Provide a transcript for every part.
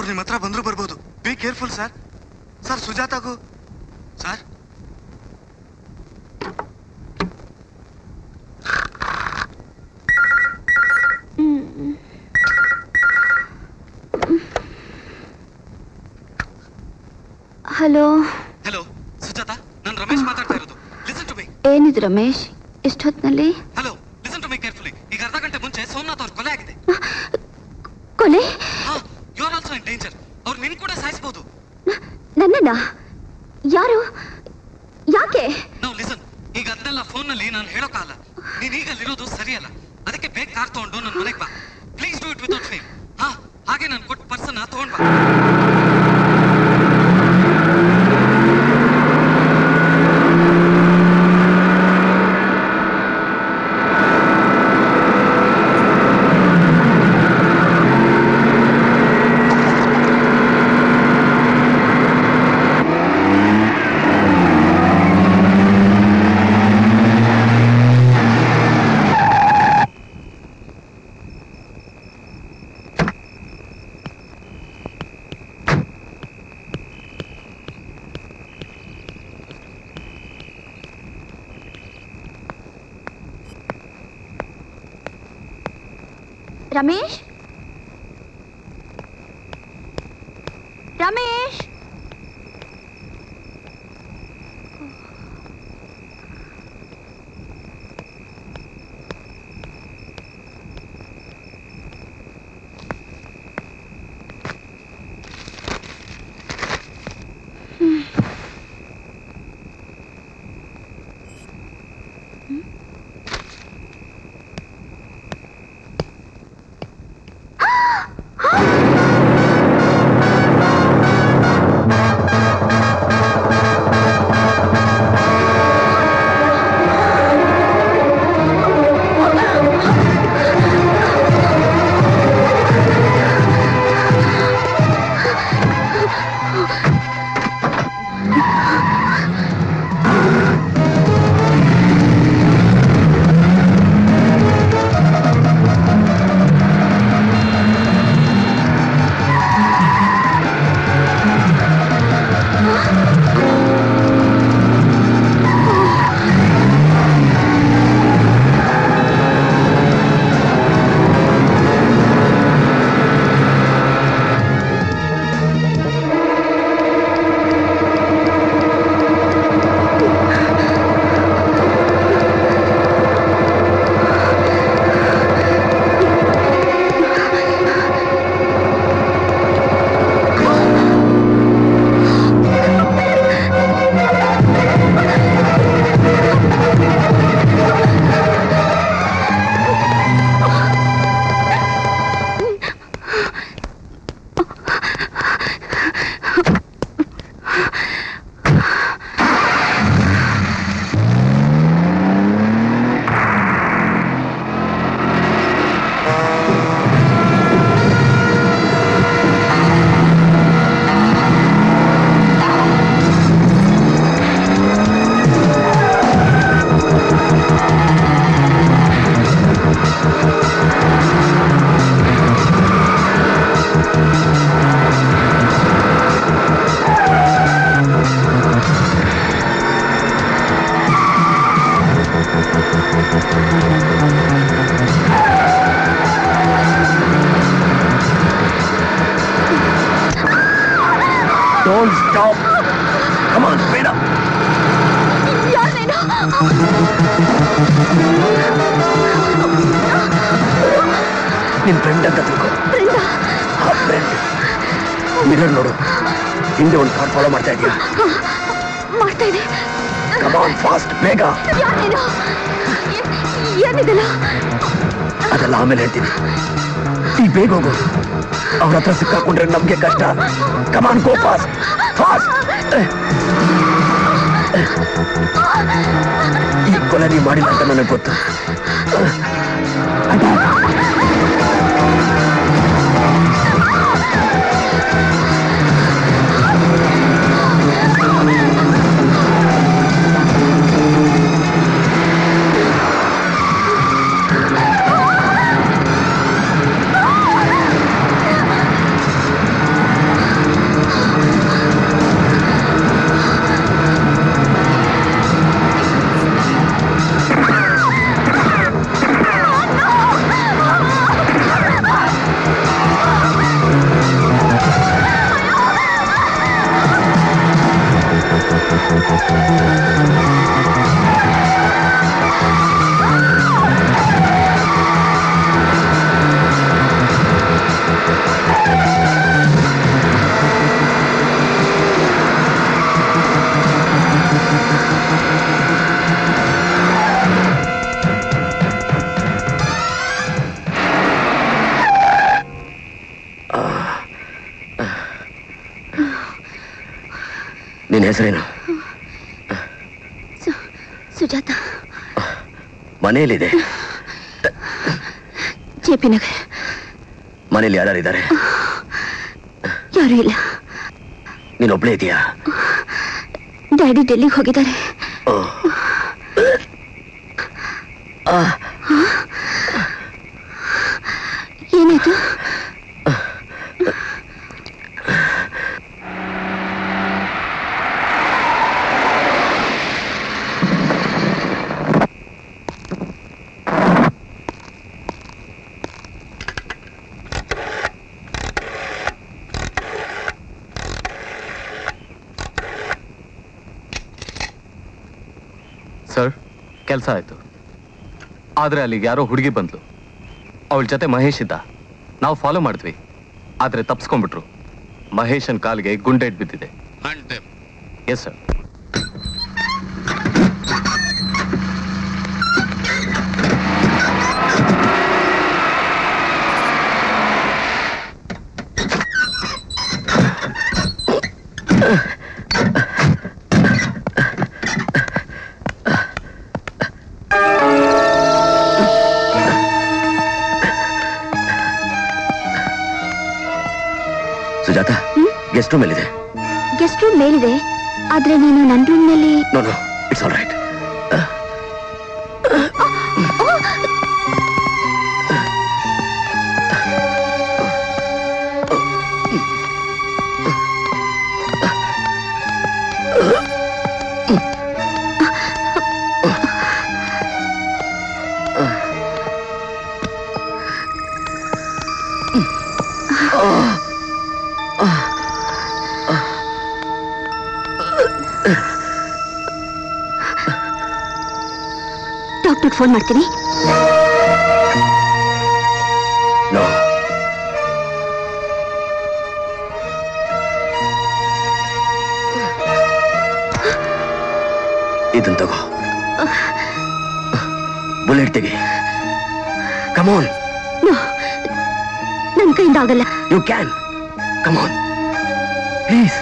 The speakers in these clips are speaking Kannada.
ಅವ್ರು ನಿಮ್ಮ ಹತ್ರ ಬಂದ್ರು ಬರ್ಬೋದು ಬಿ ಕೇರ್ಫುಲ್ ಸರ್ ಸರ್ ಸುಜಾತಾಗೂ ಸರ್ ಹಲೋ ಹಲೋ ಸುಜಾತಾ ನಾನು ರಮೇಶ್ ಮಾತಾಡ್ತಾ ಇರೋದು ಲಿಸನ್ ಟು ಮೀ ಏನಿದು ರಮೇಶ್ ಇಷ್ಟೊತ್ನಲ್ಲಿ hello listen to me carefully ಈಗ ಅರ್ಧ ಗಂಟೆ ಮುಂಚೆ ಸೋಮನಾಥ್ ಅವ್ರ ಕೊಲೆ ಆಗಿದೆ ಕೊಲೆ you are also in danger ಅವ್ರು ನಿನ್ ಕೂಡ ಸಾಯಿಸಬಹುದು ನನ್ನನ್ನ ಯಾರು ಯಾಕೆ ನಾವು ಲಿಸನ್ ಈಗ ಅದನ್ನೆಲ್ಲ ಫೋನ್ ನಲ್ಲಿ ನಾನು ಹೇಳೋಕ್ಕಾಗಲ್ಲ ನೀನ್ ಈಗ ಅಲ್ಲಿರೋದು ಸರಿಯಲ್ಲ ಅದಕ್ಕೆ ಬೇಗ ಕಾರ್ ತಗೊಂಡು ನನ್ನ ಮನೆಗೆ ಬಾ please do it without fame ಹಾ ಹಾಗೆ ನಾನು ಕೊಟ್ಟ ಪರ್ಸನ್ ತಗೊಂಡ್ ಬಾ Ramesh Ramesh Don't stop. Come on, speed up. ನಿನ್ ಫ್ರೆಂಡ್ ಅಂತ ತಿಳ್ಕೊ ಫ್ರೆಂಡ್ ಮಿರರ್ ನೋಡು ಹಿಂದೆ ಒಂದು ಕಾರ್ ಫಾಲೋ ಮಾಡ್ತಾ ಇದೀಯಾ ಮಾಡ್ತಾ ಇದೆ ಕಮಾನ್ ಫಾಸ್ಟ್ ಬೇಗ ಯಾರೇನು ಏನಿದೆಲ್ಲ ಅದೆಲ್ಲ ಆಮೇಲೆ ಹೇಳ್ತೀನಿ ಈ ಬೇಗ ಹೋಗು ಅವ್ರ ಹತ್ರ ಸಿಕ್ಕಾಕೊಂಡ್ರೆ ನಮ್ಗೆ ಕಷ್ಟ ಕಮಾನ್ ಗೋ ಫಾಸ್ಟ್ ಫಾಸ್ಟ್ ಈ ಕೊಲೆ ನೀ ಮಾಡಿಲ್ಲ ಅಂತ ನನಗೆ ಗೊತ್ತು ನಿನ್ನ ಹೆಸರೇನು ಸು- ಸುಜಾತ ಮನೆಯಲ್ಲಿದೆ ಜೆ ಪಿ ನಗರ್ ಮನೇಲಿ ಯಾರ್ಯಾರಿದ್ದಾರೆ ಯಾರೂ ಇಲ್ಲ ನೀನು ಒಬ್ಳೇ ಇದೆಯಾ ಡ್ಯಾಡಿ ಡೆಲ್ಲಿಗೆ ಹೋಗಿದ್ದಾರೆ ಏನಾಯ್ತು ಸರ್ ಕೆಲಸ ಆಯ್ತು ಆದ್ರೆ ಅಲ್ಲಿಗೆ ಯಾರೋ ಹುಡುಗಿ ಬಂದ್ಲು ಅವಳ ಜೊತೆ ಮಹೇಶ್ ಇದ್ದ ನಾವು ಫಾಲೋ ಮಾಡಿದ್ವಿ ಆದ್ರೆ ತಪ್ಸ್ಕೊಂಡ್ಬಿಟ್ರು ಮಹೇಶನ್ ಕಾಲಿಗೆ ಗುಂಡೇಟ್ ಬಿದ್ದಿದೆ yes sir Sujata guest room ಎಲ್ಲಿದೆ ಗೆಸ್ಟ್ ರೂಮ್ ಮೇಲಿದೆ ಆದ್ರೆ ನೀನು ನನ್ನ ರೂಮ್ನಲ್ಲಿ no no it's all right doctor phone ಮಾಡ್ತೀನಿ ನೋ ಇದನ್ ತಗೋ ಬುಲೆಟ್ ತೆಗಿ ಕಮೋನ್ ನನ್ನ ಕೈಯಿಂದ ಆಗಲ್ಲ you can come on please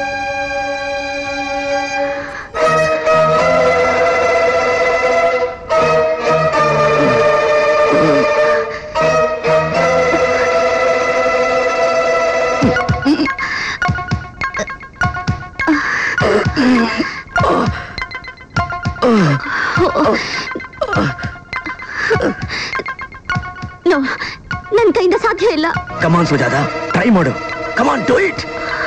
no ನನ್ನ ಕೈಯಿಂದ ಸಾಧ್ಯ ಇಲ್ಲ ಕಮಾನ್ ಸುಜಾತ ಟ್ರೈ ಮಾಡು ಕಮಾನ್ ಡೂ ಇಟ್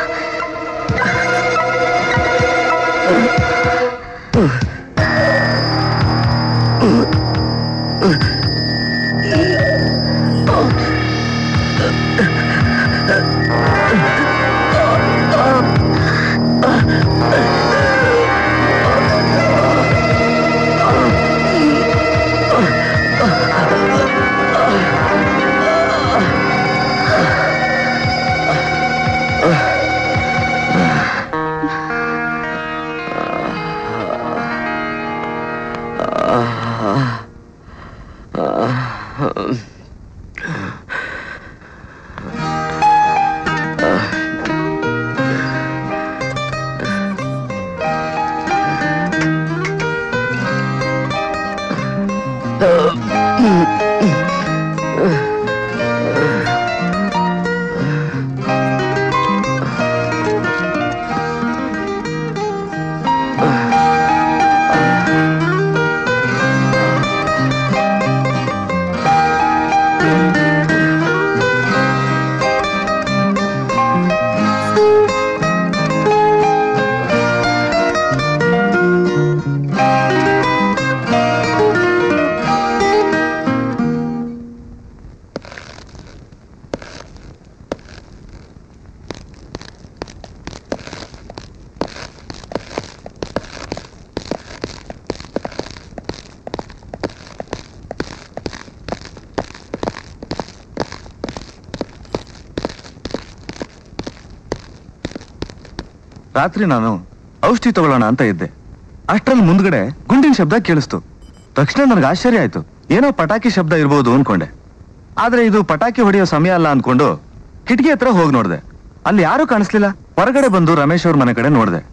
ರಾತ್ರಿ ನಾನು ಔಷಧಿ ತಗೊಳ್ಳೋಣ ಅಂತ ಇದ್ದೆ ಅಷ್ಟ್ರಲ್ಲಿ ಮುಂದ್ಗಡೆ ಗುಂಡಿನ ಶಬ್ದ ಕೇಳಿಸ್ತು ತಕ್ಷಣ ನನಗೆ ಆಶ್ಚರ್ಯ ಆಯ್ತು ಏನೋ ಪಟಾಕಿ ಶಬ್ದ ಇರ್ಬೋದು ಅನ್ಕೊಂಡೆ ಆದ್ರೆ ಇದು ಪಟಾಕಿ ಹೊಡೆಯೋ ಸಮಯ ಅಲ್ಲ ಅನ್ಕೊಂಡು ಕಿಟಕಿ ಹತ್ರ ಹೋಗಿ ನೋಡ್ದೆ ಅಲ್ಲಿ ಯಾರೂ ಕಾಣಿಸ್ಲಿಲ್ಲ ಹೊರಗಡೆ ಬಂದು ರಮೇಶ್ ಅವ್ರ ಮನೆ ಕಡೆ ನೋಡ್ದೆ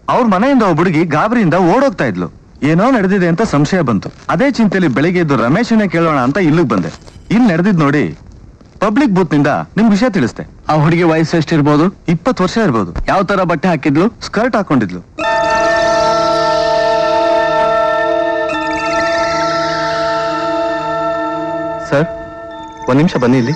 ಅವ್ರ ಮನೆಯಿಂದ ಒಬ್ಬ ಹುಡುಗಿ ಗಾಬರಿಯಿಂದ ಓಡೋಗ್ತಾ ಇದ್ಲು ಏನೋ ನಡೆದಿದೆ ಅಂತ ಸಂಶಯ ಬಂತು ಅದೇ ಚಿಂತೆಲಿ ಬೆಳಿಗ್ಗೆ ಎದ್ದು ರಮೇಶನೇ ಕೇಳೋಣ ಅಂತ ಇಲ್ಲಿಗೆ ಬಂದೆ ಇಲ್ಲಿ ನಡೆದಿದ್ ನೋಡಿ ಪಬ್ಲಿಕ್ ಬೂತ್ ನಿಂದ ನಿಮ್ ವಿಷಯ ತಿಳಿಸ್ತೆ ಆ ಹುಡುಗಿ ವಯಸ್ಸು ಎಷ್ಟಿರ್ಬೋದು ಇಪ್ಪತ್ತು ವರ್ಷ ಇರ್ಬೋದು ಯಾವ ತರ ಬಟ್ಟೆ ಹಾಕಿದ್ಲು ಸ್ಕರ್ಟ್ ಹಾಕೊಂಡಿದ್ಲು ಸರ್ ಒಂದ್ ನಿಮಿಷ ಬನ್ನಿ ಇಲ್ಲಿ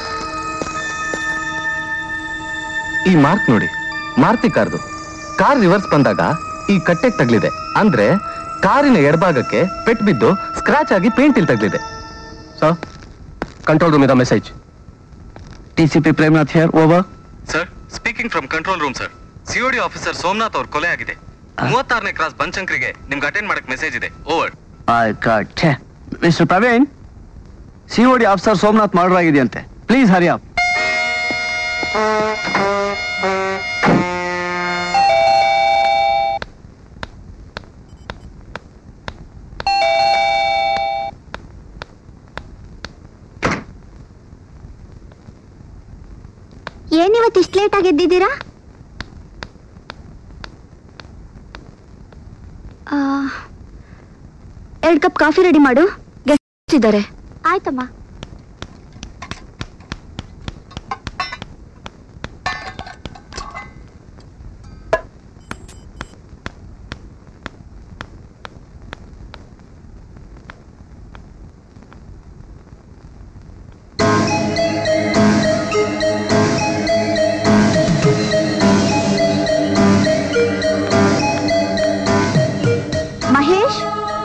ಈ ಮಾರ್ಕ್ ನೋಡಿ ಮಾರುತಿ ಕಾರ್ದು ಕಾರ್ ರಿವರ್ಸ್ ಬಂದಾಗ ಈ ಕಟ್ಟೆಗೆ ತಗ್ಲಿದೆ ಅಂದ್ರೆ ಕಾರಿನ ಎಡಭಾಗಕ್ಕೆ ಪೆಟ್ ಬಿದ್ದು ಸ್ಕ್ರಾಚ್ ಆಗಿ ಪೇಂಟ್ ಇಲ್ಲಿ ತಗ್ಲಿದೆ ಸರ್ ಕಂಟ್ರೋಲ್ ರೂಮ್ ಇದ message T C P Premnath here over sir speaking from control room sir COD officer Somnath ಅವ್ರ ಕೊಲೆ ಆಗಿದೆ ಮೂವತ್ತಾರನೇ ಕ್ರಾಸ್ ಬನ್ಶಂಕರಿಗೆ ನಿಮ್ಗೆ ಅಟೆಂಡ್ ಮಾಡಕ್ ಮೆಸೇಜ್ ಇದೆ over I caught mister Praveen C D officer Somnath murder ಆಗಿದೆಯಂತೆ ಪ್ಲೀಸ್ ಹರಿ ಅಪ್ ಏನಿವತ್ತು ಇಷ್ಟು ಲೇಟ್ ಆಗಿ ಎದ್ದಿದ್ದೀರಾ ಎರಡು ಕಪ್ ಕಾಫಿ ರೆಡಿ ಮಾಡು ಗೆಸ್ಟ್ ಇದ್ದಾರೆ ಆಯ್ತಮ್ಮ ಮಹೇಶ್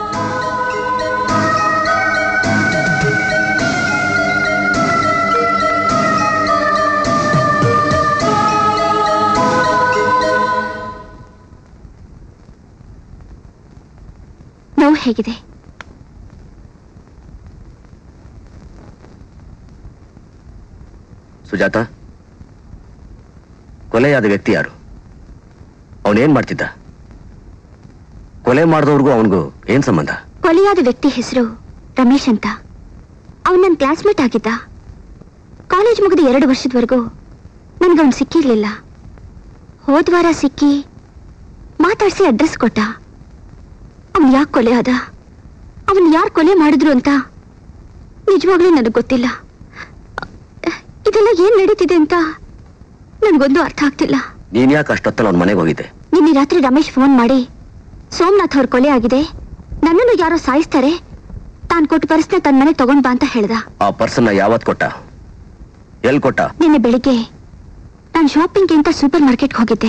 ನೋವು ಹೇಗಿದೆ ಸುಜಾತ ಕೊಲೆಯಾದ ವ್ಯಕ್ತಿ ಯಾರು ಅವನೇನ್ ಮಾಡ್ತಿದ್ದ ಕೊಲೆ ಮಾಡಿದವ್ರಿಗೂ ಅವನಿಗೂ ಏನ್ ಸಂಬಂಧ ಕೊಲೆಯಾದ ವ್ಯಕ್ತಿ ಹೆಸರು ರಮೇಶ್ ಅಂತ ಅವನ್ ನನ್ನ ಕ್ಲಾಸ್ಮೇಟ್ ಆಗಿದ್ದ ಕಾಲೇಜ್ ಮುಗಿದ ಎರಡು ವರ್ಷದವರೆಗೂ ನನಗವನು ಸಿಕ್ಕಿರ್ಲಿಲ್ಲ ಹೋದ್ವಾರ ಸಿಕ್ಕಿ ಮಾತಾಡಿಸಿ ಅಡ್ರೆಸ್ ಕೊಟ್ಟ ಅವನು ಯಾಕೆ ಕೊಲೆ ಆದ ಅವನು ಯಾರು ಕೊಲೆ ಮಾಡಿದ್ರು ಅಂತ ನಿಜವಾಗ್ಲೂ ನನಗೆ ಗೊತ್ತಿಲ್ಲ ಇದೆಲ್ಲ ಏನ್ ನಡೀತಿದೆ ಅಂತ ನನಗೊಂದು ಅರ್ಥ ಆಗ್ತಿಲ್ಲ ನೀನ್ ಯಾಕೆ ಅಷ್ಟೊತ್ತಲ್ಲಿ ಅವನ ಮನೆಗೆ ಹೋಗಿದ್ದೆ ನಿನ್ನೆ ರಾತ್ರಿ ರಮೇಶ್ ಫೋನ್ ಮಾಡಿ ಸೋಮನಾಥ್ ಅವ್ರ ಕೊಲೆ ಆಗಿದೆ ನನ್ನನ್ನು ಯಾರೋ ಸಾಯಿಸ್ತಾರೆ ತಾನು ಕೊಟ್ಟು ಪರ್ಸ್ನ ತನ್ನ ಮನೆ ತಗೊಂಡ್ ಬಾ ಅಂತ ಹೇಳ್ದ ಆ ಪರ್ಸನ್ನ ಯಾವತ್ ಕೊಟ್ಟ ಎಲ್ ಕೊಟ್ಟ ನಿನ್ನೆ ಬೆಳಿಗ್ಗೆ ನಾನು ಶಾಪಿಂಗ್ ಅಂತ ಸೂಪರ್ ಮಾರ್ಕೆಟ್ಗೆ ಹೋಗಿದ್ದೆ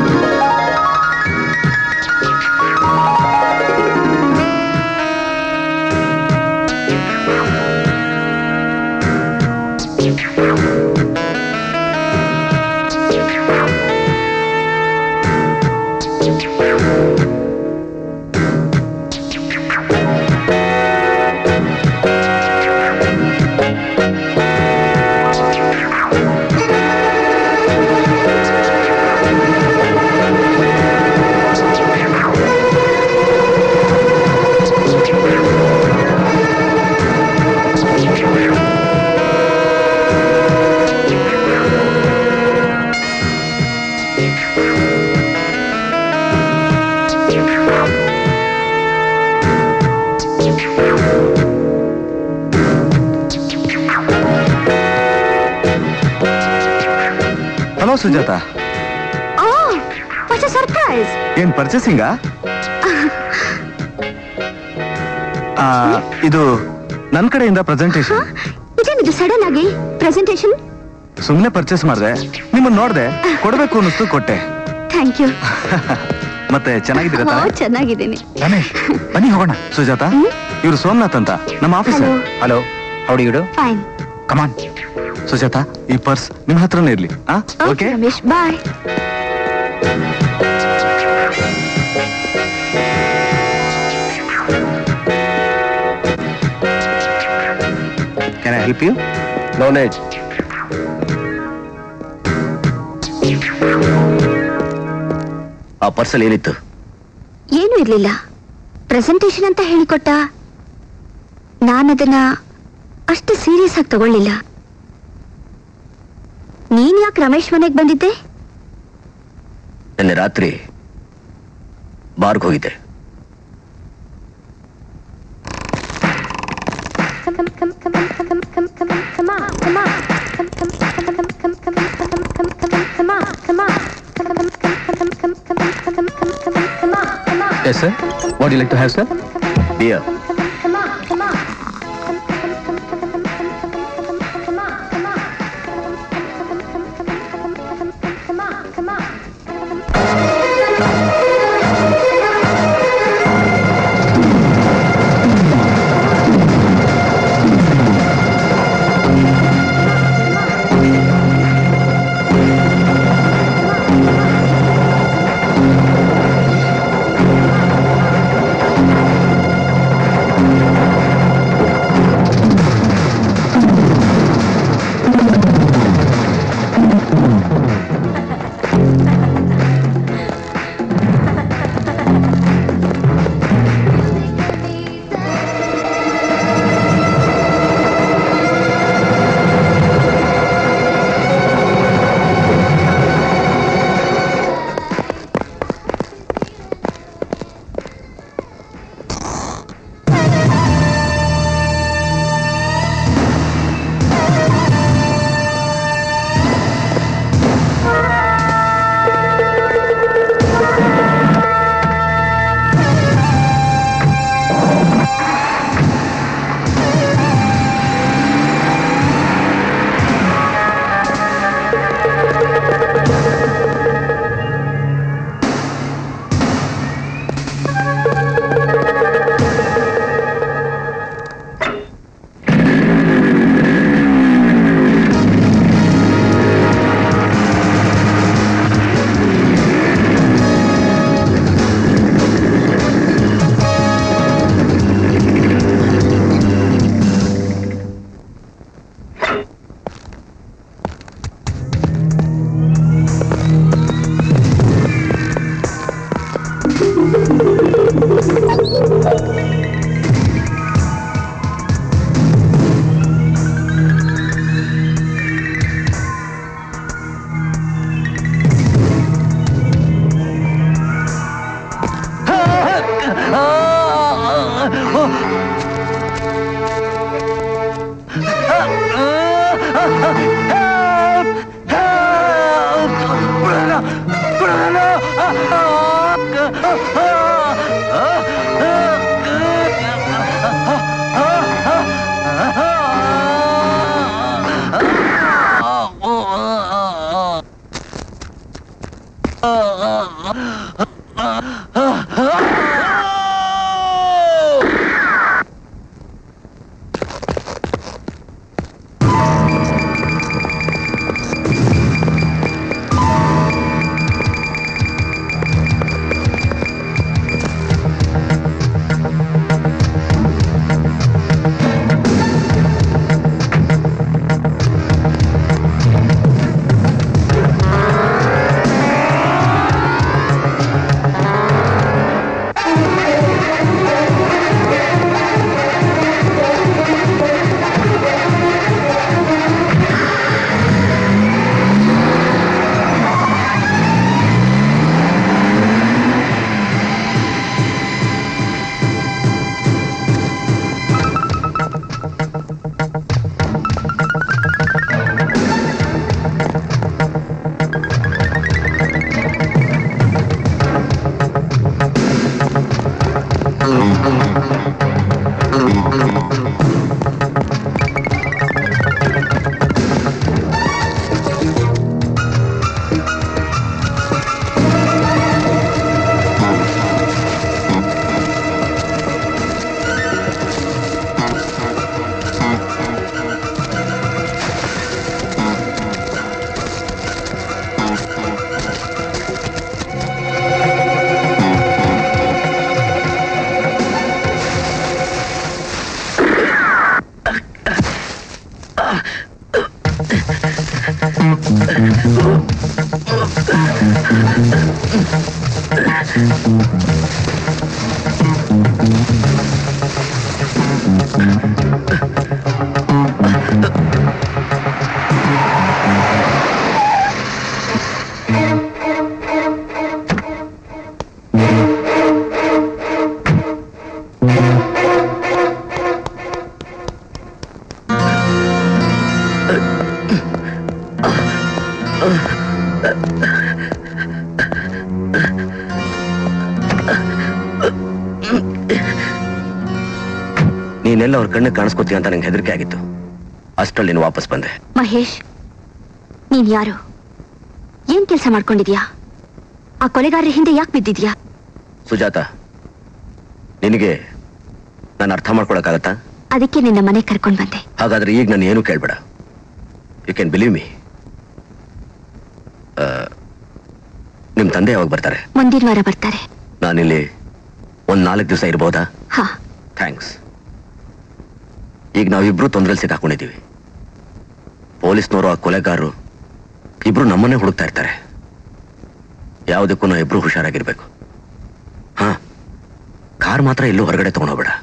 hello Sujata oh what surprise ಏನ್ ಪರ್ಚೇಸಿಂಗಾ ಇದು ನನ್ ಕಡೆಯಿಂದ ಪ್ರೆಸೆಂಟೇಶನ್ ಇದೇನಿದು ಸಡನ್ ಆಗಿ ಪ್ರೆಸೆಂಟೇಶನ್ ಸುಮ್ನೆ ಪರ್ಚೇಸ್ ಮಾಡಿದೆ ನಿಮ್ಮನ್ನ ನೋಡ್ದೆ ಕೊಡ್ಬೇಕು ಅನ್ನಿಸ್ತು ಕೊಟ್ಟೆ ಥ್ಯಾಂಕ್ ಯು ಮತ್ತೆ ಚೆನ್ನಾಗಿದ್ದೀರಾ ತಾನೇ? ಚೆನ್ನಾಗಿದ್ದೀನಿ ರಮೇಶ್ ಬನ್ನಿ ಹೋಗೋಣ ಸುಜಾತ ಇವ್ರು ಸೋಮನಾಥ್ ಅಂತ ನಮ್ಮ ಆಫೀಸರ್ Hello. ಹಲೋ ಹೌಡಿ ಇಡು ಫೈನ್ ಕಮಾನ್ ಸುಜಾತ ಈ ಪರ್ಸ್ ನಿಮ್ ಹತ್ರನೇ ಇರ್ಲಿ okay okay Ramesh bye can I help you ನೋನೇಜ್ ಆ ಪರ್ಸಲ್ ಏನಿತ್ತು ಏನೂ ಇರ್ಲಿಲ್ಲ ಪ್ರೆಸೆಂಟೇಶನ್ ಅಂತ ಹೇಳಿಕೊಟ್ಟ ನಾನದನ್ನ ಅಷ್ಟು ಸೀರಿಯಸ್ ಆಗಿ ತಗೊಳ್ಳಿಲ್ಲ ನೀನ್ ಯಾಕೆ ರಮೇಶ್ ಮನೆಗೆ ಬಂದಿದ್ದೆ ನಿನ್ನೆ ರಾತ್ರಿ ಬಾರ್ಗ್ ಹೋಗಿದ್ದೆ yes sir what you like to have sir beer ಆ ನೀನೆಲ್ಲ ಅವ್ರ ಕಣ್ಣಿಗೆ ಕಾಣಿಸ್ಕೋತೀಯ ಅಂತ ನಂಗೆ ಹೆದರಿಕೆ ಆಗಿತ್ತು ಅಷ್ಟರಲ್ಲಿ ನೀನು ವಾಪಸ್ ಬಂದೆ ಮಹೇಶ್ ನೀನ್ ಯಾರು ಏನ್ ಕೆಲಸ ಮಾಡ್ಕೊಂಡಿದ್ಯಾ ಆ ಕೊಲೆಗಾರರ ಹಿಂದೆ ಯಾಕೆ ಬಿದ್ದಿದ್ಯಾ ಸುಜಾತ ನಿನಗೆ ನಾನು ಅರ್ಥ ಮಾಡ್ಕೊಳಕ್ಕಾಗತ್ತಾ ಅದಕ್ಕೆ ನಿನ್ನ ಮನೆ ಕರ್ಕೊಂಡ್ ಬಂದೆ ಹಾಗಾದ್ರೆ ಈಗ ನಾನು ಏನು ಕೇಳ್ಬೇಡ ಯು ಕ್ಯಾನ್ ಬಿಲೀವ್ ಮೀ ನಿಮ್ ತಂದೆ ಯಾವಾಗ ಬರ್ತಾರೆ ಮುಂದಿನ ವಾರ ಬರ್ತಾರೆ ನಾನಿಲ್ಲಿ ಒಂದ್ ನಾಲ್ಕು ದಿವಸ ಇರ್ಬೋದಾ ಹಾ ಥ್ಯಾಂಕ್ಸ್ ಈಗ ನಾವಿಬ್ರು ತೊಂದರೆಲಿ ಸಿಕ್ಕಾಕೊಂಡಿದ್ದೀವಿ ಪೊಲೀಸ್ನವರು ಆ ಕೊಲೆಗಾರರು ಇಬ್ರು ನಮ್ಮನ್ನೇ ಹುಡುಕ್ತಾ ಇರ್ತಾರೆ ಯಾವುದಕ್ಕೂ ನಾವು ಇಬ್ರು ಹುಷಾರಾಗಿರ್ಬೇಕು ಹಾ ಕಾರ್ ಮಾತ್ರ ಎಲ್ಲೂ ಹೊರಗಡೆ ತಗೊಂಡೋಗ್ಬೇಡ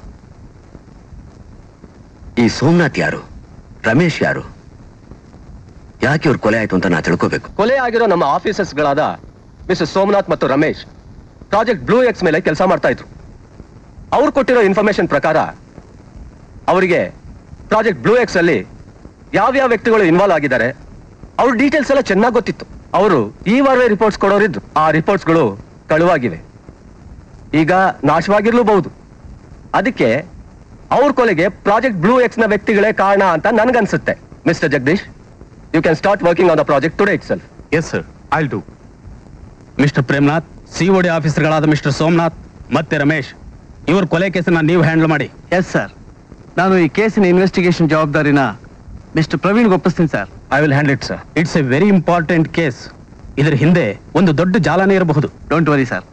ಈ ಸೋಮನಾಥ್ ಯಾರು ರಮೇಶ್ ಯಾರು ಯಾಕೆ ಇವ್ರ ಕೊಲೆ ಆಯ್ತು ಅಂತ ನಾ ತಿಳ್ಕೋಬೇಕು ಕೊಲೆ ಆಗಿರೋ ನಮ್ಮ ಆಫೀಸರ್ಸ್ಗಳಾದ ಮಿಸ್ಟರ್ ಸೋಮನಾಥ್ ಮತ್ತು ರಮೇಶ್ ಪ್ರಾಜೆಕ್ಟ್ ಬ್ಲೂ ಎಕ್ಸ್ ಮೇಲೆ ಕೆಲಸ ಮಾಡ್ತಾ ಇದ್ರು ಅವ್ರು ಕೊಟ್ಟಿರೋ ಇನ್ಫಾರ್ಮೇಶನ್ ಪ್ರಕಾರ ಅವರಿಗೆ ಪ್ರಾಜೆಕ್ಟ್ ಬ್ಲೂ ಎಕ್ಸ್ ಅಲ್ಲಿ ಯಾವ್ಯಾವ ವ್ಯಕ್ತಿಗಳು ಇನ್ವಾಲ್ವ್ ಆಗಿದ್ದಾರೆ ಅವ್ರ ಡೀಟೇಲ್ಸ್ ಎಲ್ಲ ಚೆನ್ನಾಗಿ ಗೊತ್ತಿತ್ತು ಅವರು ಈ ವಾರವೇ ರಿಪೋರ್ಟ್ಸ್ ಕೊಡೋರಿದ್ರು ಆ ರಿಪೋರ್ಟ್ಸ್ಗಳು ಕಳುವಾಗಿವೆ ಈಗ ನಾಶವಾಗಿರ್ಲೂಬಹುದು ಅದಕ್ಕೆ ಅವ್ರ ಕೊಲೆಗೆ ಪ್ರಾಜೆಕ್ಟ್ ಬ್ಲೂ ಎಕ್ಸ್ ನ ವ್ಯಕ್ತಿಗಳೇ ಕಾರಣ ಅಂತ ನನ್ಗನ್ಸುತ್ತೆ mister Jagdish you can start working on the project today itself yes sir I do mister Premnath COD ಆಫೀಸರ್ಗಳಾದ ಮಿಸ್ಟರ್ ಸೋಮನಾಥ್ ಮತ್ತೆ ರಮೇಶ್ ಇವ್ರ ಕೊಲೆ ಕೇಸನ್ನ ನೀವು ಹ್ಯಾಂಡಲ್ ಮಾಡಿ ಎಸ್ ಸರ್ ನಾನು ಈ ಕೇಸಿನ ಇನ್ವೆಸ್ಟಿಗೇಷನ್ ಜವಾಬ್ದಾರಿನ ಮಿಸ್ಟರ್ ಪ್ರವೀಣ್ ಒಪ್ಪಿಸ್ತೀನಿ sir I will handle it sir it's a very important case ಇದರ ಹಿಂದೆ ಒಂದು ದೊಡ್ಡ ಜಾಲನೇ ಇರಬಹುದು ಡೋಂಟ್ ವರಿ ಸರ್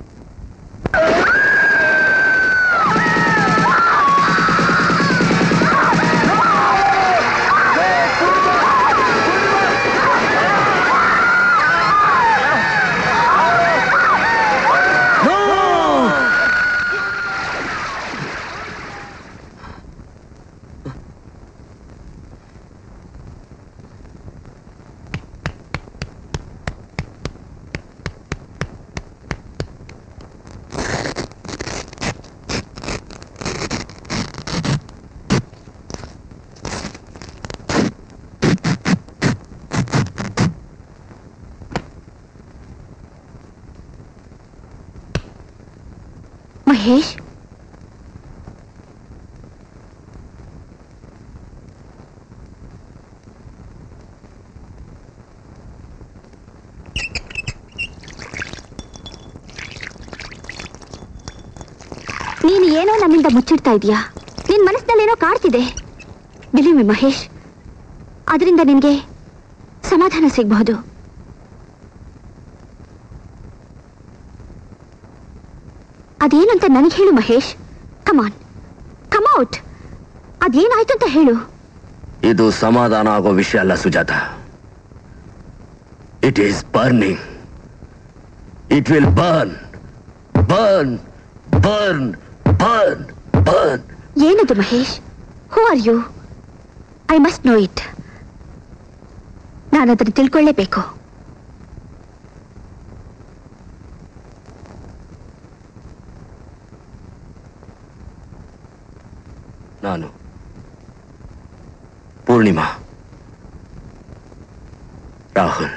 ಮಹೇಶ್ ನೀನು ಏನೋ ನನ್ನಿಂದ ಮುಚ್ಚಿಡ್ತಾ ಇದೀಯಾ ನಿನ್ ಮನಸ್ಸಿನಲ್ಲೇನೋ ಕಾಡ್ತಿದೆ ಬಿಲೀವ್ ಮಿ ಮಹೇಶ್ ಅದರಿಂದ ನಿನ್ಗೆ ಸಮಾಧಾನ ಸಿಗಬಹುದು ಅದೇನಂತ ನನಗೆ ಹೇಳು ಮಹೇಶ್ ಕಮಾನ್ ಕಮೌಟ್ ಅದೇನಾಯ್ತು ಅಂತ ಹೇಳು ಇದು ಸಮಾಧಾನ ಆಗೋ ವಿಷಯ ಅಲ್ಲ Sujata it is burning it will burn burn burn burn burn ಏನದು Mahesh who are you I must know it ನಾನು ಅದನ್ನು ತಿಳ್ಕೊಳ್ಳೇಬೇಕು ನಾನು ಪೂರ್ಣಿಮಾ ರಾಹುಲ್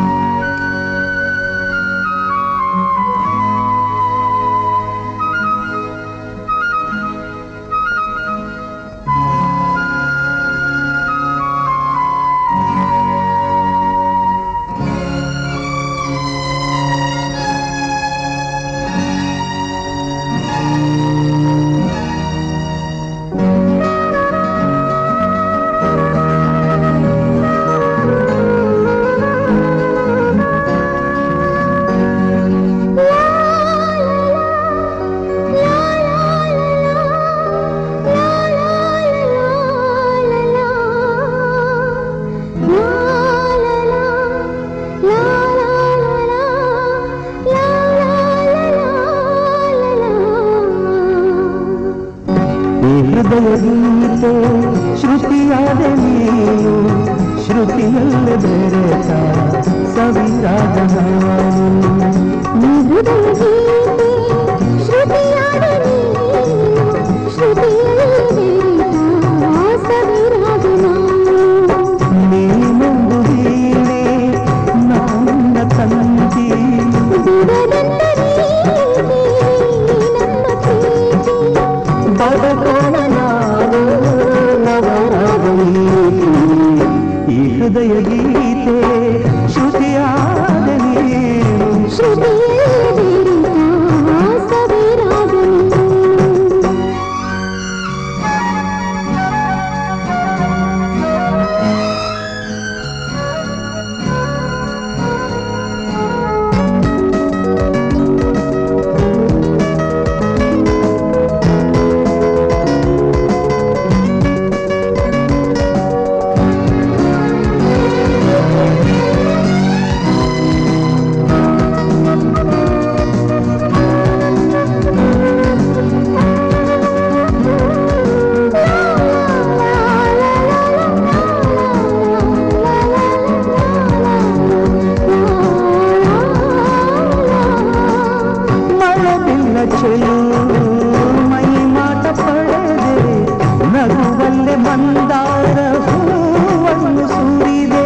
ಹೃದಯ ಗೀತೆ ಶ್ರುತಿಯಾದ ನೀನು ಶ್ರುತಿಯಲ್ಲಿ ಬೆರೆತ ಸವಿರಾದ ನೀನೊಂದು ವೀಣೆ ನನ್ನ ತಂತಿ ಬಡಕೋಣ ನಾವು ಮಳೆದಿಲ್ಲ ಚೆಲು ಮೈ ಮಾಟ ಪಡೆದೆ ನಗುವಲ್ಲೆ ಮಂದಾರ ಹೂವನ್ನು ಸುರಿದೆ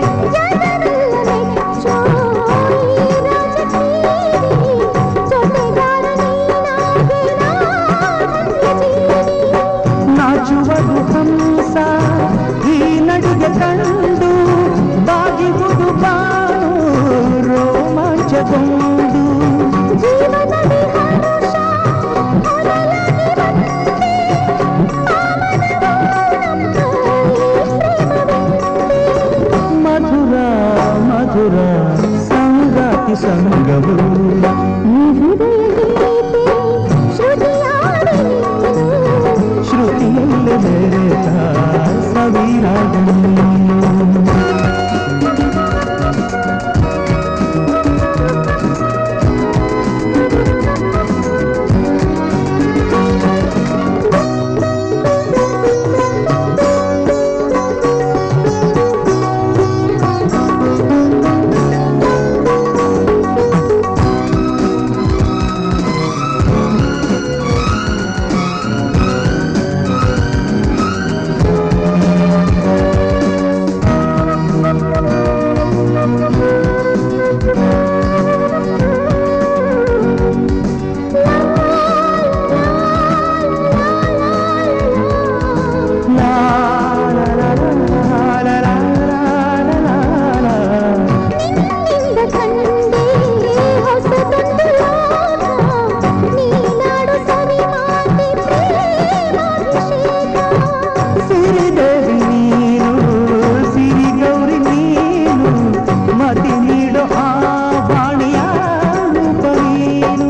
ನಾಚುವುದು ಹಂಸ ಈ ನಡಿಗೆ ಕಂಡು ಬಾಗಿಹುದು ಬಾನು ರೋಮಾಂಚಗೊಂಡು ಮಧುರ ಮಧುರ ಸಂಗಾತಿ ಸಂಗವು ಶ್ರುತಿಯಲ್ಲಿ ಬೆರೆತ ಸವಿರಾಗನು ಸಿರಿದೇವಿ ನೀನು ಸಿರಿ ಗೌರಿ ನೀನು ಮತಿ ನೀಡು ಆ ಬಾಣಿಯ ರೂಪ ನೀನು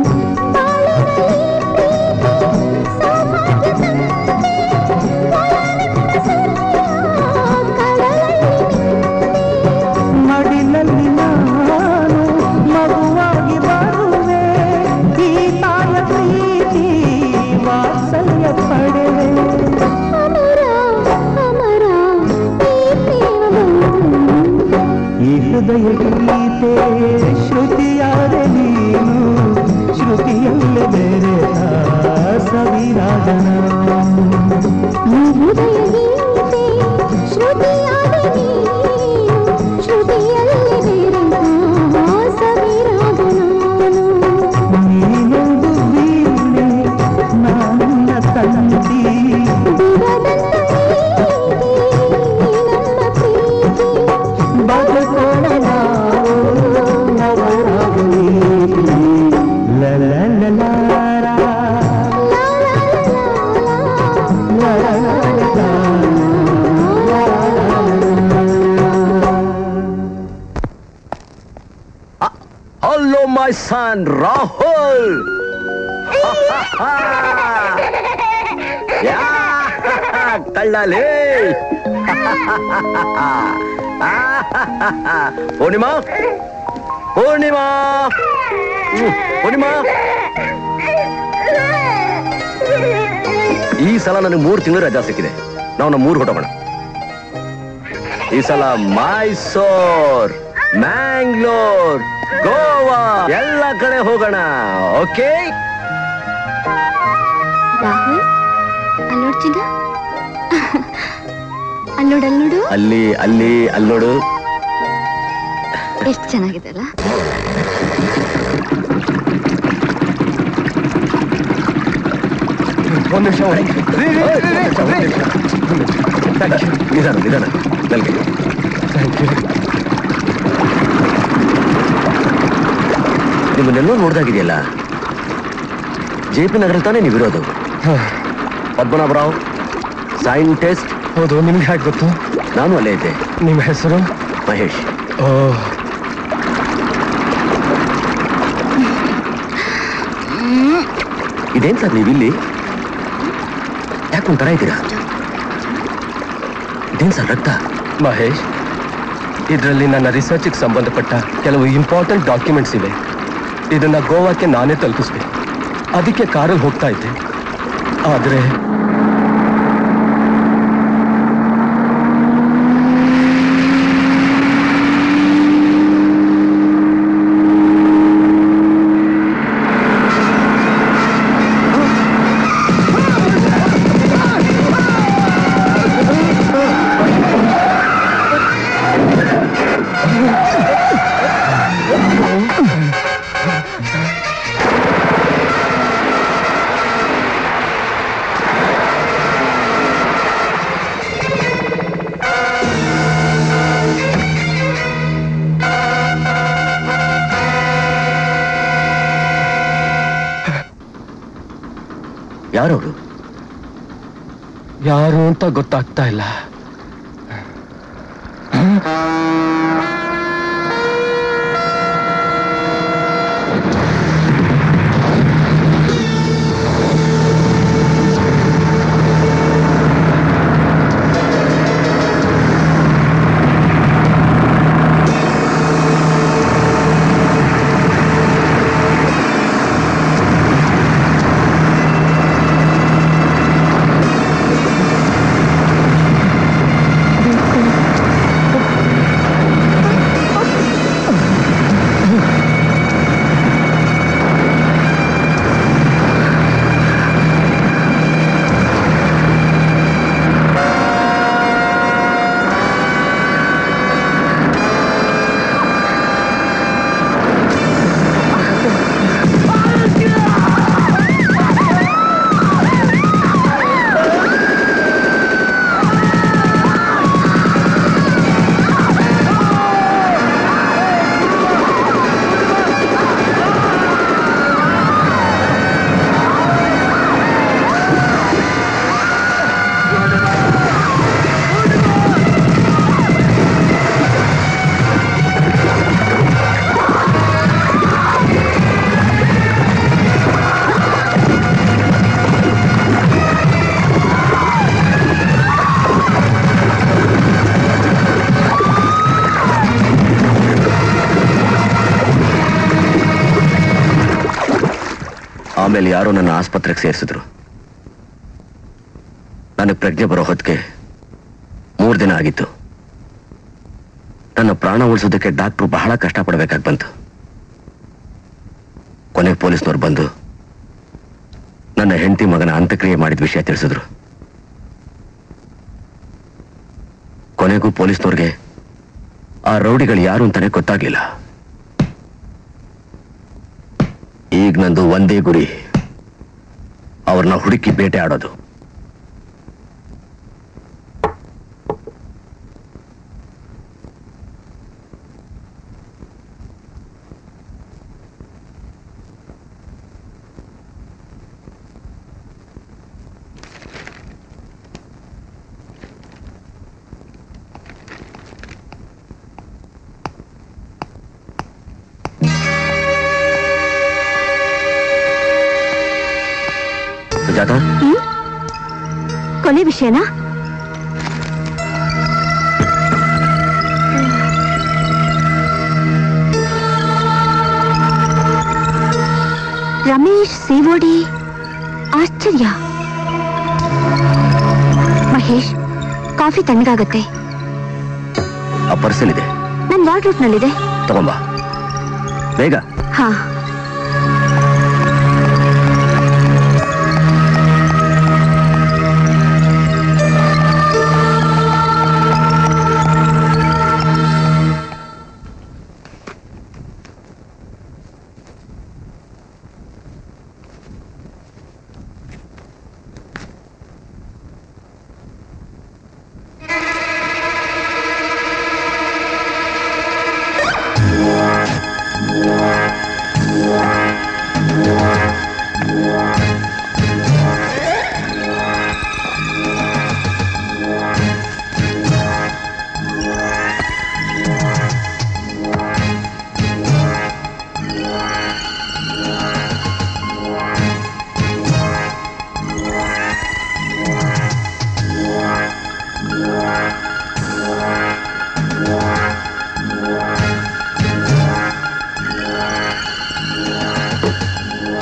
ಮಡಿಲಲ್ಲಿ ನಾನು ಮಗುವಾಗಿ ಬರುವೆ ಈ ತಾಯ ಪ್ರೀತಿ ವಾತ್ಸಲ್ಯ ಪಡೆವೆ ಈ ಹೃದಯ ಗೀತೆ ಶ್ರುತಿಯಾದ ನೀನು ಶ್ರುತಿಯಲ್ಲೇ ಬೇರೆ ಸವಿರಾಗನ ನೀನೊಂದು ವೀಣೆ ನನ್ನ ತಂದಿ ಬದುಕೋಣ ನಾವು ನವರಾಗಲಿ ಲ ಲ ಲ ಲ ರ. ಲ ಲ ಲ ಲ ಲ. ಹಲೋ ಮೈ ಸನ್ ರಾಹುಲ್ ಯಾ, ಕಳ್ಳಲೇ ಪೂರ್ಣಿಮಾ ಪೂರ್ಣಿಮಾ ಹ್ಮ್, ಪೂರ್ಣಿಮಾ ಈ ಸಲ ನನಗೆ ಮೂರು ತಿಂಗಳು ರಜಾ ಸಿಕ್ಕಿದೆ ನಾವು ನಮ್ಮ ಮೂರು ಹೊಟ್ಟೋಗೋಣ ಈ ಸಲ ಮೈಸೂರ್ ಮ್ಯಾಂಗ್ಳೂರ್ ಗೋವಾ ಎಲ್ಲ ಕಡೆ ಹೋಗೋಣ ಓಕೆ ರಾಹುಲ್ ಅಲ್ಲೋಡ್ ಚಿನ್ನ ಅಲ್ಲೋಡ್ ಅಲ್ಲೋಡು ಅಲ್ಲಿ ಅಲ್ಲಿ ಅಲ್ಲೋಡು ಎಷ್ಟು ಚೆನ್ನಾಗಿದೆ ಅಲ್ಲ ಒಂದ್ ನಿಮಿಷ ನಿಧಾನ ನಿಧಾನ ನನಗೆ ನಿಮ್ಮನ್ನೆಲ್ಲೋ ನೋಡ್ದಾಗಿದೆಯಲ್ಲ ಜೆ ಪಿ ನಗರ ತಾನೇ ನೀವಿರೋದು ಪದ್ಮನಾಭರಾವ್ ಸೈಂಟಿಸ್ಟ್ ಹೌದು ನಿಮ್ಗೆ ಹೇಗೆ ಗೊತ್ತು ನಾನು ಅಲ್ಲೇ ಇದ್ದೆ ನಿಮ್ಮ ಹೆಸರು ಮಹೇಶ್ ಓ ಇದೇನ್ ಸರ್ ನೀವಿಲ್ಲಿ ಯಾಕೆ ಒಂಥರ ಇದ್ದೀರಾ ಇದೇನ್ ಸರ್ ರಕ್ತ ಮಹೇಶ್ ಇದರಲ್ಲಿ ನನ್ನ ರಿಸರ್ಚ್ಗೆ ಸಂಬಂಧಪಟ್ಟ ಕೆಲವು ಇಂಪಾರ್ಟೆಂಟ್ ಡಾಕ್ಯುಮೆಂಟ್ಸ್ ಇವೆ ಇದನ್ನ ಗೋವಾಕ್ಕೆ ನಾನೇ ತಲುಪಿಸ್ಬೇಕು ಅದಕ್ಕೆ ಕಾರಲ್ಲಿ ಹೋಗ್ತಾ ಇದ್ದೆ ಆದರೆ ಯಾರವರು ಯಾರು ಅಂತ ಗೊತ್ತಾಗ್ತಾ ಇಲ್ಲ ಆಮೇಲೆ ಯಾರೋ ನನ್ನ ಆಸ್ಪತ್ರೆಗೆ ಸೇರಿಸಿದ್ರು ನನಗೆ ಪ್ರಜ್ಞೆ ಬರೋ ಹೊತ್ತಿಗೆ ಮೂರು ದಿನ ಆಗಿತ್ತು ನನ್ನ ಪ್ರಾಣ ಉಳಿಸೋದಕ್ಕೆ ಡಾಕ್ಟ್ರು ಬಹಳ ಕಷ್ಟಪಡಬೇಕಾಗಿ ಬಂತು ಕೊನೆಗೆ ಪೊಲೀಸ್ನವ್ರು ಬಂದು ನನ್ನ ಹೆಂಡತಿ ಮಗನ ಅಂತ್ಯಕ್ರಿಯೆ ಮಾಡಿದ ವಿಷಯ ತಿಳಿಸಿದ್ರು ಕೊನೆಗೂ ಪೊಲೀಸ್ನವ್ರಿಗೆ ಆ ರೌಡಿಗಳು ಯಾರು ಅಂತಾನೆ ಗೊತ್ತಾಗ್ಲಿಲ್ಲ ಈಗ ನಂದು ಒಂದೇ ಗುರಿ ಅವ್ರನ್ನ ಹುಡುಕಿ ಬೇಟೆ ಆಡೋದು ಸುಜಾತ ಕೊನೆ ವಿಷಯನಾ ರಮೇಶ್ ಸಿವೋಡಿ ಆಶ್ಚರ್ಯ ಮಹೇಶ್ ಕಾಫಿ ತಣ್ಣಗಾಗತ್ತೆ ಆ ಪರ್ಸಲ್ ಇದೆ ನನ್ ವಾರ್ಡ್ರೂಫ್ನಲ್ಲಿದೆ ತಗೊಂಬ ಬೇಗ ಹಾ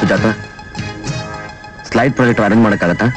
ಸುಜಾತ ಸ್ಲೈಡ್ ಪ್ರಾಜೆಕ್ಟ್ ಅರೇಂಜ್ ಮಾಡೋಕ್ಕಾಗತ್ತಾ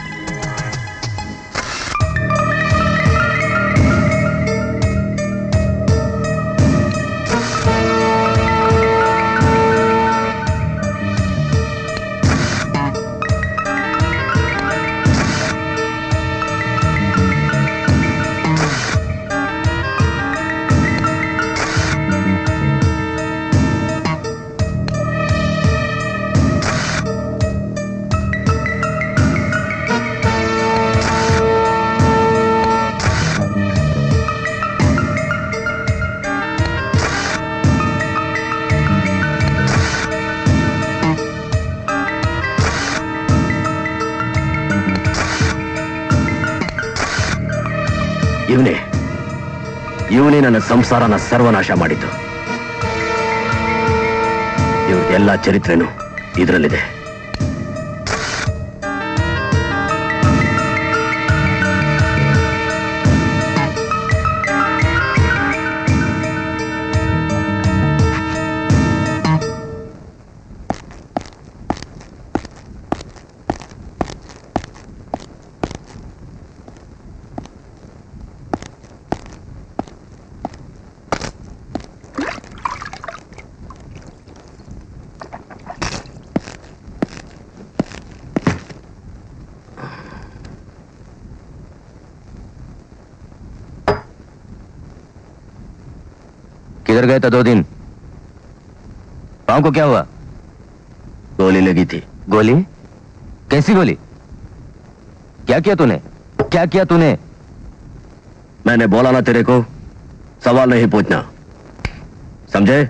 ಇವನೇ ಇವನೇ ನನ್ನ ಸಂಸಾರನ ಸರ್ವನಾಶ ಮಾಡಿದ್ದು ಇವ್ರದ್ದೆಲ್ಲ ಚರಿತ್ರೆನೂ ಇದರಲ್ಲಿದೆ किधर गए था दो दिन पाँव को क्या हुआ गोली लगी थी गोली कैसी गोली क्या किया तूने क्या किया तूने मैंने बोला ना तेरे को सवाल नहीं पूछना समझे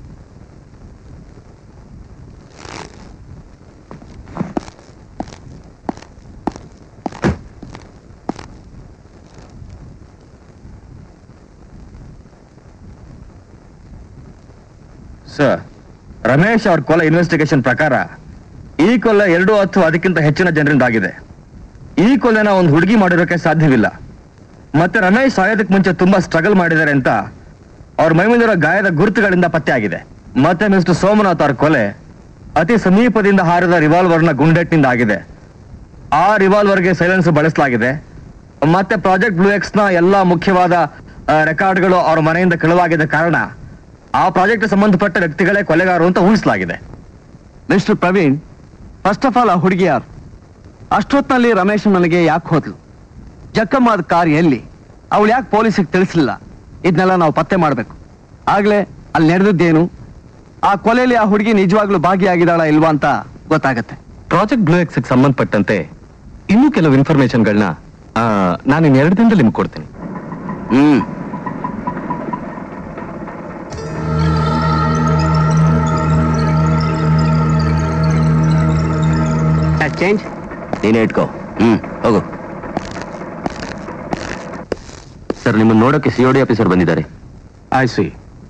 ಸರ್ ರಮೇಶ್ ಅವ್ರ ಕೊಲೆ ಇನ್ವೆಸ್ಟಿಗೇಷನ್ ಪ್ರಕಾರ ಈ ಕೊಲೆ ಎರಡು ಅಥವಾ ಅದಕ್ಕಿಂತ ಹೆಚ್ಚಿನ ಜನರಿಂದ ಆಗಿದೆ ಈ ಕೊಲೆನ ಒಂದು ಹುಡುಗಿ ಮಾಡಿರೋಕೆ ಸಾಧ್ಯವಿಲ್ಲ ಮತ್ತೆ ರಮೇಶ್ ಸಾಯೋದಕ್ಕೆ ಮುಂಚೆ ತುಂಬಾ ಸ್ಟ್ರಗಲ್ ಮಾಡಿದ್ದಾರೆ ಅಂತ ಅವ್ರ ಮೈಮೇಲಿರೋ ಗಾಯದ ಗುರುತುಗಳಿಂದ ಪತ್ತೆ ಆಗಿದೆ ಮತ್ತೆ ಮಿಸ್ಟರ್ ಸೋಮನಾಥ್ ಅವ್ರ ಕೊಲೆ ಅತಿ ಸಮೀಪದಿಂದ ಹಾರಿದ ರಿವಾಲ್ವರ್ನ ಗುಂಡೆಟ್ನಿಂದ ಆಗಿದೆ ಆ ರಿವಾಲ್ವರ್ಗೆ ಸೈಲೆನ್ಸ್ ಬಳಸಲಾಗಿದೆ ಮತ್ತೆ ಪ್ರಾಜೆಕ್ಟ್ ಬ್ಲೂ ಎಕ್ಸ್ ನ ಎಲ್ಲಾ ಮುಖ್ಯವಾದ ಆ, ರೆಕಾರ್ಡ್ಗಳು ಅವ್ರ ಮನೆಯಿಂದ ಕಳುವಾಗಿದ್ದ ಕಾರಣ ಆ ಪ್ರಾಜೆಕ್ಟ್ ಸಂಬಂಧಪಟ್ಟ ವ್ಯಕ್ತಿಗಳೇ ಕೊಲೆಗಾರರು ಅಂತ ಊಹಿಸಲಾಗಿದೆ mister Praveen first of all ಆ ಹುಡುಗಿ ಯಾರು ಅಷ್ಟೊತ್ತಿನಲ್ಲಿ ರಮೇಶ್ ನನಗೆ ಯಾಕೆ ಹೋದ್ಲು ಜಕ್ಕಮ್ಮದ ಕಾರ್ ಎಲ್ಲಿ ಅವಳು ಯಾಕೆ ಪೊಲೀಸಿಗೆ ತಿಳಿಸಲಿಲ್ಲ ಇದನ್ನೆಲ್ಲ ನಾವು ಪತ್ತೆ ಮಾಡಬೇಕು ಆಗ್ಲೇ ಅಲ್ಲಿ ನಡೆದದ್ದೇನು ಆ ಕೊಲೆಯಲ್ಲಿ ಆ ಹುಡುಗಿ ನಿಜವಾಗ್ಲೂ ಭಾಗಿಯಾಗಿದ್ದಾಳ ಇಲ್ವಾ ಅಂತ ಗೊತ್ತಾಗತ್ತೆ ಪ್ರಾಜೆಕ್ಟ್ ಬ್ಲೂ ಎಕ್ಸ್ ಸಂಬಂಧಪಟ್ಟಂತೆ ಇನ್ನೂ ಕೆಲವು ಇನ್ಫಾರ್ಮೇಶನ್ಗಳನ್ನ ನಾನು ಇನ್ನು ಎರಡು ದಿನದಲ್ಲಿ ನಿಮ್ಗೆ ಕೊಡ್ತೀನಿ ಹ್ಮ್ ಚೇಂಜ್ ನೀನೇ ಇಟ್ಕೋ ಹ್ಮ್ ಹೋಗು ಸರ್ ನಿಮ್ಮನ್ನ ನೋಡೋಕೆ ಸಿಒಡಿ ಆಫೀಸರ್ ಬಂದಿದ್ದಾರೆ ಐ ಸಿ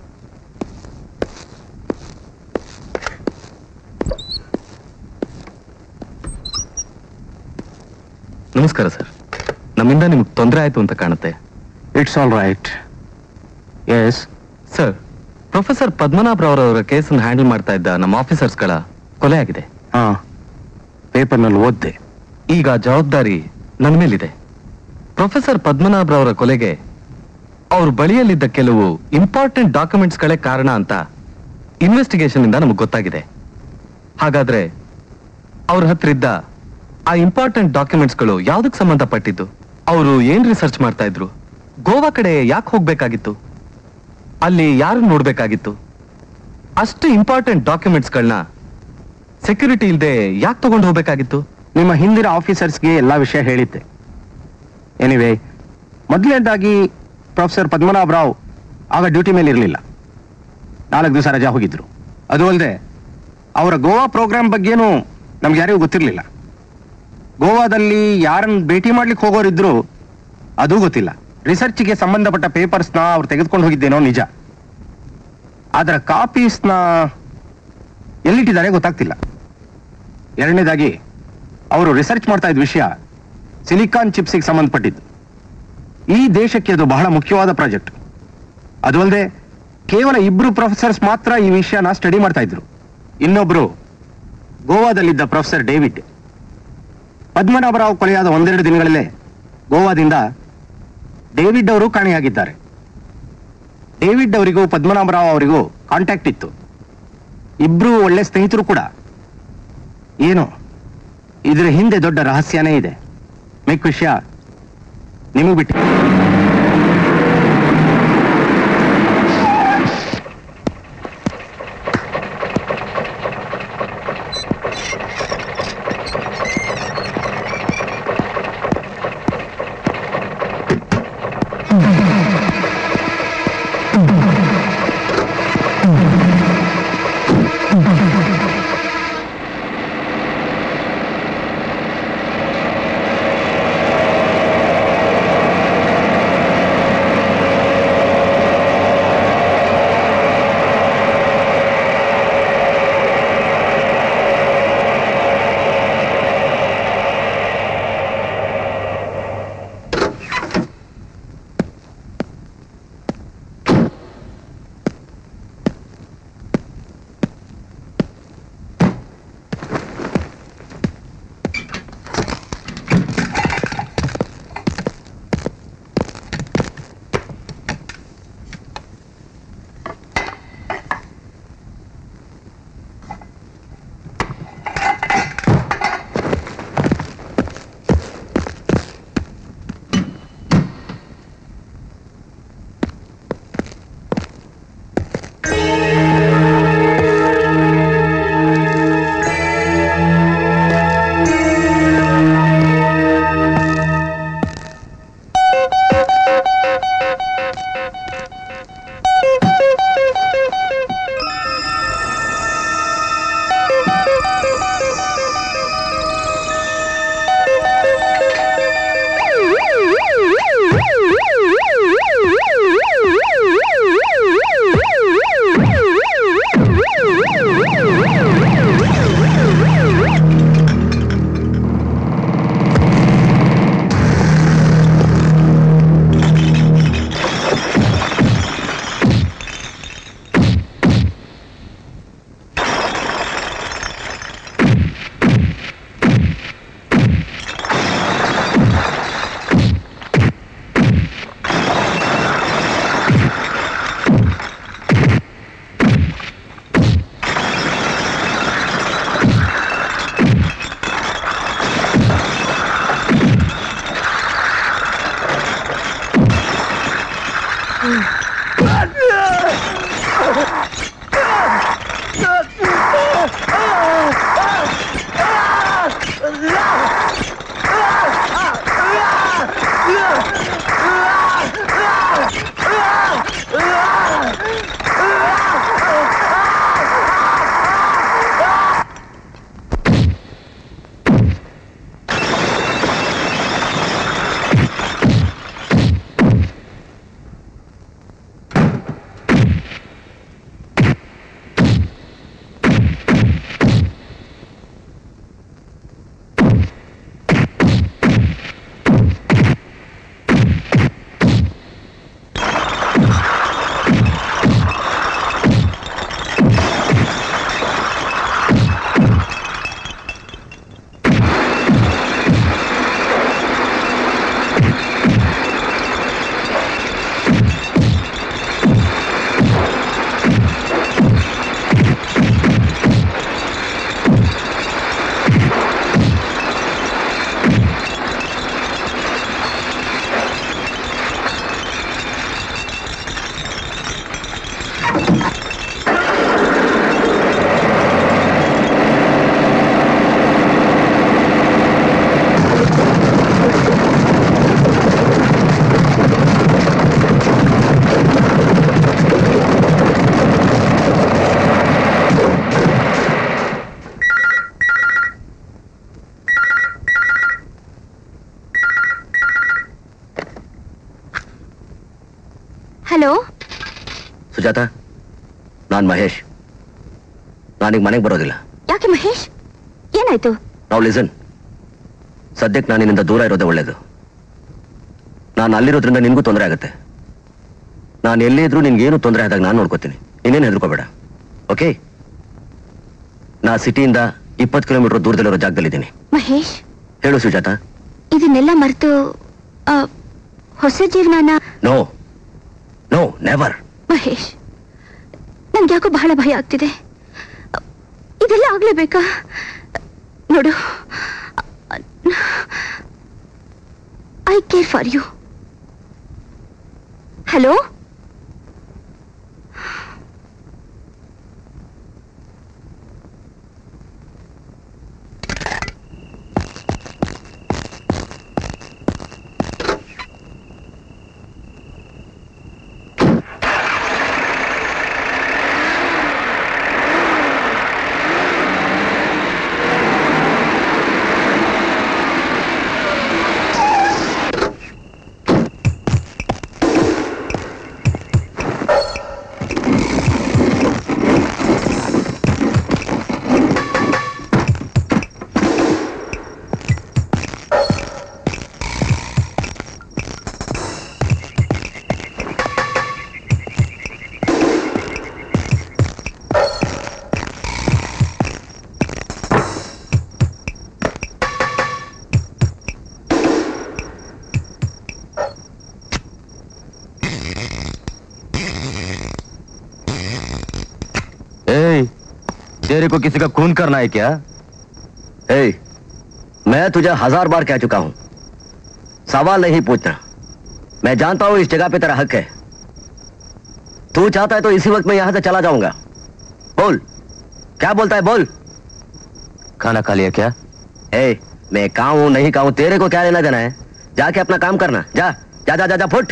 ನಮಸ್ಕಾರ ಸರ್ ನಮ್ಮಿಂದ ನಿಮ್ಗೆ ತೊಂದರೆ ಆಯ್ತು ಅಂತ ಕಾಣುತ್ತೆ it's all right yes sir professor Padmanabh ರವರವರ ಕೇಸನ್ನು ಹ್ಯಾಂಡಲ್ ಮಾಡ್ತಾ ಇದ್ದ ನಮ್ಮ ಆಫೀಸರ್ಸ್ಗಳ ಕೊಲೆ ಆಗಿದೆ ಹಾ ಪೇಪರ್ನಲ್ಲಿ ಓದ್ದೆ ಈಗ ಜವಾಬ್ದಾರಿ ನನ್ನ ಮೇಲಿದೆ ಪ್ರೊಫೆಸರ್ ಪದ್ಮನಾಭ್ ರವರ ಕೊಲೆಗೆ ಅವ್ರ ಬಳಿಯಲ್ಲಿದ್ದ ಕೆಲವು ಇಂಪಾರ್ಟೆಂಟ್ ಡಾಕ್ಯುಮೆಂಟ್ಸ್ಗಳೇ ಕಾರಣ ಅಂತ ಇನ್ವೆಸ್ಟಿಗೇಷನ್ ಇಂದ ನಮಗೆ ಗೊತ್ತಾಗಿದೆ ಹಾಗಾದ್ರೆ ಅವ್ರ ಹತ್ರ ಇದ್ದ ಆ ಇಂಪಾರ್ಟೆಂಟ್ ಡಾಕ್ಯುಮೆಂಟ್ಸ್ಗಳು ಯಾವ್ದಕ್ ಸಂಬಂಧಪಟ್ಟಿದ್ದು ಅವರು ಏನ್ ರಿಸರ್ಚ್ ಮಾಡ್ತಾ ಇದ್ರು ಗೋವಾ ಕಡೆ ಯಾಕೆ ಹೋಗ್ಬೇಕಾಗಿತ್ತು ಅಲ್ಲಿ ಯಾರು ನೋಡ್ಬೇಕಾಗಿತ್ತು ಅಷ್ಟು ಇಂಪಾರ್ಟೆಂಟ್ ಡಾಕ್ಯುಮೆಂಟ್ಸ್ಗಳನ್ನ ಸೆಕ್ಯೂರಿಟಿ ಇಲ್ಲದೆ ಯಾಕೆ ತಗೊಂಡು ಹೋಗ್ಬೇಕಾಗಿತ್ತು ನಿಮ್ಮ ಹಿಂದಿನ ಆಫೀಸರ್ಸ್ಗೆ ಎಲ್ಲ ವಿಷಯ ಹೇಳಿದ್ದೆ ಎನಿವೇ ಮೊದಲನೇದಾಗಿ ಪ್ರೊಫೆಸರ್ ಪದ್ಮನಾಭ ರಾವ್ ಆಗ ಡ್ಯೂಟಿ ಮೇಲೆ ಇರಲಿಲ್ಲ ನಾಲ್ಕು ದಿವಸ ರಜಾ ಹೋಗಿದ್ರು ಅದು ಅಲ್ಲದೆ ಅವರ ಗೋವಾ ಪ್ರೋಗ್ರಾಮ್ ಬಗ್ಗೆನೂ ನಮ್ಗೆ ಯಾರಿಗೂ ಗೊತ್ತಿರಲಿಲ್ಲ ಗೋವಾದಲ್ಲಿ ಯಾರನ್ನ ಭೇಟಿ ಮಾಡ್ಲಿಕ್ಕೆ ಹೋಗೋರಿದ್ರು ಅದೂ ಗೊತ್ತಿಲ್ಲ ರಿಸರ್ಚ್ಗೆ ಸಂಬಂಧಪಟ್ಟ ಪೇಪರ್ಸ್ನ ಅವ್ರು ತೆಗೆದುಕೊಂಡು ಹೋಗಿದ್ದೇನೋ ನಿಜ ಅದರ ಕಾಪೀಸ್ನ ಎಲ್ಲಿಟ್ಟಿದ್ದಾರೆ ಗೊತ್ತಾಗ್ತಿಲ್ಲ ಎರಡನೇದಾಗಿ ಅವರು ರಿಸರ್ಚ್ ಮಾಡ್ತಾ ಇದ್ದ ವಿಷಯ ಸಿಲಿಕಾನ್ ಚಿಪ್ಸಿಗೆ ಸಂಬಂಧಪಟ್ಟಿದ್ದು ಈ ದೇಶಕ್ಕೆ ಅದು ಬಹಳ ಮುಖ್ಯವಾದ ಪ್ರಾಜೆಕ್ಟ್ ಅದು ಅಲ್ಲದೆ ಕೇವಲ ಇಬ್ರು ಪ್ರೊಫೆಸರ್ಸ್ ಮಾತ್ರ ಈ ವಿಷಯನ ಸ್ಟಡಿ ಮಾಡ್ತಾ ಇದ್ರು ಇನ್ನೊಬ್ರು ಗೋವಾದಲ್ಲಿದ್ದ ಪ್ರೊಫೆಸರ್ ಡೇವಿಡ್ ಪದ್ಮನಾಭರಾವ್ ಕೊಲೆಯಾದ ಒಂದೆರಡು ದಿನಗಳಲ್ಲೇ ಗೋವಾದಿಂದ ಡೇವಿಡ್ ಅವರು ಕಾಣೆಯಾಗಿದ್ದಾರೆ ಡೇವಿಡ್ ಅವರಿಗೂ ಪದ್ಮನಾಭರಾವ್ ಅವರಿಗೂ ಕಾಂಟ್ಯಾಕ್ಟ್ ಇತ್ತು ಇಬ್ರು ಒಳ್ಳೆ ಸ್ನೇಹಿತರು ಕೂಡ ಏನು ಇದರ ಹಿಂದೆ ದೊಡ್ಡ ರಹಸ್ಯನೇ ಇದೆ ಮಿಕ್ಕ ವಿಷಯ ನಿಮಗೆ ಬಿಟ್ಟು ಹಲೋ ಸುಜಾತ ನಾನ್ ಮಹೇಶ್ ನಾನೀಗ ಮನೆಗೆ ಬರೋದಿಲ್ಲ ಯಾಕೆ ಮಹೇಶ್ ಏನಾಯ್ತು ನಾವು ಲಿಸನ್ ಸದ್ಯಕ್ಕೆ ನಾನು ನಿನ್ನಿಂದ ದೂರ ಇರೋದೇ ಒಳ್ಳೇದು ನಾನು ಅಲ್ಲಿರೋದ್ರಿಂದ ನಿನಗೂ ತೊಂದರೆ ಆಗುತ್ತೆ ನಾನು ಎಲ್ಲೇ ಇದ್ರೂ ನಿನ್ಗೇನು ತೊಂದರೆ ಆದಾಗ ನಾನು ನೋಡ್ಕೋತೀನಿ ನೀನೇನು ಹೆದರ್ಕೋಬೇಡ ಓಕೆ ನಾ ಸಿಟಿಯಿಂದ ಇಪ್ಪತ್ತು ಕಿಲೋಮೀಟರ್ ದೂರದಲ್ಲಿರೋ ಜಾಗದಲ್ಲಿದ್ದೀನಿ ಮಹೇಶ್ ಹೇಳು ಸುಜಾತ ಇದನ್ನೆಲ್ಲ ಮರೆತು ಆ, ಹೊಸ ಜೀವನನ ನೋ ನೋ ನೆವರ್ ಮಹೇಶ್ ನನ್ಗೆ ಯಾಕೋ ಬಹಳ ಭಯ ಆಗ್ತಿದೆ ಇದೆಲ್ಲ ಆಗ್ಲೇಬೇಕಾ ನೋಡು I care for you hello ए, तेरे को किसी का खून करना है क्या ए, मैं तुझे हजार बार कह चुका हूं सवाल नहीं पूछना मैं जानता हूं इस जगह पे तेरा हक है तू चाहता है तो इसी वक्त मैं यहां से चला जाऊंगा बोल क्या बोलता है बोल खाना खा लिया क्या ए, मैं कहा हूं नहीं कहा हूं तेरे को क्या लेना देना है जाके अपना काम करना जा जा जा जा, जा फुट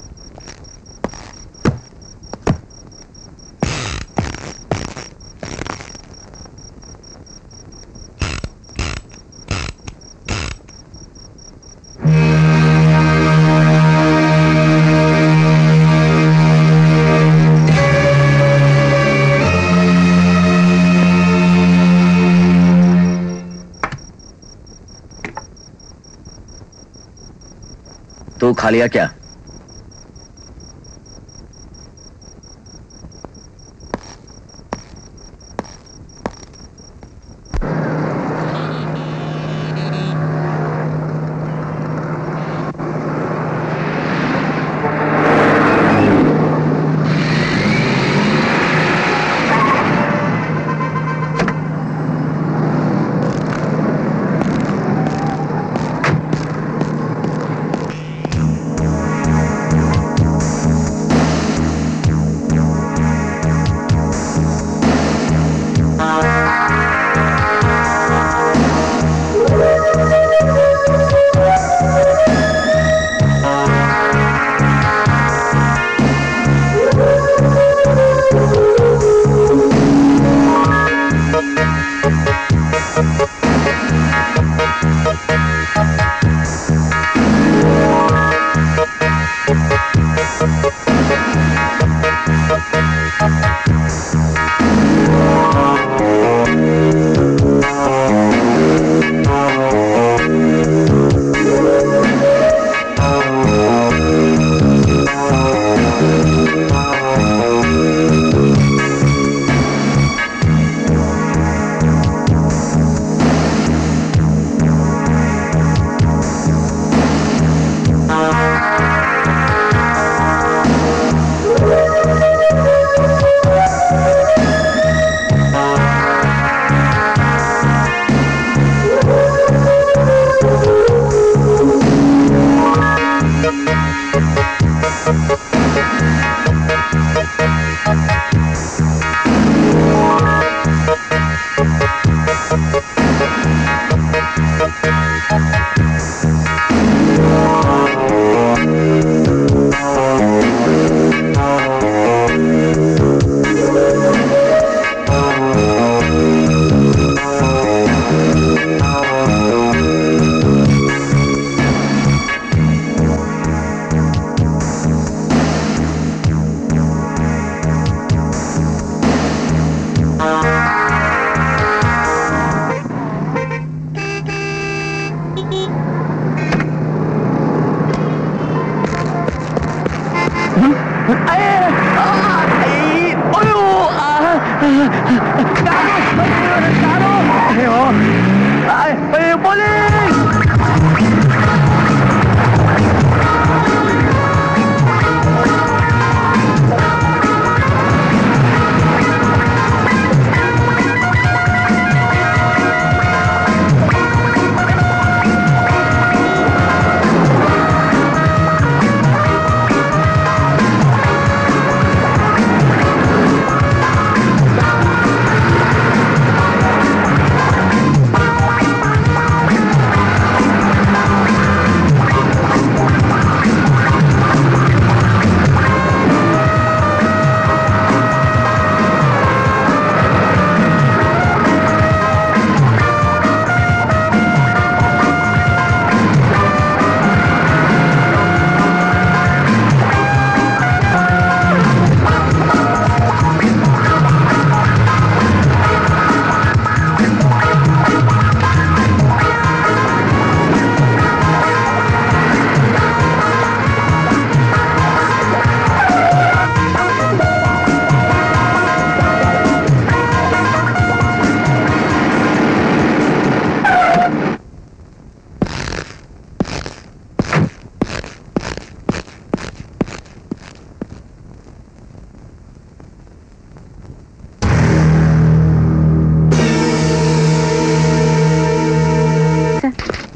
तू खा लिया क्या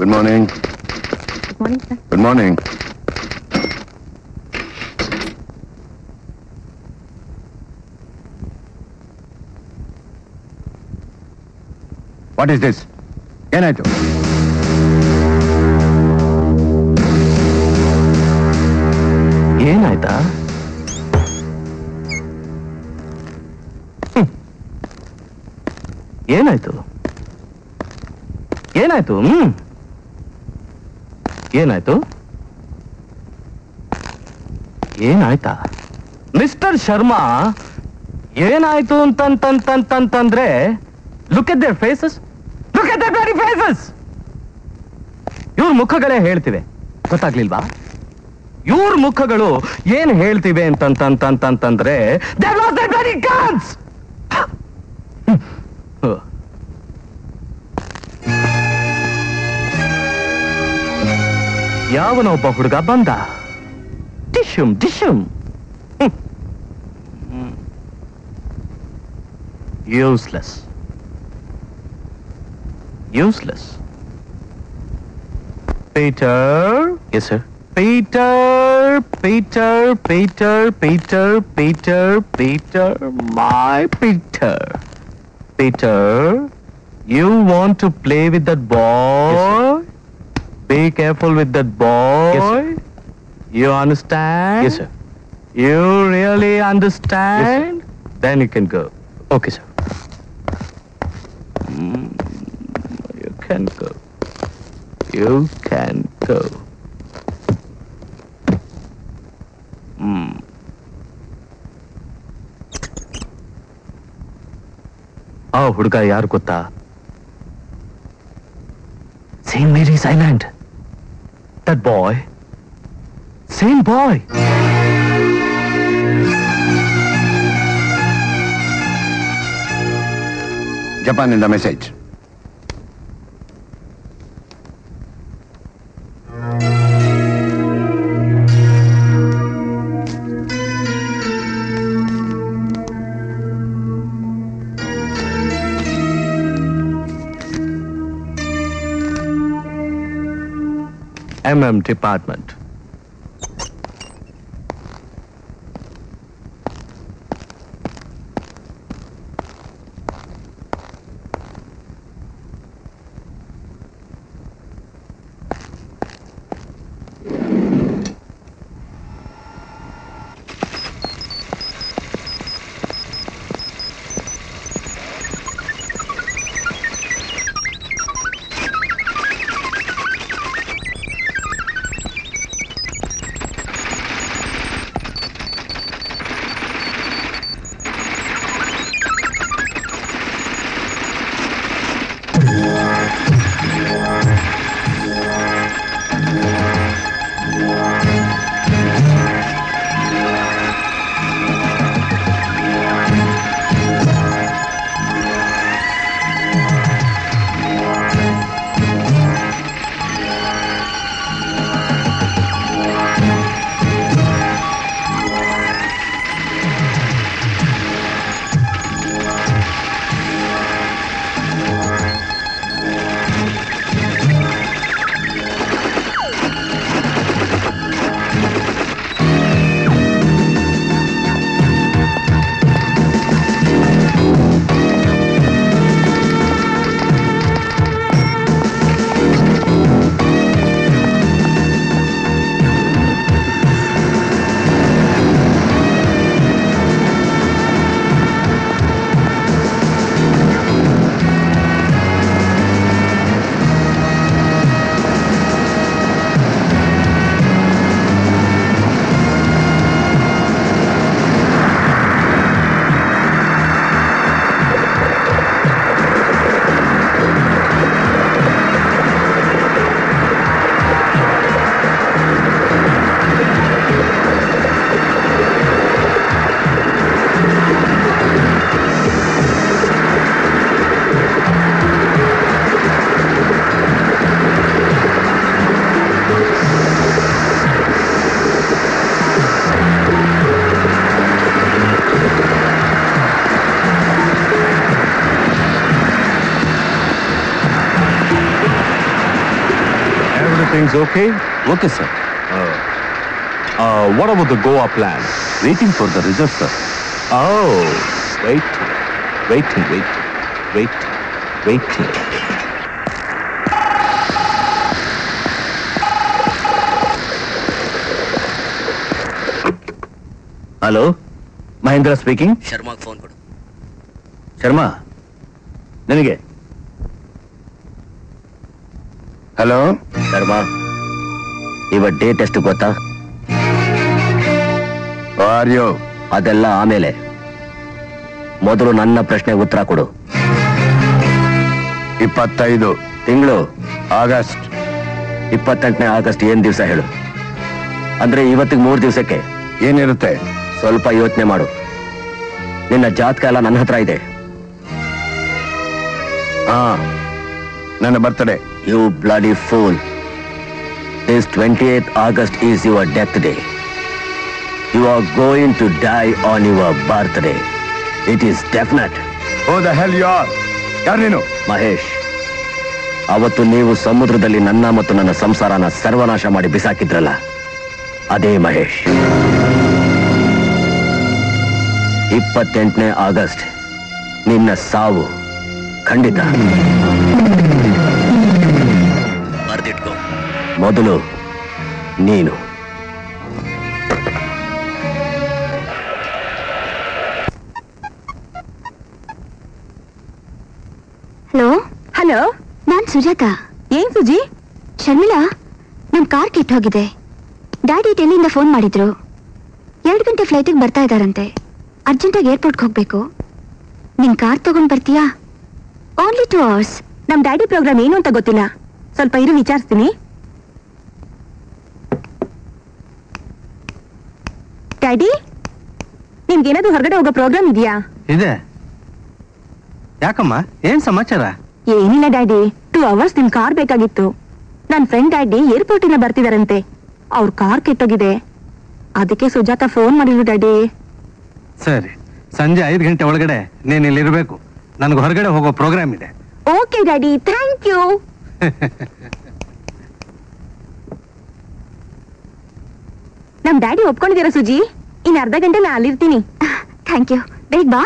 good morning morning sir good morning what is this ಏನಾಯ್ತು ಏನಾಯ್ತಾ ಹ್ಮ್. ಏನಾಯ್ತು ಏನಾಯ್ತು ಹ್ಮ್ ಏನಾಯ್ತು ಏನಾಯ್ತಾ ಮಿಸ್ಟರ್ ಶರ್ಮಾ ಏನಾಯ್ತು ಅಂತಂತಂತಂತಂದ್ರೆ look at their faces look at their faces ಇವ್ರ ಮುಖಗಳೇ ಹೇಳ್ತಿವೆ ಗೊತ್ತಾಗ್ಲಿಲ್ವಾ ಇವ್ರ ಮುಖಗಳು ಏನ್ ಹೇಳ್ತಿವೆ ಅಂತಂತಂತಂತಂದ್ರೆ they lost their bloody guns! ಹ. ಯಾವನೋ ಒಬ್ಬ ಹುಡುಗ ಬಂದ ಟಿಶ್ಯುಮ್ ಟಿಶ್ಯುಮ್ useless useless Peter yes sir Peter, Peter, Peter, Peter, Peter, Peter, my Peter. Peter, you want to play with that boy? Be careful with that boy. Yes, sir. You understand? Yes, sir. You really understand? Then you can go. Okay sir You can go. You can go. Hmm. ಆ ಹುಡುಗ ಯಾರು ಗೊತ್ತಾ Saint Mary's Island that boy same boy ಜಪಾನಿಂದ message MM department. Everything's okay? Okay sir Uh, uh, what about the Goa plan? Waiting for the result sir Oh, waiting, waiting, waiting, waiting, waiting. Hello Mahendra speaking ಶರ್ಮಾಗ್ ಫೋನ್ ಕೊಡು ಶರ್ಮಾ ನಿನಗೆ ಹಲೋ ಶರ್ಮಾ ಇವತ್ ಡೇಟ್ ಎಷ್ಟು ಗೊತ್ತಾ ಆರ್ ಯು ಅದೆಲ್ಲ ಆಮೇಲೆ ಮೊದಲು ನನ್ನ ಪ್ರಶ್ನೆಗೆ ಉತ್ತರ ಕೊಡು ಇಪ್ಪತ್ತೈದು ತಿಂಗಳು ಆಗಸ್ಟ್ ಇಪ್ಪತ್ತೆಂಟನೇ ಆಗಸ್ಟ್ ಏನ್ ದಿವಸ ಹೇಳು ಅಂದ್ರೆ ಇವತ್ತಿಗೆ ಮೂರು ದಿವಸಕ್ಕೆ ಏನಿರುತ್ತೆ ಸ್ವಲ್ಪ ಯೋಚನೆ ಮಾಡು ನಿನ್ನ ಜಾತಕ ಎಲ್ಲ ನನ್ನ ಹತ್ರ ಇದೆ ಹಾ ನನ್ನ birthday you bloody fool this twenty eighth August is your death day you are going to die on your birthday it is definite oh the hell you are ಯಾರು ನೀನು ಮಹೇಶ್ ಅವತ್ತು ನೀವು ಸಮುದ್ರದಲ್ಲಿ ನನ್ನ ಮತ್ತು ನನ್ನ ಸಂಸಾರನ ಸರ್ವನಾಶ ಮಾಡಿ ಬಿಸಾಕಿದ್ರಲ್ಲ ಅದೇ ಮಹೇಶ್ ಇಪ್ಪತ್ತೆಂಟನೇ ಆಗಸ್ಟ್ ನಿನ್ನ ಸಾವು ಖಂಡಿತ ಬರ್ದಿಟ್ಕೋ ಮೊದಲು ನೀನು ಹಲೋ ಹಲೋ ನಾನ್ ಸುಜಾತ ಏನ್ ಸುಜಿ ಶರ್ಮಿಳಾ ನಮ್ ಕಾರ್ ಕೆಟ್ಟ ಹೋಗಿದೆ ಡ್ಯಾಡಿ ಡೆಲ್ಲಿಯಿಂದ ಫೋನ್ ಮಾಡಿದ್ರು ಎರಡು ಗಂಟೆ ಫ್ಲೈಟಿಗೆ ಬರ್ತಾ ಇದಾರಂತೆ ಅರ್ಜೆಂಟಾಗಿ ಏರ್ಪೋರ್ಟ್ಗೆ ಹೋಗ್ಬೇಕು ನಿನ್ ಕಾರ್ ತಗೊಂಡ್ ಬರ್ತೀಯಾ ಓನ್ಲಿ ಟೂ ಅವರ್ಸ್ ನಮ್ ಡ್ಯಾಡಿ ಪ್ರೋಗ್ರಾಮ್ ಏನು ಅಂತ ಗೊತ್ತಿಲ್ಲ ಸ್ವಲ್ಪ ಇರು ವಿಚಾರಿಸ್ತೀನಿ ಡ್ಯಾಡಿ ನಿಮ್ಗೇನಾದ್ರೂ ಹೊರಗಡೆ ಹೋಗೋ ಪ್ರೋಗ್ರಾಮ್ ಇದೆಯಾ ಇದೆ ಯಾಕಮ್ಮ ಏನ್ ಸಮಾಚಾರ ಏನಿಲ್ಲ ಡ್ಯಾಡಿ ಟೂ ಅವರ್ಸ್ ನಿಮ್ ಕಾರ್ ಬೇಕಾಗಿತ್ತು ನನ್ ಫ್ರೆಂಡ್ ಡ್ಯಾಡಿ ಏರ್ಪೋರ್ಟ್ ಇಂದ ಬರ್ತಿದಾರಂತೆ ಅವ್ರ ಕಾರ್ ಕೆಟ್ಟೋಗಿದೆ ಅದಕ್ಕೆ ಸುಜಾತ ಫೋನ್ ಮಾಡಿದ್ರು ಡ್ಯಾಡಿ ಸರಿ ಸಂಜೆ ಐದು ಗಂಟೆ ಒಳಗಡೆ ನೀನ್ ಇಲ್ಲಿರ್ಬೇಕು ನನಗೆ ಹೊರಗಡೆ ಹೋಗೋ ಪ್ರೋಗ್ರಾಮ್ ಇದೆ ಓಕೆ ಡ್ಯಾಡಿ ಥ್ಯಾಂಕ್ ಯು ನಮ್ ಡ್ಯಾಡಿ ಒಪ್ಕೊಂಡಿದ್ದೀರಾ ಸುಜಿ ಇನ್ ಅರ್ಧ ಗಂಟೆ ನಾ ಅಲ್ಲಿರ್ತೀನಿ ಥ್ಯಾಂಕ್ ಯು ಬೇಗ ಬಾ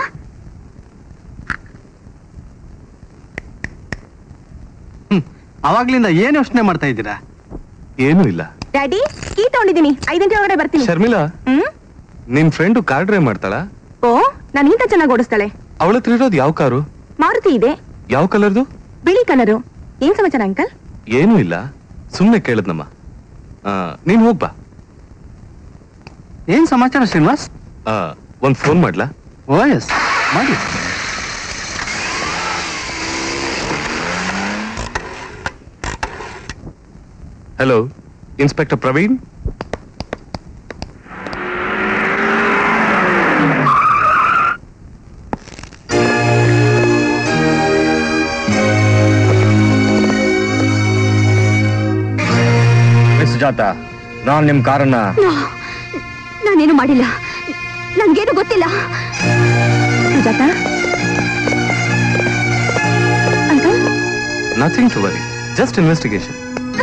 ಅವಾಗ್ಲಿಂದ ಏನ್ ಯೋಚನೆ ಮಾಡ್ತಾ ಇದ್ದೀರಾ ಏನೂ ಇಲ್ಲ ಡ್ಯಾಡಿ ಕೀ ತಗೊಂಡಿದ್ದೀನಿ ಐದು ಗಂಟೆ ಒಳಗಡೆ ಬರ್ತೀನಿ ಶರ್ಮಿಳಾ ಹ್ಮ್ ನಿನ್ ಫ್ರೆಂಡು ಕಾರ್ ಡ್ರೈವ್ ಮಾಡ್ತಾಳ ಓ ನನ್ಗಿಂತ ಚೆನ್ನಾಗಿ ಓಡಿಸ್ತಾಳೆ ಅವಳ ಹತ್ರ ಇರೋದು ಯಾವ ಕಾರು ಮಾರುತಿ ಇದೆ ಯಾವ ಕಲರ್ದು ಬಿಳಿ ಕಲರು ಏನ್ ಸಮಾಚಾರ ಅಂಕಲ್ ಏನೂ ಇಲ್ಲ ಸುಮ್ನೆ ಕೇಳದ್ನಮ್ಮ ಆ, ನೀನ್ ಹೋಗ್ಬಾ ಏನ್ ಸಮಾಚಾರ ಶ್ರೀನಿವಾಸ್ ಆ, ಒಂದ್ ಫೋನ್ ಮಾಡ್ಲಾ ಓ ಎಸ್ ಮಾಡಿ hello inspector Praveen miss Sujata ನಾನು ನಿಮ್ ಕಾರನ್ನ ನಾನೇನು ಮಾಡಿಲ್ಲ ನನ್ಗೇನು ಗೊತ್ತಿಲ್ಲ Sujata uncle nothing to worry just investigation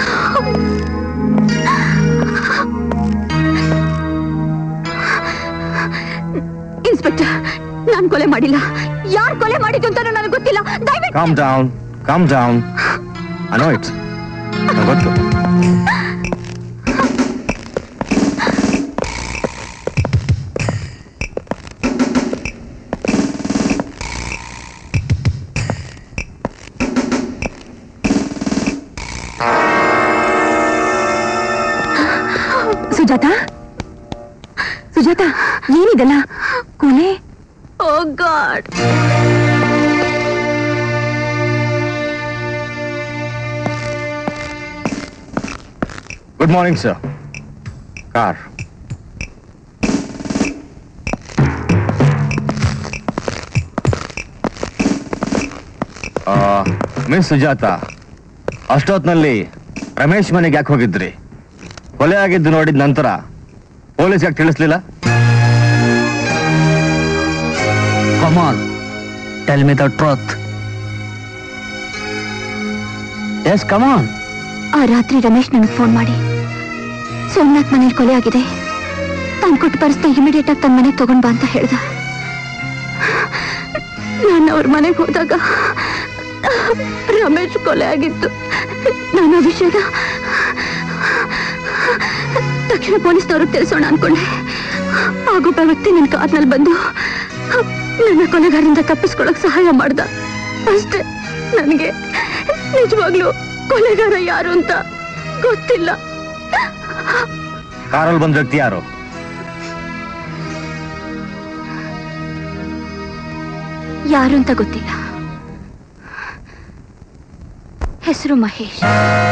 inspector ನಾನ್ ಕೊಲೆ ಮಾಡಿಲ್ಲ ಯಾರ್ ಕೊಲೆ ಮಾಡಿದ್ದು ಅಂತ ನನಗೆ ಗೊತ್ತಿಲ್ಲ ದಯವಿಟ್ಟು calm down calm down I know it's ಗೊತ್ತು ಸುಜಾತ ಸುಜಾತ ಏನಿದೆಲ್ಲ ಕೊಲೆ oh God good morning sir car miss Sujata ಅಷ್ಟೊತ್ನಲ್ಲಿ ರಮೇಶ್ ಮನೆಗೆ ಯಾಕೆ ಹೋಗಿದ್ರಿ ಕೊಲೆ ಆಗಿದ್ದು ನೋಡಿದ ನಂತರ ಪೊಲೀಸ್ ಯಾಕೆ ತಿಳಿಸ್ಲಿಲ್ಲ come on tell me the truth yes come on ಆ ರಾತ್ರಿ ರಮೇಶ್ ನನಗೆ ಫೋನ್ ಮಾಡಿ ಸೋಮನಾಥ್ ಮನೇಲಿ ಕೊಲೆ ಆಗಿದೆ ತಾನು ಕೊಟ್ಟು ಪರಿಸ್ತಾ ಇಮಿಡಿಯೇಟ್ ಆಗಿ ತನ್ನ ಮನೆಗೆ ತಗೊಂಡ್ ಬಾ ಅಂತ ಹೇಳ್ದ ನಾನು ಅವ್ರ ಮನೆಗೆ ಹೋದಾಗ ರಮೇಶ್ ಕೊಲೆ ಆಗಿತ್ತು ನಾನು ಆ ವಿಷಯದ ತಕ್ಷಣ ಪೊಲೀಸ್ನವ್ರಿಗೆ ತಿಳಿಸೋಣ ಅನ್ಕೊಂಡೆ ಆಗೊಬ್ಬ ವ್ಯಕ್ತಿ ನನ್ನ ಕಾರ್ನಲ್ಲಿ ಬಂದು ನನ್ನ ಕೊಲೆಗಾರರಿಂದ ತಪ್ಪಿಸ್ಕೊಳಕ್ ಸಹಾಯ ಮಾಡ್ದ ಅಷ್ಟೇ ನನಗೆ ನಿಜವಾಗ್ಲೂ ಕೊಲೆಗಾರ ಯಾರು ಅಂತ ಗೊತ್ತಿಲ್ಲ ಕಾರಲ್ಲಿ ಬಂದ ವ್ಯಕ್ತಿ ಯಾರು ಯಾರು ಅಂತ ಗೊತ್ತಿಲ್ಲ ಹೆಸರು ಮಹೇಶ್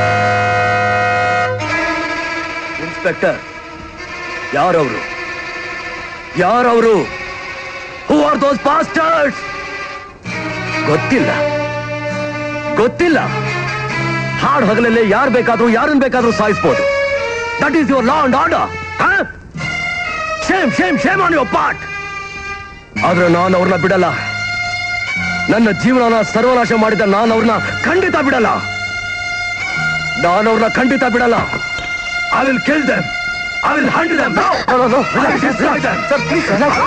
ಇನ್ಸ್ಪೆಕ್ಟರ್ ಯಾರವರು ಯಾರವರು ಹೂ ಆರ್ ದೋಸ್ ಪಾಸ್ಟರ್ಸ್ ಗೊತ್ತಿಲ್ಲ ಗೊತ್ತಿಲ್ಲ ಹಾಡು ಹಗಲಲ್ಲೇ ಯಾರು ಬೇಕಾದ್ರೂ ಯಾರನ್ನ ಬೇಕಾದ್ರೂ ಸಾಯಿಸ್ಬೋದು that is your law and order shame shame shame on your part ಆದ್ರೆ ನಾನು ಅವ್ರನ್ನ ಬಿಡಲ್ಲ ನನ್ನ ಜೀವನನ ಸರ್ವನಾಶ ಮಾಡಿದ ನಾನು ಅವ್ರನ್ನ ಖಂಡಿತ ಬಿಡಲ್ಲ ನಾನು ಅವ್ರನ್ನ ಖಂಡಿತ ಬಿಡಲ್ಲ I will kill them I will hunt them no no no relax relax sir please relax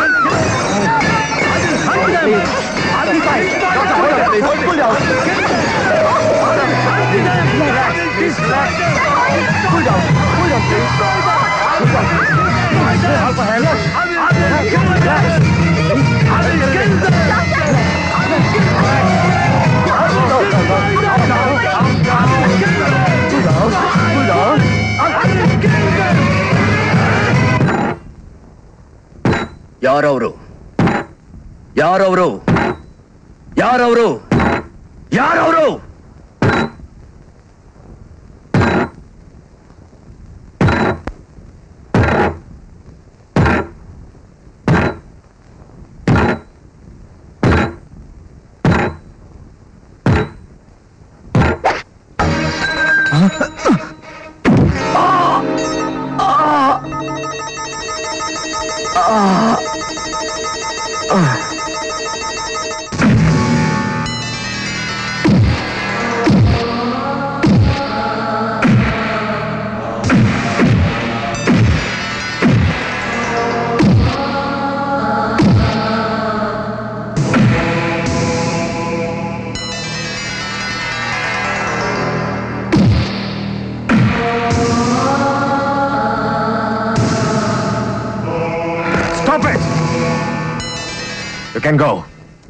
ಯಾರವರು ಯಾರವರು ಯಾರವರು ಯಾರವರು Stop it! You can go.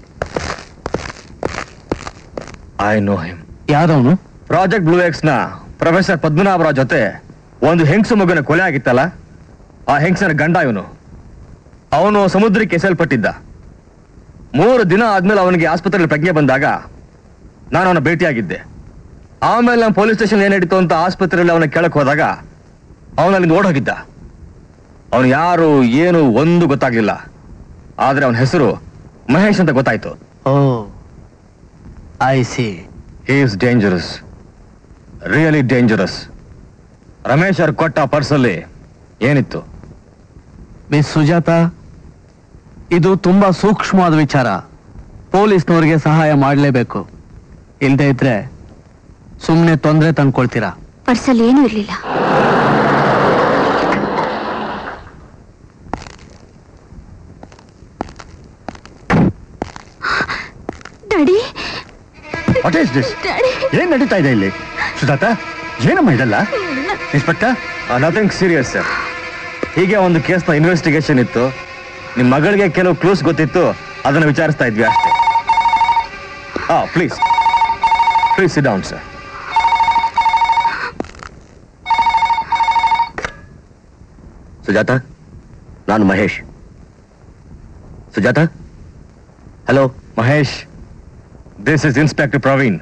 I know him. ಯಾವ್ದವನು ಪ್ರಾಜೆಕ್ಟ್ ಬ್ಲೂ ಎಕ್ಸ್ ನ ಪ್ರೊಫೆಸರ್ ಪದ್ಮನಾಭರಾವ್ ಜೊತೆ ಒಂದು ಹೆಂಗಸು ಮಗುನ ಕೊಲೆ ಆಗಿತ್ತಲ್ಲ ಆ ಹೆಂಗಸನ ಗಂಡ ಇವನು ಅವನು ಸಮುದ್ರಕ್ಕೆ ಎಸೆಯಲ್ಪಟ್ಟಿದ್ದ ಮೂರು ದಿನ ಆದ್ಮೇಲೆ ಅವನಿಗೆ ಆಸ್ಪತ್ರೆಯಲ್ಲಿ ಪ್ರಜ್ಞೆ ಬಂದಾಗ ನಾನು ಅವನ ಭೇಟಿಯಾಗಿದ್ದೆ ಆಮೇಲೆ ನಮ್ಮ ಪೊಲೀಸ್ ಸ್ಟೇಷನ್ ಏನ್ ನಡೀತು ಅಂತ ಆಸ್ಪತ್ರೆಯಲ್ಲಿ ಅವನ ಕೇಳಕ್ ಹೋದಾಗ ಅವನಲ್ಲಿ ಓಡೋಗಿದ್ದ ಅವನು ಯಾರು ಏನು ಒಂದು ಗೊತ್ತಾಗ್ಲಿಲ್ಲ ಆದ್ರೆ ಅವನ ಹೆಸರು ಮಹೇಶ್ ಅಂತ ಗೊತ್ತಾಯ್ತು oh I see he is dangerous really dangerous Ramesh ಅವ್ರು ಕೊಟ್ಟ ಪರ್ಸಲ್ಲಿ ಏನಿತ್ತು ಮಿಸ್ ಸುಜಾತ ಇದು ತುಂಬಾ ಸೂಕ್ಷ್ಮವಾದ ವಿಚಾರ ಪೊಲೀಸ್ನವ್ರಿಗೆ ಸಹಾಯ ಮಾಡಲೇಬೇಕು ಇಲ್ದೇ ಇದ್ರೆ ಸುಮ್ಮನೆ ತೊಂದರೆ ತಂದ್ಕೊಳ್ತೀರಾ ಪರ್ಸಲ್ಲಿ ಏನೂ ಇರಲಿಲ್ಲ daddy what is this daddy ಏನ್ ನಡೀತಾ ಇದೆ ಇಲ್ಲಿ ಸುಧಾತ ಏನಮ್ಮ ಇದೆಲ್ಲ ಇನ್ಸ್ಪೆಕ್ಟರ್ ನಥಿಂಗ್ ಸೀರಿಯಸ್ ಸರ್ ಹೀಗೆ ಒಂದು ಕೇಸ್ನ ಇನ್ವೆಸ್ಟಿಗೇಷನ್ ಇತ್ತು ನಿಮ್ಮ ಮಗಳಿಗೆ ಕೆಲವು ಕ್ಲೂಸ್ ಗೊತ್ತಿತ್ತು ಅದನ್ನು ವಿಚಾರಿಸ್ತಾ ಇದ್ವಿ ಅಷ್ಟೇ ಹಾ please please sit down sir Sujata ನಾನು Mahesh Sujata hello Mahesh this is inspector Praveen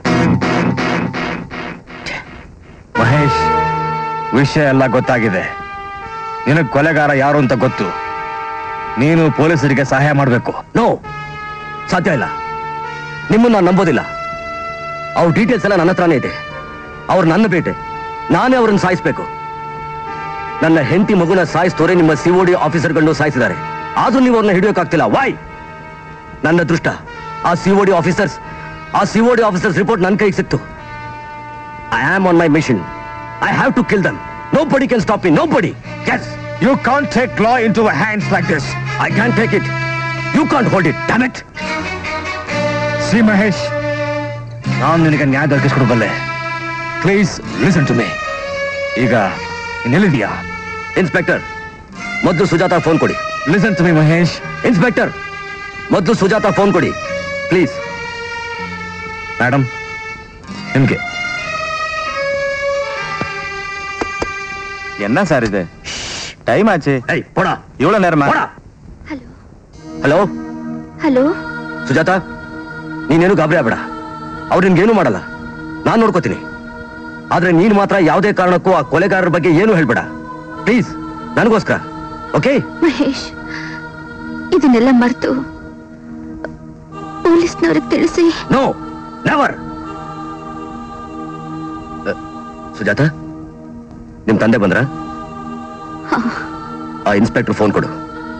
Mahesh ವಿಷಯ ಎಲ್ಲ ಗೊತ್ತಾಗಿದೆ ನಿನಗ್ ಕೊಲೆಗಾರ ಯಾರು ಅಂತ ಗೊತ್ತು ನೀನು ಪೊಲೀಸರಿಗೆ ಸಹಾಯ ಮಾಡಬೇಕು ನೋ ಸಾಧ್ಯ ಇಲ್ಲ ನಿಮ್ಮನ್ನ ನಾನು ನಂಬೋದಿಲ್ಲ ಅವ್ರ ಡೀಟೇಲ್ಸ್ ಎಲ್ಲ ನನ್ನ ಹತ್ರನೇ ಇದೆ ಅವ್ರು ನನ್ನ ಬೇಟೆ ನಾನೇ ಅವ್ರನ್ನ ಸಾಯಿಸ್ಬೇಕು ನನ್ನ ಹೆಂಡತಿ ಮಗುನ ಸಾಯಿಸ್ತೋರೆ ನಿಮ್ಮ ಸಿಒಡಿ ಆಫೀಸರ್ಗಳನ್ನು ಸಾಯಿಸಿದ್ದಾರೆ ಆದ್ರೂ ನೀವು ಅವ್ರನ್ನ ಹಿಡಿಯೋಕ್ಕಾಗ್ತಿಲ್ಲ ವಾಯ್ ನನ್ನ ದೃಷ್ಟ ಆ ಸಿಒಡಿ ಆಫೀಸರ್ಸ್ ಆ ಸಿಒಡಿ ಆಫೀಸರ್ಸ್ ರಿಪೋರ್ಟ್ ನನ್ನ ಕೈಗೆ ಸಿಕ್ತು I am on my mission I have to kill them. Nobody can stop me. Nobody. Yes. You can't take law into your hands like this. I can't take it. You can't hold it. Damn it. See Mahesh ನಾನು ನಿನಗೆ ನ್ಯಾಯ ದೊರಕಿಸ್ಕೊಡ್ಬಲ್ಲೆ ಪ್ಲೀಸ್ ಲಿಸನ್ ಟು ಮೀ ಈಗ ಇನ್ನೆಲ್ಲಿದೆಯಾ ಇನ್ಸ್ಪೆಕ್ಟರ್ ಮೊದಲು ಸುಜಾತ ಫೋನ್ ಕೊಡಿ listen to me Mahesh inspector ಮೊದಲು ಸುಜಾತ ಫೋನ್ ಕೊಡಿ ಪ್ಲೀಸ್ ಮೇಡಮ್ ನಿಮ್ಗೆ என்ன சார் இது டைம் ஆச்சு ಏಯ್ ಪೋಡ இவ்வளவு நேரமா ಪೋಡ ಹಲೋ ಹಲೋ ಹಲೋ ಸುಜಾತ ನೀನೇನು ಗಾಬರಿ ಆಗ್ಬೇಡ ಅವ್ರು ನಿನ್ಗೇನು ಮಾಡಲ್ಲ ನಾನ್ ನೋಡ್ಕೋತೀನಿ ಆದ್ರೆ ನೀನ್ ಮಾತ್ರ ಯಾವುದೇ ಕಾರಣಕ್ಕೂ ಆ ಕೊಲೆಗಾರರ ಬಗ್ಗೆ ಏನು ಹೇಳ್ಬೇಡ ಪ್ಲೀಸ್ ನನಗೋಸ್ಕರ ಓಕೆ ಮಹೇಶ್ ಇದನ್ನೆಲ್ಲ ಮರೆತು ಪೊಲೀಸ್ನವ್ರಿಗೆ ತಿಳಿಸಿ ನೋ ನೆವರ್ ಸುಜಾತ ನಿಮ್ ತಂದೆ ಬಂದ್ರ ಹಾ. ಆ ಇನ್ಸ್ಪೆಕ್ಟರ್ ಫೋನ್ ಕೊಡು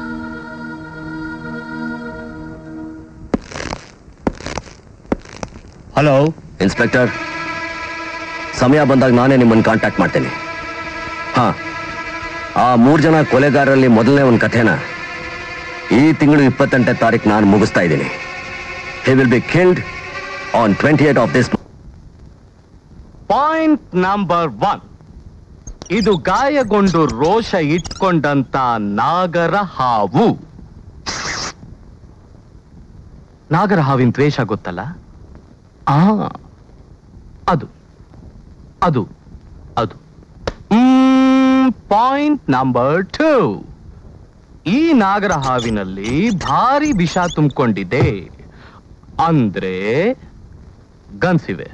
ಹಲೋ ಇನ್ಸ್ಪೆಕ್ಟರ್ ಸಮಯ ಬಂದಾಗ ನಾನೇ ನಿಮ್ಮನ್ನು ಕಾಂಟ್ಯಾಕ್ಟ್ ಮಾಡ್ತೇನೆ ಹಾ ಆ ಮೂರ್ ಜನ ಕೊಲೆಗಾರರಲ್ಲಿ ಮೊದಲನೇ ಒಂದು ಕಥೆನ ಈ ತಿಂಗಳು ಇಪ್ಪತ್ತೆಂಟನೇ ತಾರೀಕು ನಾನು ಮುಗಿಸ್ತಾ ಇದ್ದೀನಿ he will be killed on twenty eight of this point number one ಇದು ಗಾಯಗೊಂಡು ರೋಷ ಇಟ್ಕೊಂಡಂತ ನಾಗರ ಹಾವು ನಾಗರ ಹಾವಿನ ದ್ವೇಷ ಗೊತ್ತಲ್ಲ ಆ ಅದು ಅದು ಅದು ಪಾಯಿಂಟ್ ನಂಬರ್ ಟೂ ಈ ನಾಗರ ಹಾವಿನಲ್ಲಿ ಭಾರಿ ವಿಷ ತುಂಬಿಕೊಂಡಿದೆ ಅಂದ್ರೆ ಗನ್ಸಿವೆ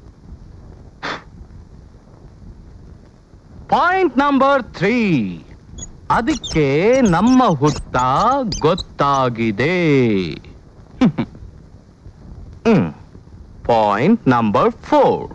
ಪಾಯಿಂಟ್ ನಂಬರ್ ತ್ರೀ ಅದಕ್ಕೆ ನಮ್ಮ ಹುತ್ತ ಗೊತ್ತಾಗಿದೆ ಪಾಯಿಂಟ್ ನಂಬರ್ ಫೋರ್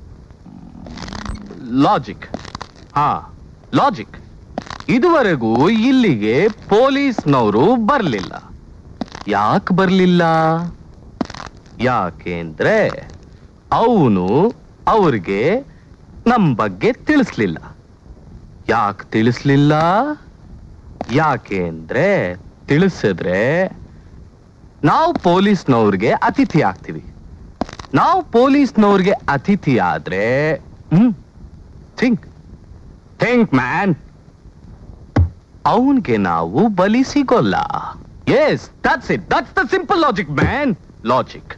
ಲಾಜಿಕ್ ಹಾ ಲಾಜಿಕ್ ಇದುವರೆಗೂ ಇಲ್ಲಿಗೆ ಪೊಲೀಸ್ನವರು ಬರಲಿಲ್ಲ ಯಾಕೆ ಬರಲಿಲ್ಲ ಯಾಕೆಂದ್ರೆ ಅವನು ಅವ್ರಿಗೆ ನಮ್ ಬಗ್ಗೆ ತಿಳಿಸ್ಲಿಲ್ಲ ಯಾಕೆ ತಿಳಿಸ್ಲಿಲ್ಲ ಯಾಕೆ ಅಂದ್ರೆ ತಿಳಿಸಿದ್ರೆ ನಾವು ಪೊಲೀಸ್ನವ್ರಿಗೆ ಅತಿಥಿ ಆಗ್ತೀವಿ ನಾವು ಪೊಲೀಸ್ನವ್ರಿಗೆ ಅತಿಥಿ ಆದ್ರೆ ಹ್ಮ್ ಥಿಂಕ್ ಥಿಂಕ್ ಮ್ಯಾನ್ ಅವನ್ಗೆ ನಾವು ಬಲಿ ಸಿಗೋಲ್ಲ yes that's it that's the simple logic man logic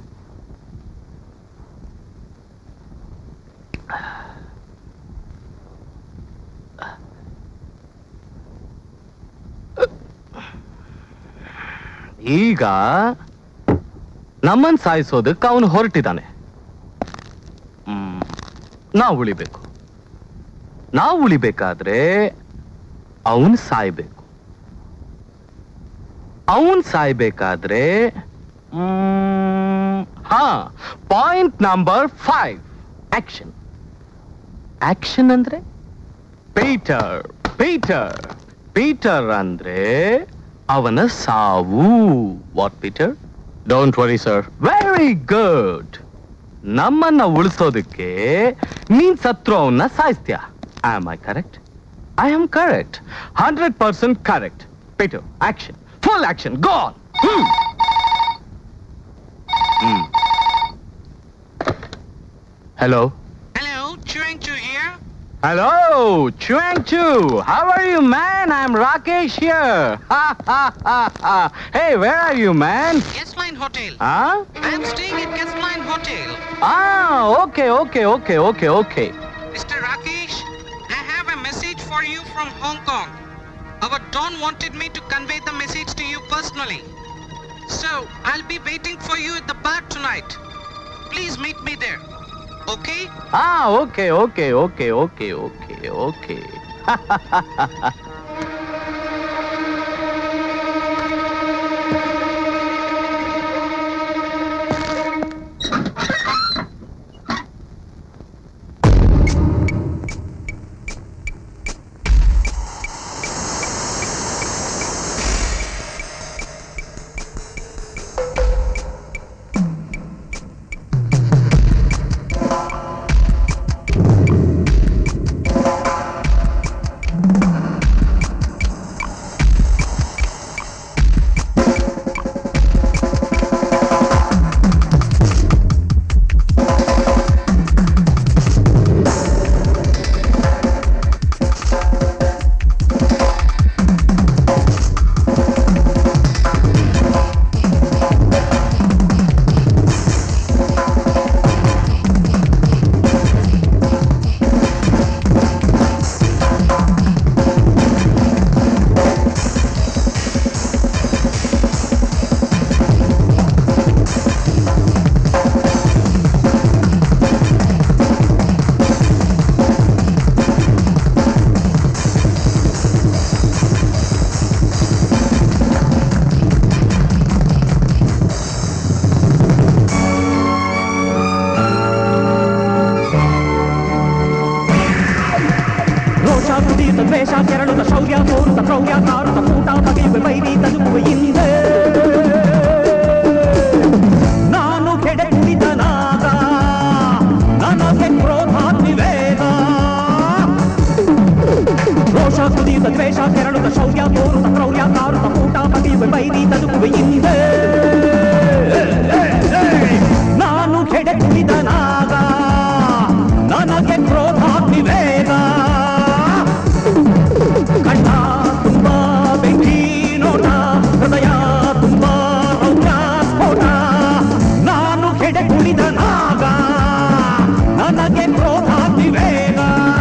ಈಗ ನಮ್ಮನ್ ಸಾಯಿಸೋದಕ್ಕೆ ಅವನು ಹೊರಟಿದ್ದಾನೆ ಹ್ಮ್. ನಾವು ಉಳಿಬೇಕು ನಾವು ಉಳಿಬೇಕಾದ್ರೆ ಅವನ್ ಸಾಯ್ಬೇಕು ಅವನ್ ಸಾಯ್ಬೇಕಾದ್ರೆ ಮ್, ಹಾ point number five action action ಅಂದ್ರೆ ಪೀಟರ್ ಪೀಟರ್ ಪೀಟರ್ ಅಂದ್ರೆ ಅವನ ಸಾವು what Peter don't worry sir very good ನಮ್ಮನ್ನ ಉಳಿಸೋದಕ್ಕೆ ನೀನ್ ಸತ್ರು ಅವನ್ನ ಸಾಯಿಸ್ತೀಯ am I correct I am correct hundred percent correct Peter action full action gone hello Hello, Chewing Chew here. Hello, Chuang Chu. How are you, man? I'm Rakesh here. Ha ha ha ha. Hey, where are you, man? Gasline Hotel. Huh? I am staying at Gasline Hotel. Ah, okay, okay, okay, okay, okay. Mr. Rakesh, I have a message for you from Hong Kong. Our Don wanted me to convey the message to you personally. So, I'll be waiting for you at the bar tonight. Please meet me there. Okay? Ah, okay, okay, okay, okay, okay, okay. ದ್ವೇಷ ಕೆರಳುತ್ತ ಶೌರ್ಯ ತೋರುತ್ತ ಕ್ರೌರ್ಯ ಕಾರುತ್ತ ಕೂಟ ಬಗೆಯುವೆ ಬೈರಿ ತಲುಪುವೆ ಹಿಂದೆ ನಾನು ಕೆಡೆ ಕುಡಿದ ನಾಗ ನನಗೆ ಕ್ರೋಧಾಗ್ನಿವೇಗ ರೋಷ ಕುದಿಯುತ್ತ ದ್ವೇಷ ಕೆರಳುತ್ತ ಶೌರ್ಯ ತೋರುತ್ತ ಕ್ರೌರ್ಯ ಕಾರುತ್ತ ಕೂಟ ಬಗೆಯುವೆ ಬೈರಿ ತಲುಪುವೆ ಹಿಂದೆ ನಾನು ಕೆಡೆ ಕುಡಿದ ನಾಗ ನನಗೆ ಕ್ರೋಧಾಗ್ನಿವೇಗ ಕಣ್ಣ ತುಂಬಾ ಬೆಂಕಿ ನೋಟ ಹೃದಯ ತುಂಬಾ ರೌದ್ರ ಸ್ಫೋಟ ನಾನು ಕೆಡೆ ಕುಡಿದ ನಾಗ ನನಗೆ ಕ್ರೋಧಾಗ್ನಿವೇಗ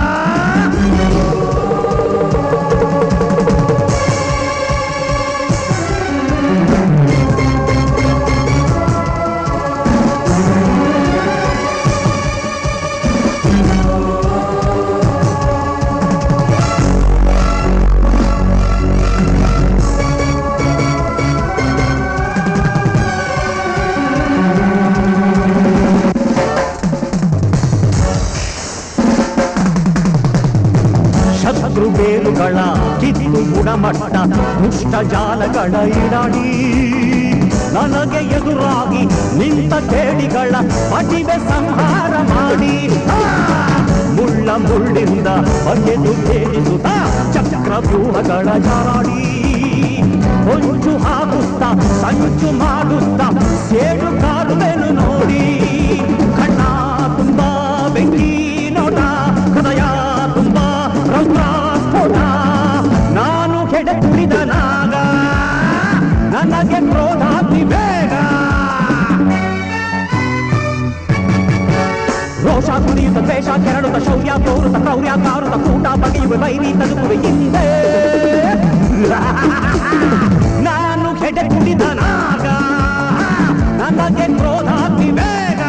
ಶತ್ರು ಬೇರುಗಳ ಕಿತ್ತು ಗುಣಮಟ್ಟ ದುಷ್ಟ ಜಾಲಗಳ ಇಡಾಡಿ ನನಗೆ ಎದುರಾಗಿ ನಿಂತ ಕೇಡಿಗಳ ಪಟಿವೆ ಸಂಹಾರ ಮಾಡಿ ಆ! ಮುಳ್ಳ ಮುಳ್ಳಿಂದ ಬಗೆದು ಭೇದಿಸುತ್ತ ಚಕ್ರ ವ್ಯೂಹಗಳ ಜಾರಾಡಿ ಹೊಂಚು ಹಾಕುತ್ತಾ ಸಂಚು ಮಾಡುತ್ತಾ ಸೇಡು ಕಾರುವೆನು ನೋಡಿ ಕಣ್ಣ ತುಂಬಾ ಬೆಂಕಿ ನೋಟ ಹೃದಯ ತುಂಬಾ ರೌದ್ರ ಸ್ಫೋಟ ನಾನು ಕೆಡೆ ಕುಡಿದ ನಾಗ ನನಗೆ ಕ್ರೋಧಾಗ್ನಿ ಬೇಗ ರೋಷ ಕುಡಿಯುತ್ತ ದ್ವೇಷ ಕೆರಳುತ್ತ ಶೌರ್ಯ ತೋರುತ್ತ ಕ್ರೌರ್ಯ ಕಾರುತ್ತ ಕೂಟ ಬಗೆಯುವೆ ಬೈರಿ ತಲುಪುವೆ ಹಿಂದೆ ನಾನು ಕೆಡೆ ಕುಡಿದ ನಾಗ ನನಗೆ ಕ್ರೋಧಾಗ್ನಿ ಬೇಗ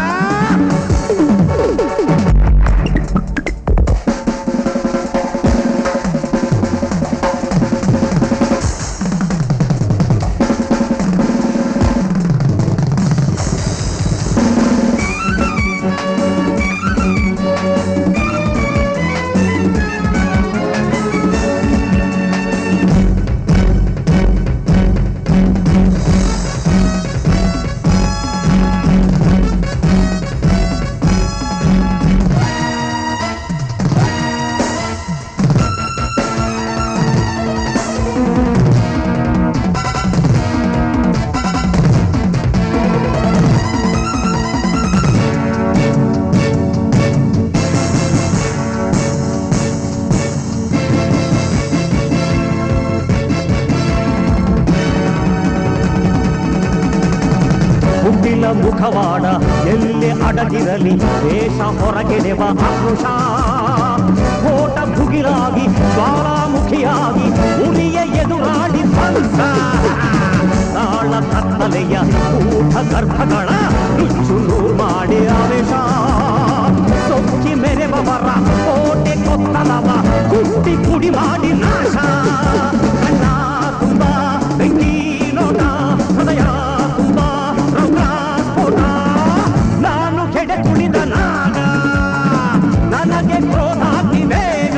ಹುಟ್ಟಿಲ ಮುಖವಾಡ ಎಲ್ಲಿ ಅಡಗಿರಲಿ ದೇಶ ಹೊರಗೆಡೆವ ಆಕ್ರೋಶ ಕೋಟ ಭುಗಿರಾಗಿ ಜ್ವಾಲಾಮುಖಿಯಾಗಿ ಉರಿಯ ಎದುರಾಡಿ ಬಂದ ತಾಳ ಕತ್ತಲೆಯ ಊಟ ಗರ್ಭಗಳ ನುಚ್ಚು ನೂರು ಮಾಡಿ ಆವೇಶ ಸೊಕ್ಕಿ ಮೆರೆಬವರ ಕೋಟೆ ಕೊತ್ತಲವ ಕುಟ್ಟಿ ಕುಡಿ ಮಾಡಿ ನಾಶ ಕಣ್ಣ ತುಂಬ ಬೆಂಕಿ ನೋಟ ಹೃದಯ ತುಂಬ ರೌದ್ರ ಸ್ಫೋಟ ನಾನು ಕೆಡೆ ಕುಡಿದ ನಾಗ ನನಗೆ ಕ್ರೋಧಾಗ್ನಿ ಬೇಗ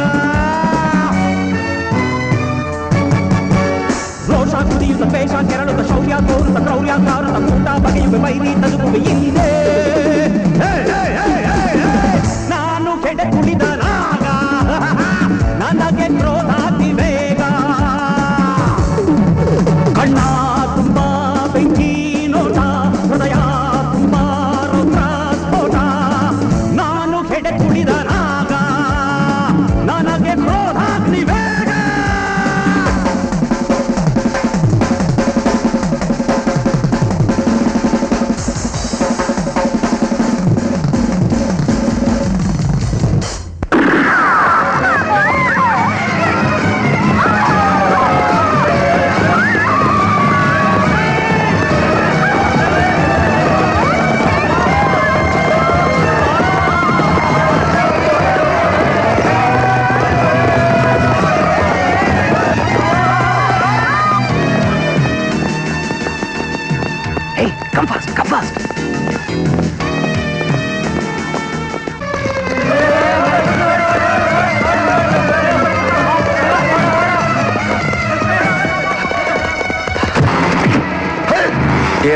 ರೋಷ ಕುದಿಯುತ್ತ ದ್ವೇಷ ಕೆರಳುತ್ತ ಶೌರ್ಯ ತೋರುತ್ತ ಕ್ರೌರ್ಯ ಕಾರುತ್ತ ಕೂಟ ಬಗೆಯುವೆ ಬೈರಿ ತಲುಪುವೆ ಹಿಂದೆ ಹೇ, ಹೇ, ಹೇ, ಹೇ, ಹೇ. ನಾನು ಕೆಡೆ ಕುಡಿದ ನಾಗ ನನಗೆ ಕ್ರೋಧಾಗ್ನಿ ಬೇಗ ಕಣ್ಣ ತುಂಬ ಬೆಂಕಿ ನೋಟ ಹೃದಯ ತುಂಬ ರೌದ್ರ ಸ್ಫೋಟ ನಾನು ಕೆಡೆ ಕುಡಿದ ನಾಗ ನನಗೆ ಕ್ರೋಧಾಗ್ನಿ ಬೇಗ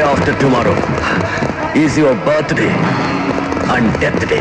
after tomorrow is your birthday and death day.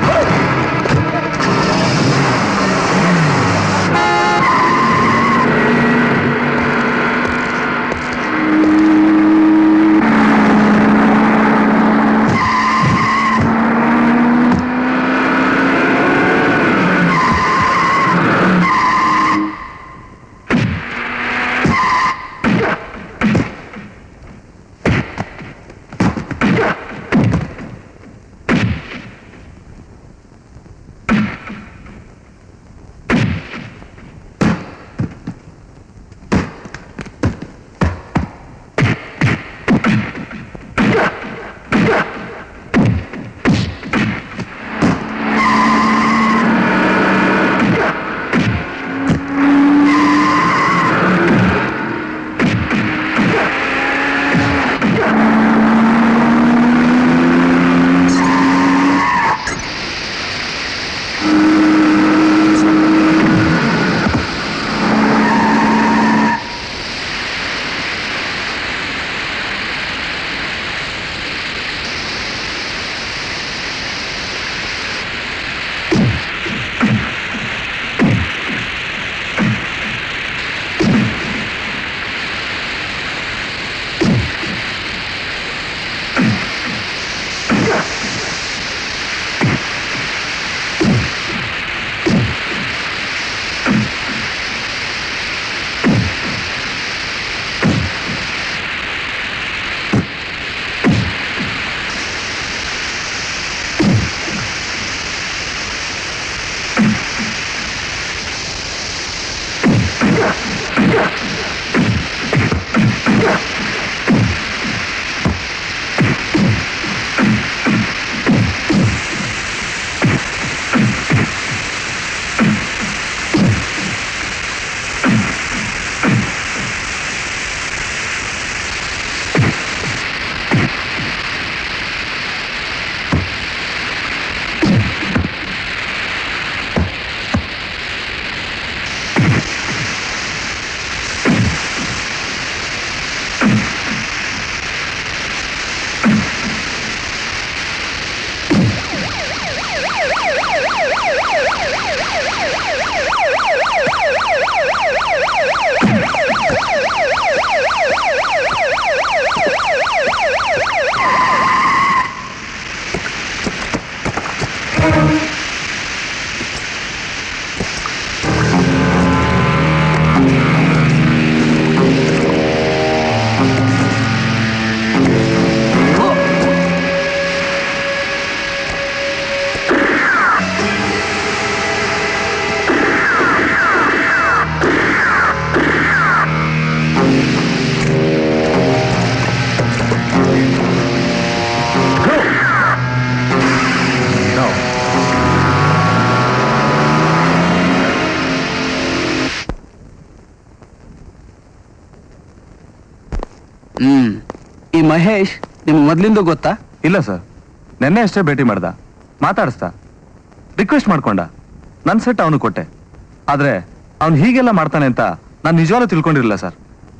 ಹ್ಮ್ ಈ ಮಹೇಶ್ ನಿಮ್ಗೆ ಮೊದ್ಲಿಂದ ಗೊತ್ತಾ ಇಲ್ಲ ಸರ್ ನೆನ್ನೆ ಅಷ್ಟೇ ಭೇಟಿ ಮಾಡ್ದ ಮಾತಾಡಿಸ್ದ ರಿಕ್ವೆಸ್ಟ್ ಮಾಡ್ಕೊಂಡ ನನ್ ಸೆಟ್ ಅವನು ಕೊಟ್ಟೆ ಆದ್ರೆ ಅವ್ನು ಹೀಗೆಲ್ಲ ಮಾಡ್ತಾನೆ ಅಂತ ನಾನು ನಿಜವಾಗ್ಲೂ ತಿಳ್ಕೊಂಡಿರಲಿಲ್ಲ ಸರ್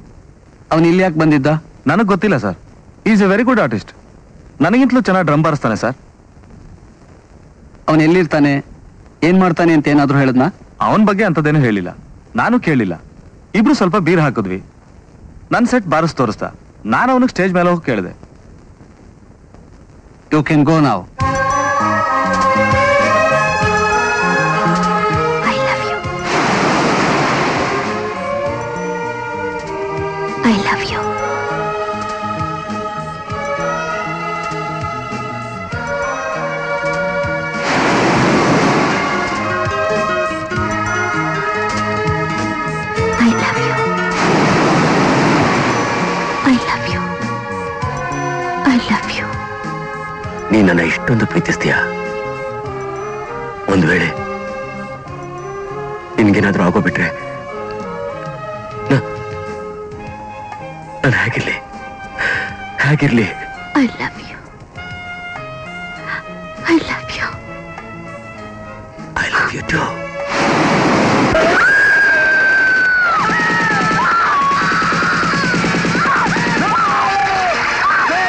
ಅವನು ಇಲ್ಲಿ ಯಾಕೆ ಬಂದಿದ್ದ ನನಗೆ ಗೊತ್ತಿಲ್ಲ sir is a very good artist ನನಗಿಂತಲೂ ಚೆನ್ನಾಗಿ ಡ್ರಮ್ ಬಾರಿಸ್ತಾನೆ ಸರ್ ಅವನು ಎಲ್ಲಿರ್ತಾನೆ ಏನ್ ಮಾಡ್ತಾನೆ ಅಂತ ಏನಾದ್ರು ಹೇಳದ್ನಾ ಅವನ ಬಗ್ಗೆ ಅಂತದೇನು ಹೇಳಿಲ್ಲ ನಾನು ಕೇಳಿಲ್ಲ ಇಬ್ರು ಸ್ವಲ್ಪ ಬೀರ್ ಹಾಕಿದ್ವಿ ನನ್ ಸೆಟ್ ಬಾರಿಸ್ ತೋರಿಸ್ದ ನಾನು ಅವನಿಗೆ ಸ್ಟೇಜ್ ಮೇಲೆ ಹೋಗಿ ಕೇಳಿದೆ ಯು ಕ್ಯಾನ್ ಗೋ ನಾವು I love you I love you I love you I love you ನೀ ನನ್ನ ಇಷ್ಟೊಂದು ಪ್ರೀತಿಸ್ತೀಯ ಒಂದು ವೇಳೆ ನಿನ್ಗೇನಾದ್ರೂ ಆಗೋಗ್ಬಿಟ್ರೆ ನಾನು ಹೇಗಿರ್ಲಿ ಹೇಗಿರ್ಲಿ I love you I love you I love you too No!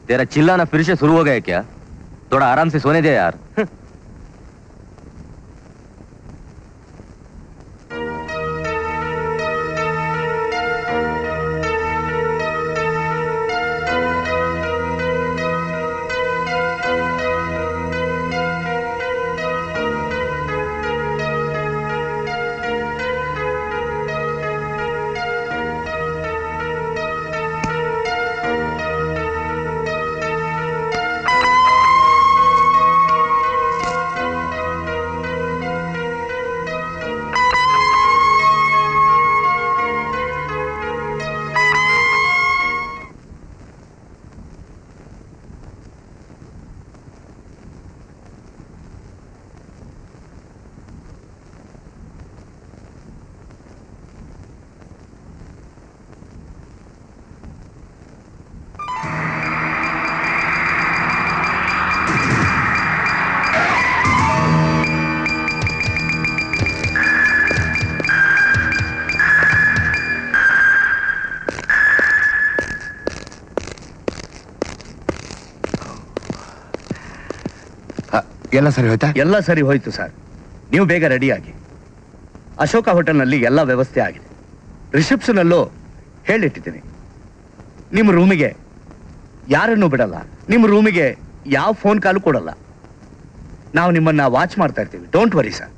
तेरा चिल्लाना फिर से शुरू हो गया क्या थोड़ा आराम से सोने दे यार ಎಲ್ಲ ಸರಿ ಹೋಯ್ತಾ ಎಲ್ಲ ಸರಿ ಹೋಯ್ತು ಸರ್ ನೀವು ಬೇಗ ರೆಡಿಯಾಗಿ ಅಶೋಕ ಹೋಟೆಲ್ನಲ್ಲಿ ಎಲ್ಲ ವ್ಯವಸ್ಥೆ ಆಗಿದೆ ರಿಸೆಪ್ಷನಲ್ಲೂ ಹೇಳಿಟ್ಟಿದ್ದೀನಿ ನಿಮ್ಮ ರೂಮಿಗೆ ಯಾರನ್ನೂ ಬಿಡಲ್ಲ ನಿಮ್ಮ ರೂಮಿಗೆ ಯಾವ ಫೋನ್ ಕಾಲು ಕೊಡಲ್ಲ ನಾವು ನಿಮ್ಮನ್ನ ವಾಚ್ ಮಾಡ್ತಾ ಇರ್ತೀವಿ ಡೋಂಟ್ ವರಿ ಸರ್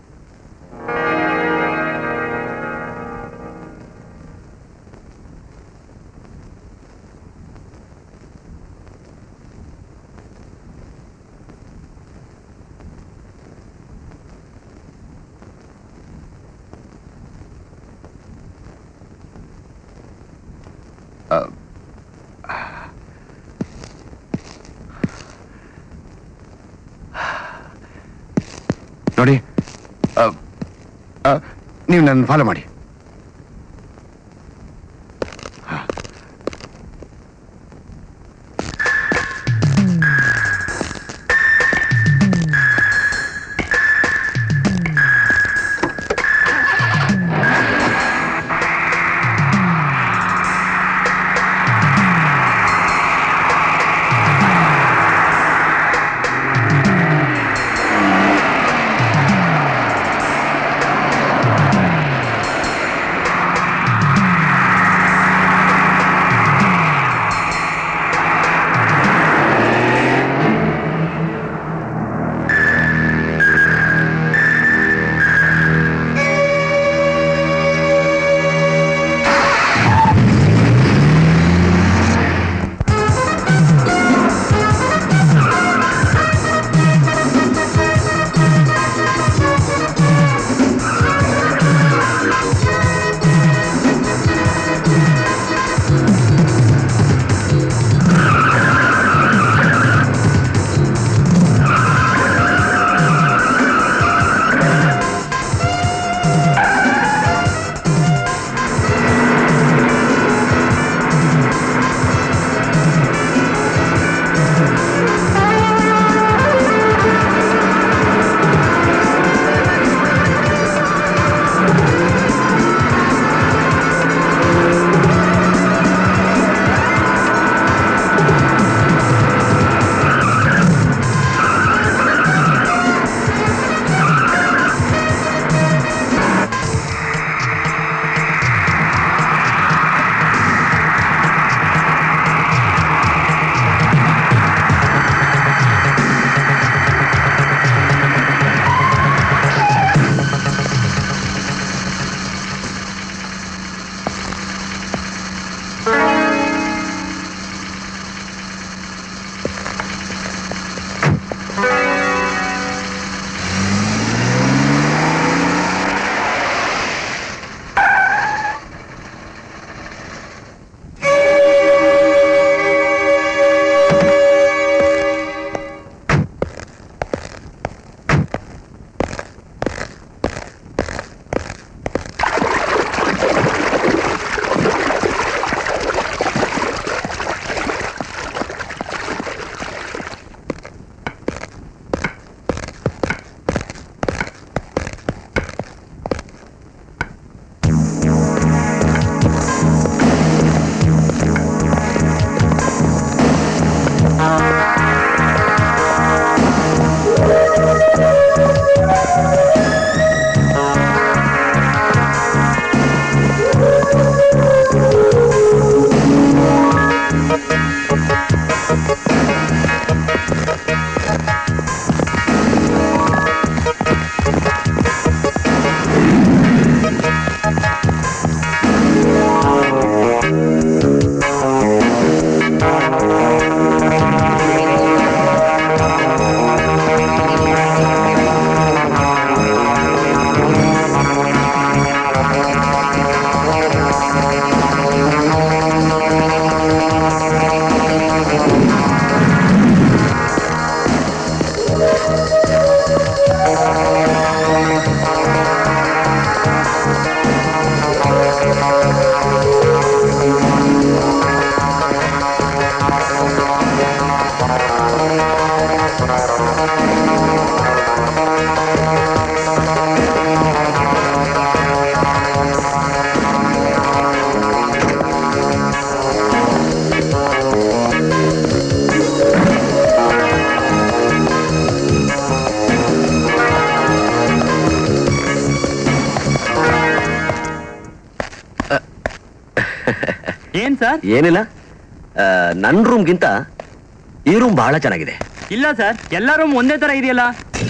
ನೋಡಿ ಆ, ಆ, ನೀವು ನನ್ನ ಫಾಲೋ ಮಾಡಿ ಏನ್ ಸರ್ ಏನಿಲ್ಲ ಆ, ನನ್ ರೂಮ್ಗಿಂತ ಈ ರೂಮ್ ಬಹಳ ಚೆನ್ನಾಗಿದೆ ಇಲ್ಲ ಸರ್ ಎಲ್ಲಾ ರೂಮ್ ಒಂದೇ ತರ ಇದೆಯಲ್ಲ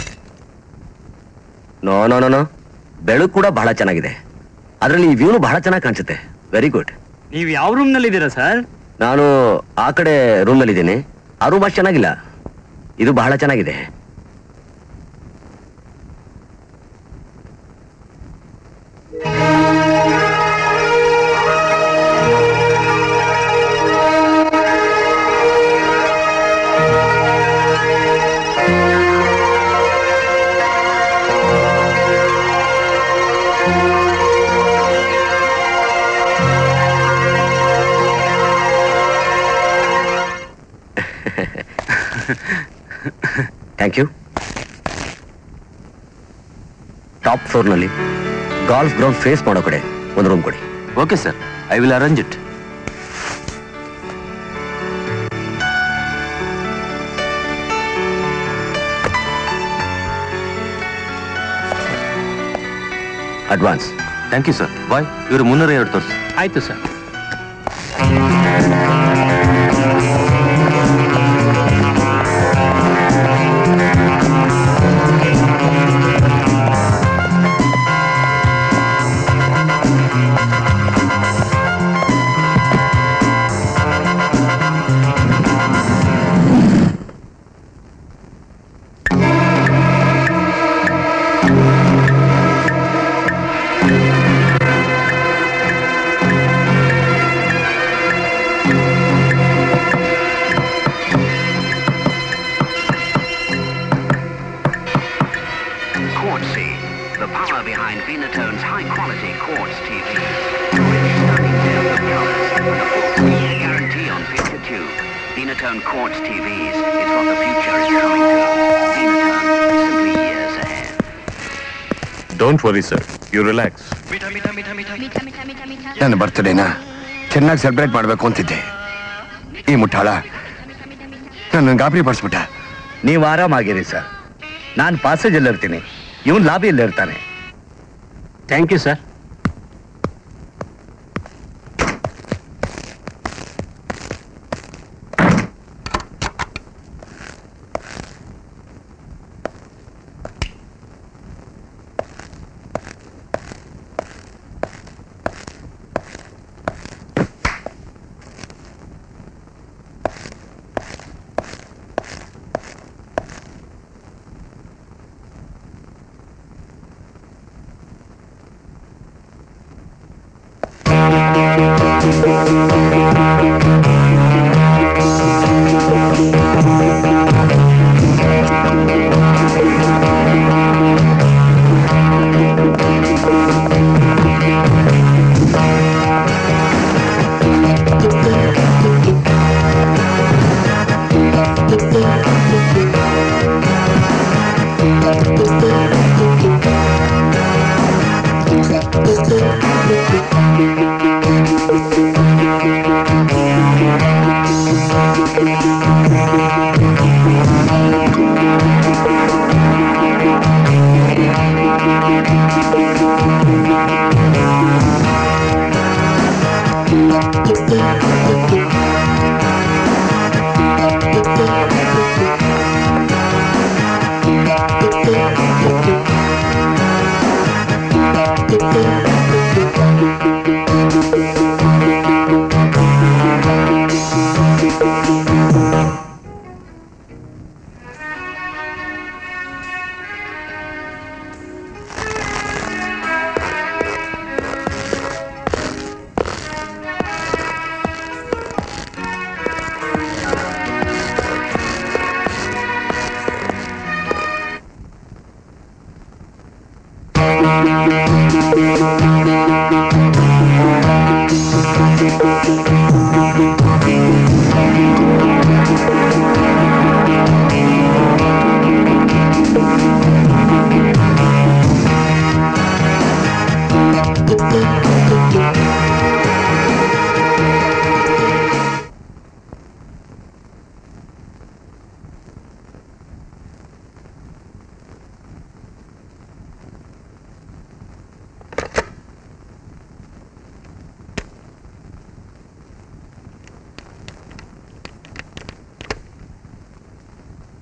ನೋ ನೋ ನೋ ನೋ ಬೆಳಕು ಕೂಡ ಬಹಳ ಚೆನ್ನಾಗಿದೆ ಅದರಲ್ಲಿ ಈ ವ್ಯೂನು ಬಹಳ ಚೆನ್ನಾಗಿ ಕಾಣಿಸುತ್ತೆ ವೆರಿ ಗುಡ್ ನೀವ್ ಯಾವ ರೂಮ್ ನಲ್ಲಿ ಇದ್ದೀರಾ ಸರ್ ನಾನು ಆ ಕಡೆ ರೂಮ್ನಲ್ಲಿ ಇದ್ದೀನಿ ಆ ರೂಮ್ ಅಷ್ಟು ಚೆನ್ನಾಗಿಲ್ಲ ಇದು ಬಹಳ ಚೆನ್ನಾಗಿದೆ ಥ್ಯಾಂಕ್ ಯು ಟಾಪ್ ಫ್ಲೋರ್ನಲ್ಲಿ ಗಾಲ್ಫ್ ಗ್ರೌಂಡ್ ಫೇಸ್ ಮಾಡೋ ಕಡೆ ಒಂದು ರೂಮ್ ಕೊಡಿ okay sir I will arrange it advance thank you sir bye ಇವರು ಮುನ್ನೂರ ಎರಡು ತೋರಿಸಿ ಆಯ್ತು sir Quartz C, the power behind Venatone's high-quality quartz TV. Stunning depth of colors with a full three-year guarantee on picture tube. Venatone Quartz TVs is what the future is coming to. Venatone, simply years ahead. Don't worry sir you relax ನನ್ನ ಬರ್ತ್ಡೇನ ಚೆನ್ನಾಗಿ ಸೆಲೆಬ್ರೇಟ್ ಮಾಡಬೇಕು ಅಂತಿದ್ದೆ ಈ ಮುಟ್ಟಾಳ ನನ್ನ ಗಾಬರಿ ಪಡಿಸ್ಬಿಟ್ಟ ನೀವು ಆರಾಮಾಗಿರಿ ಸರ್ ನಾನು ಪಾಸೇಜಲ್ಲಿ ಇರ್ತೀನಿ ಇವನ್ ಲಾಬಿಯಲ್ಲಿ ಇರ್ತಾನೆ thank you sir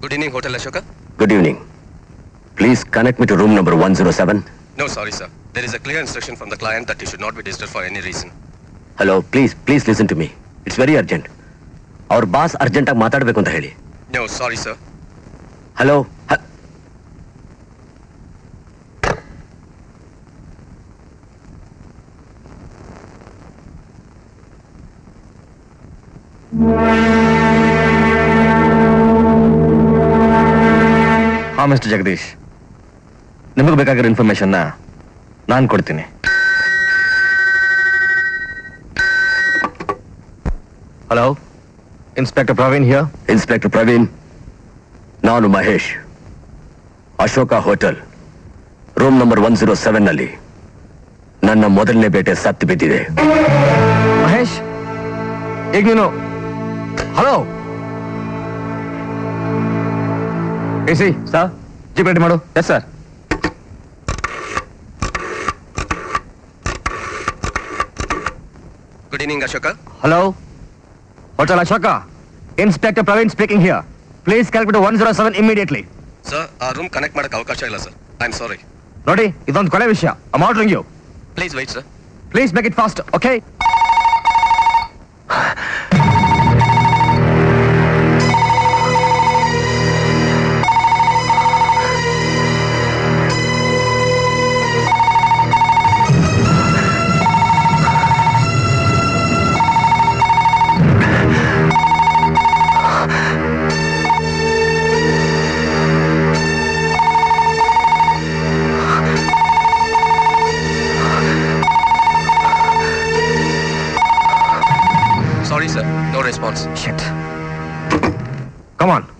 Good evening, Hotel Ashoka. Good evening. Please connect me to room number 107. No, sorry, sir. There is a clear instruction from the client that you should not be disturbed for any reason. Hello please please listen to me it's very urgent ಅವ್ರ ಬಾಸ್ ಅರ್ಜೆಂಟಾಗಿ ಮಾತಾಡಬೇಕು ಅಂತ ಹೇಳಿ No, sorry, sir. ಹಲೋ ಹಾ ಮಿಸ್ಟರ್ ಜಗದೀಶ್ ನಿಮಗೆ ಬೇಕಾಗಿರೋ ಇನ್ಫಾರ್ಮೇಶನ್ನ ನಾನು ಕೊಡ್ತೀನಿ hello inspector Praveen here inspector Praveen ನಾನು Mahesh Ashoka hotel room number one zero seven ನಲ್ಲಿ ನನ್ನ ಮೊದಲನೇ ಬೇಟೆ ಸತ್ತು ಬಿದ್ದಿದೆ ಮಹೇಶ್ ಈಗ ನೀನು hello A C sir jeep ready ಮಾಡು yes sir Good evening, Ashoka. Hello hotel Ashoka inspector Praveen speaking here please calculate one zero seven immediately sir ಆ ರೂಮ್ ಕನೆಕ್ಟ್ ಮಾಡಕ್ಕೆ ಅವಕಾಶ ಇಲ್ಲ ಸರ್ ಐ ಆಮ್ ಸಾರಿ ನೋಡಿ ಇದೊಂದು ಕೊಲೆ ವಿಷಯ I ordering you please wait sir please make it fast okay sorry sir no response shit come on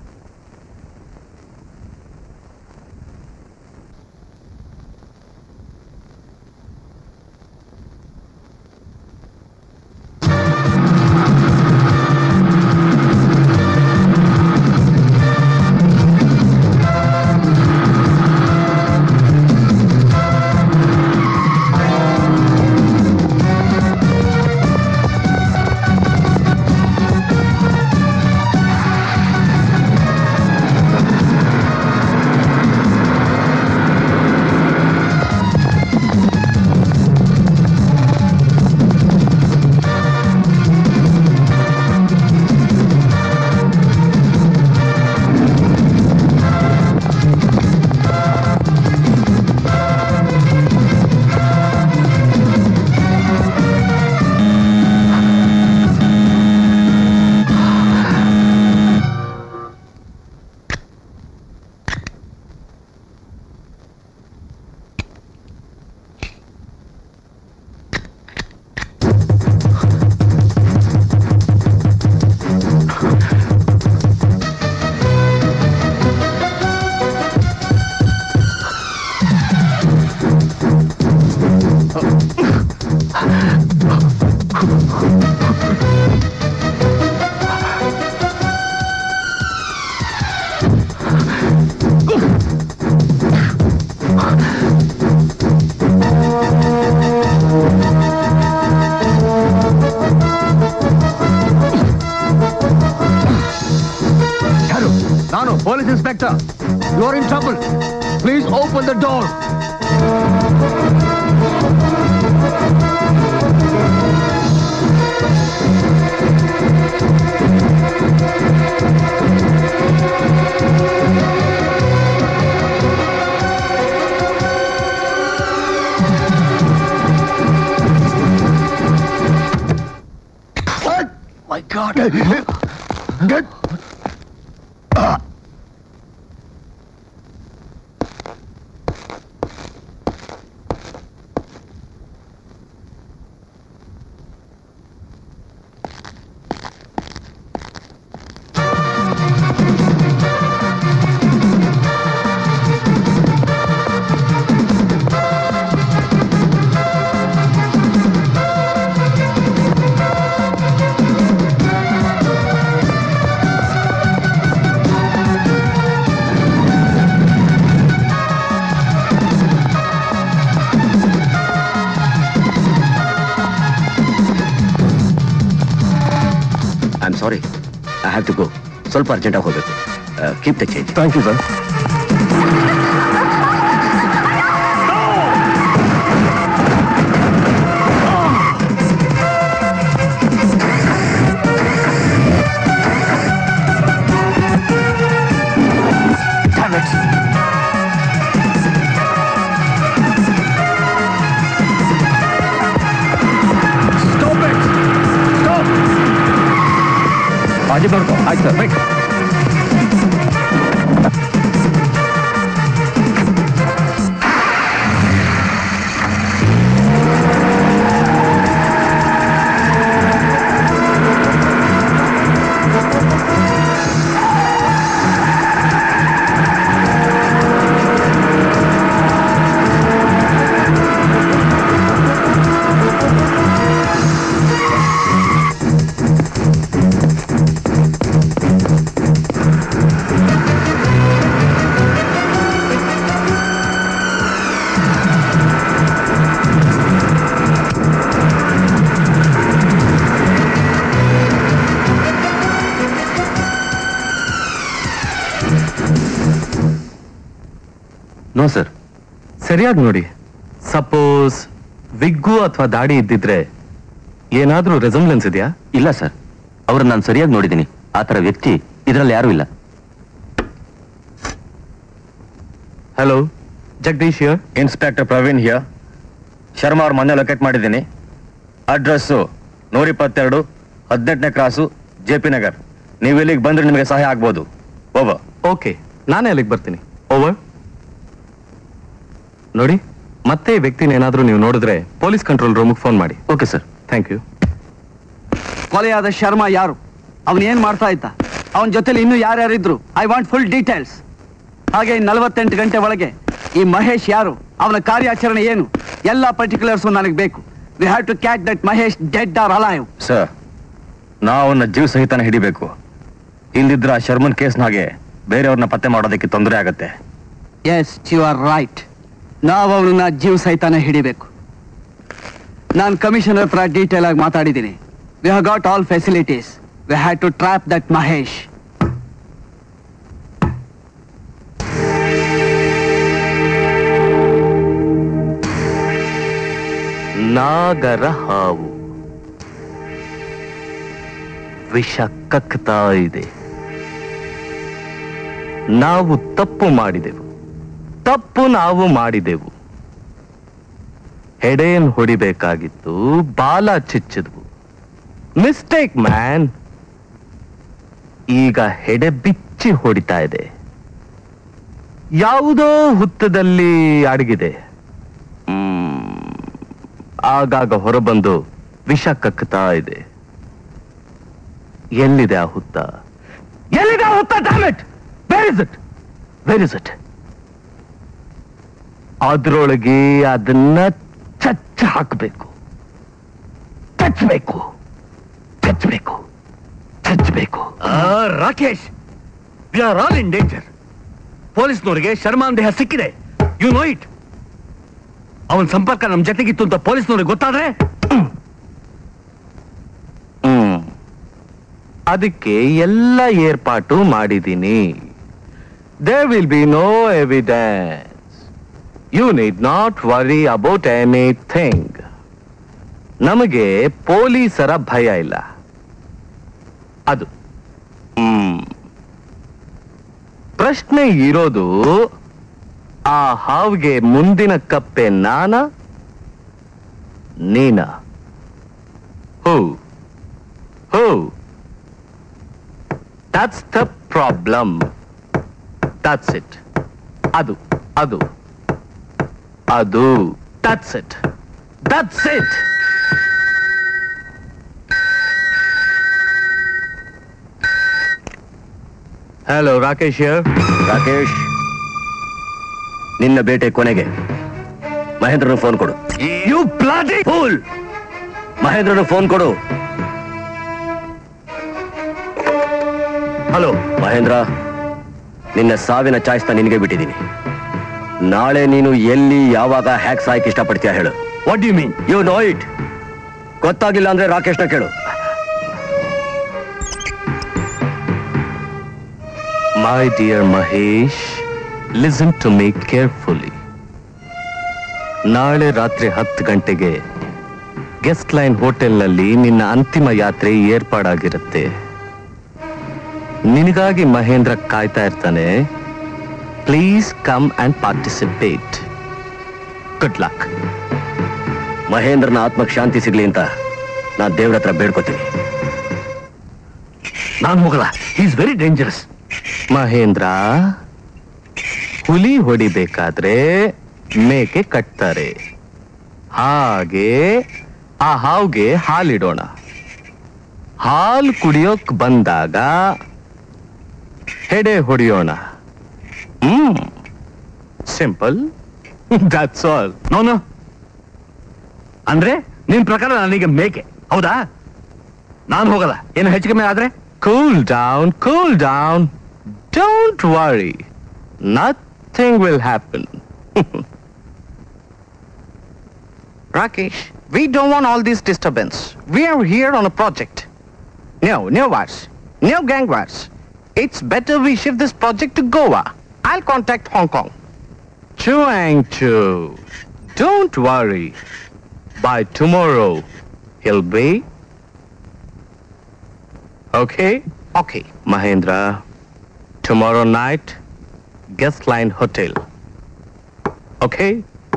ಯಾರು ನಾನು police inspector you are in trouble please open the door My God. Get. I am sorry I have to go ಸ್ವಲ್ಪ ಅರ್ಜೆಂಟಾಗಿ ಹೋಗಬೇಕು keep the change thank you sir ಬಾಜಿ ನೋಡ್ಕೋ ಆಯ್ತು ಸರ್ ರೈಟ್ ನೋ ಸರ್ ಸರಿಯಾಗಿ ನೋಡಿ ಸಪೋಸ್ ವಿಗ್ಗು ಅಥವಾ ದಾಡಿ ಇದ್ದಿದ್ರೆ ಏನಾದ್ರೂ ರೆಸಂಬ್ಲೆನ್ಸ್ ಇದೆಯಾ ಇಲ್ಲ ಸರ್ ಅವ್ರನ್ನ ನಾನು ಸರಿಯಾಗಿ ನೋಡಿದ್ದೀನಿ ಆ ಥರ ವ್ಯಕ್ತಿ ಇದರಲ್ಲಿ ಯಾರೂ ಇಲ್ಲ hello Jagadish here inspector Praveen here Sharma ಅವ್ರ ಮನೆ ಲೊಕೇಟ್ ಮಾಡಿದ್ದೀನಿ ಅಡ್ರೆಸ್ಸು ನೂರ ಇಪ್ಪತ್ತೆರಡು ಹದಿನೆಂಟನೇ ಕ್ರಾಸು ಜೆ ಪಿ ನಗರ್ ನೀವು ಇಲ್ಲಿಗೆ ಬಂದ್ರೆ ನಿಮಗೆ ಸಹಾಯ ಆಗ್ಬೋದು ಓಬ ಓಕೆ ನಾನೇ ಅಲ್ಲಿಗೆ ಬರ್ತೀನಿ ಓವರ್ ನೋಡಿ ಮತ್ತೆ ಈ ವ್ಯಕ್ತಿನ ಏನಾದ್ರೂ ನೀವು ನೋಡಿದ್ರೆ ಪೊಲೀಸ್ ಕಂಟ್ರೋಲ್ ರೂಮ್ಗೆ ಫೋನ್ ಮಾಡಿ ಓಕೆ ಸರ್ ಥ್ಯಾಂಕ್ ಯು ಕೊಲೆಯಾದ ಶರ್ಮಾ ಯಾರು ಅವನ್ ಏನ್ ಮಾಡ್ತಾ ಇದ್ದ ಅವನ ಜೊತೆಲಿ ಇನ್ನೂ ಯಾರ್ಯಾರಿದ್ರು ಐ ವಾಂಟ್ ಫುಲ್ ಡೀಟೇಲ್ಸ್ ಹಾಗೆ ನಲವತ್ತೆಂಟು ಗಂಟೆ ಒಳಗೆ ಈ ಮಹೇಶ್ ಯಾರು ಅವನ ಕಾರ್ಯಾಚರಣೆ ಏನು ಎಲ್ಲ ಪರ್ಟಿಕ್ಯುಲರ್ಸ್ ನನಗೆ ಬೇಕು we have to catch that Mahesh dead or alive sir ನಾವು ಅವನ್ನ ಜೀವ ಸಹಿತನ ಹಿಡಿಬೇಕು ಇಲ್ದಿದ್ರೆ ಆ ಶರ್ಮನ್ ಕೇಸ್ನಾಗೆ ಬೇರೆಯವ್ರನ್ನ ಪತ್ತೆ ಮಾಡೋದಕ್ಕೆ ತೊಂದರೆ ಆಗತ್ತೆ ಎಸ್ ಯು ಆರ್ ರೈಟ್ ನಾವು ಅವನನ್ನ ಜೀವ ಸಹಿತಾನೆ ಹಿಡಿಬೇಕು ನಾನು ಕಮಿಷನರ್ ಹತ್ರ ಡೀಟೇಲ್ ಆಗಿ ಮಾತಾಡಿದ್ದೀನಿ we have got all facilities we had to trap that Mahesh ನಾಗರ ಹಾವು ವಿಷ ಕಕ್ತಾ ಇದೆ ನಾವು ತಪ್ಪು ಮಾಡಿದೆವು ತಪ್ಪು ನಾವು ಮಾಡಿದೆವು ಹೆಡೆಯನ್ನು ಹೊಡಿಬೇಕಾಗಿತ್ತು ಬಾಲ ಚಿಚ್ಚಿದ್ವು ಮಿಸ್ಟೇಕ್ ಮ್ಯಾನ್ ಈಗ ಹೆಡೆ ಬಿಚ್ಚಿ ಹೊಡಿತಾ ಇದೆ ಯಾವುದೋ ಹುತ್ತದಲ್ಲಿ ಅಡಗಿದೆ ಹ್ಮ್. ಆಗಾಗ ಹೊರಬಂದು ವಿಷ ಕಕ್ಕುತ್ತಾ ಇದೆ ಎಲ್ಲಿದೆ ಆ ಹುತ್ತ ಎಲ್ಲಿದೆ ಆ ಹುತ್ತ damn it where is it where is it ಅದ್ರೊಳಗೆ ಅದನ್ನ ಚಚ್ಚ ಹಾಕಬೇಕು ಚಚ್ಚಬೇಕು ಚಚ್ಚಬೇಕು ಚಚ್ಚಬೇಕು Rakesh we are all in danger ಪೊಲೀಸ್ನವರಿಗೆ ಶರ್ಮಾನ್ ದೇಹ ಸಿಕ್ಕಿದೆ ಯು ನೋ ಇಟ್ ಅವನ ಸಂಪರ್ಕ ನಮ್ ಜೊತೆಗಿತ್ತು ಅಂತ ಪೊಲೀಸ್ನವ್ರಿಗೆ ಗೊತ್ತಾದ್ರೆ ಹ್ಮ್ ಅದಕ್ಕೆ ಎಲ್ಲ ಏರ್ಪಾಟು ಮಾಡಿದ್ದೀನಿ they will be no evidence you need not worry about anything ನಮಗೆ ಪೊಲೀಸರ ಭಯ ಇಲ್ಲ ಅದು ಹ್ಮ್ ಪ್ರಶ್ನೆ ಇರೋದು ಆ ಹಾವಿಗೆ ಮುಂದಿನ ಕಪ್ಪೆ ನಾನ ನೀನ ಹೋ ಹೋ that's the problem that's it ಅದು ಅದು ಅದು that's it that's it hello Rakesh Rakesh ನಿನ್ನ ಬೇಟೆ ಕೊನೆಗೆ ಮಹೇಂದ್ರನ ಫೋನ್ ಕೊಡು ಯು ಬ್ಲಾಡಿ ಫೂಲ್ ಮಹೇಂದ್ರನ ಫೋನ್ ಕೊಡು ಹಲೋ ಮಹೇಂದ್ರ ನಿನ್ನ ಸಾವಿನ ಚಾಯ್ಸ್ನ ನಿನಗೆ ಬಿಟ್ಟಿದ್ದೀನಿ ನಾಳೆ ನೀನು ಎಲ್ಲಿ ಯಾವಾಗ ಹ್ಯಾಕ್ ಸಾಯಕ್ ಇಷ್ಟಪಡ್ತೀಯ ಹೇಳು what you mean you know it ಗೊತ್ತಾಗಿಲ್ಲ ಅಂದ್ರೆ ರಾಕೇಶ್ನ ಕೇಳು my dear Mahesh listen to me carefully ನಾಳೆ ರಾತ್ರಿ ಹತ್ತು ಗಂಟೆಗೆ ಗೆಸ್ಟ್ ಲೈನ್ ಹೋಟೆಲ್ನಲ್ಲಿ ನಿನ್ನ ಅಂತಿಮ ಯಾತ್ರೆ ಏರ್ಪಾಡಾಗಿರುತ್ತೆ ನಿನಗಾಗಿ ಮಹೇಂದ್ರ ಕಾಯ್ತಾ ಇರ್ತಾನೆ please come and participate good luck ಮಹೇಂದ್ರನ ಆತ್ಮಕ್ಕೆ ಶಾಂತಿ ಸಿಗ್ಲಿ ಅಂತ ನಾನು ದೇವ್ರ ಹತ್ರ ಬೇಡ್ಕೋತೀನಿ ನಾನು ಹೋಗಲ್ಲ ಈಸ್ ವೆರಿ ಡೇಂಜರಸ್ ಮಹೇಂದ್ರ ಹುಲಿ ಹೊಡಿಬೇಕಾದ್ರೆ ಮೇಕೆ ಕಟ್ತಾರೆ ಹಾಗೆ ಆ ಹಾವ್ಗೆ ಹಾಲಿಡೋಣ ಹಾಲು ಕುಡಿಯೋಕ್ ಬಂದಾಗ ಹೆಡೆ ಹೊಡೆಯೋಣ ಹ್ಮ್ ಸಿಂಪಲ್ ದಟ್ಸ್ ಆಲ್ ನೋನು ಅಂದ್ರೆ ನಿನ್ ಪ್ರಕಾರ ನನಗೆ ಮೇಕೆ ಹೌದಾ ನಾನು ಹೋಗಲ್ಲ ಏನು ಹೆಚ್ಚು ಕಮ್ಮಿ ಆದ್ರೆ cool down cool down don't worry nothing will happen Rakesh, we don't want all this disturbance. We are here on a project. No, no wars. No gang wars. It's better we shift this project to Goa. I'll contact Hong Kong. Chuang Chu, don't worry. By tomorrow, he'll be Okay? Okay. Mahendra, tomorrow night, guest line hotel. Okay?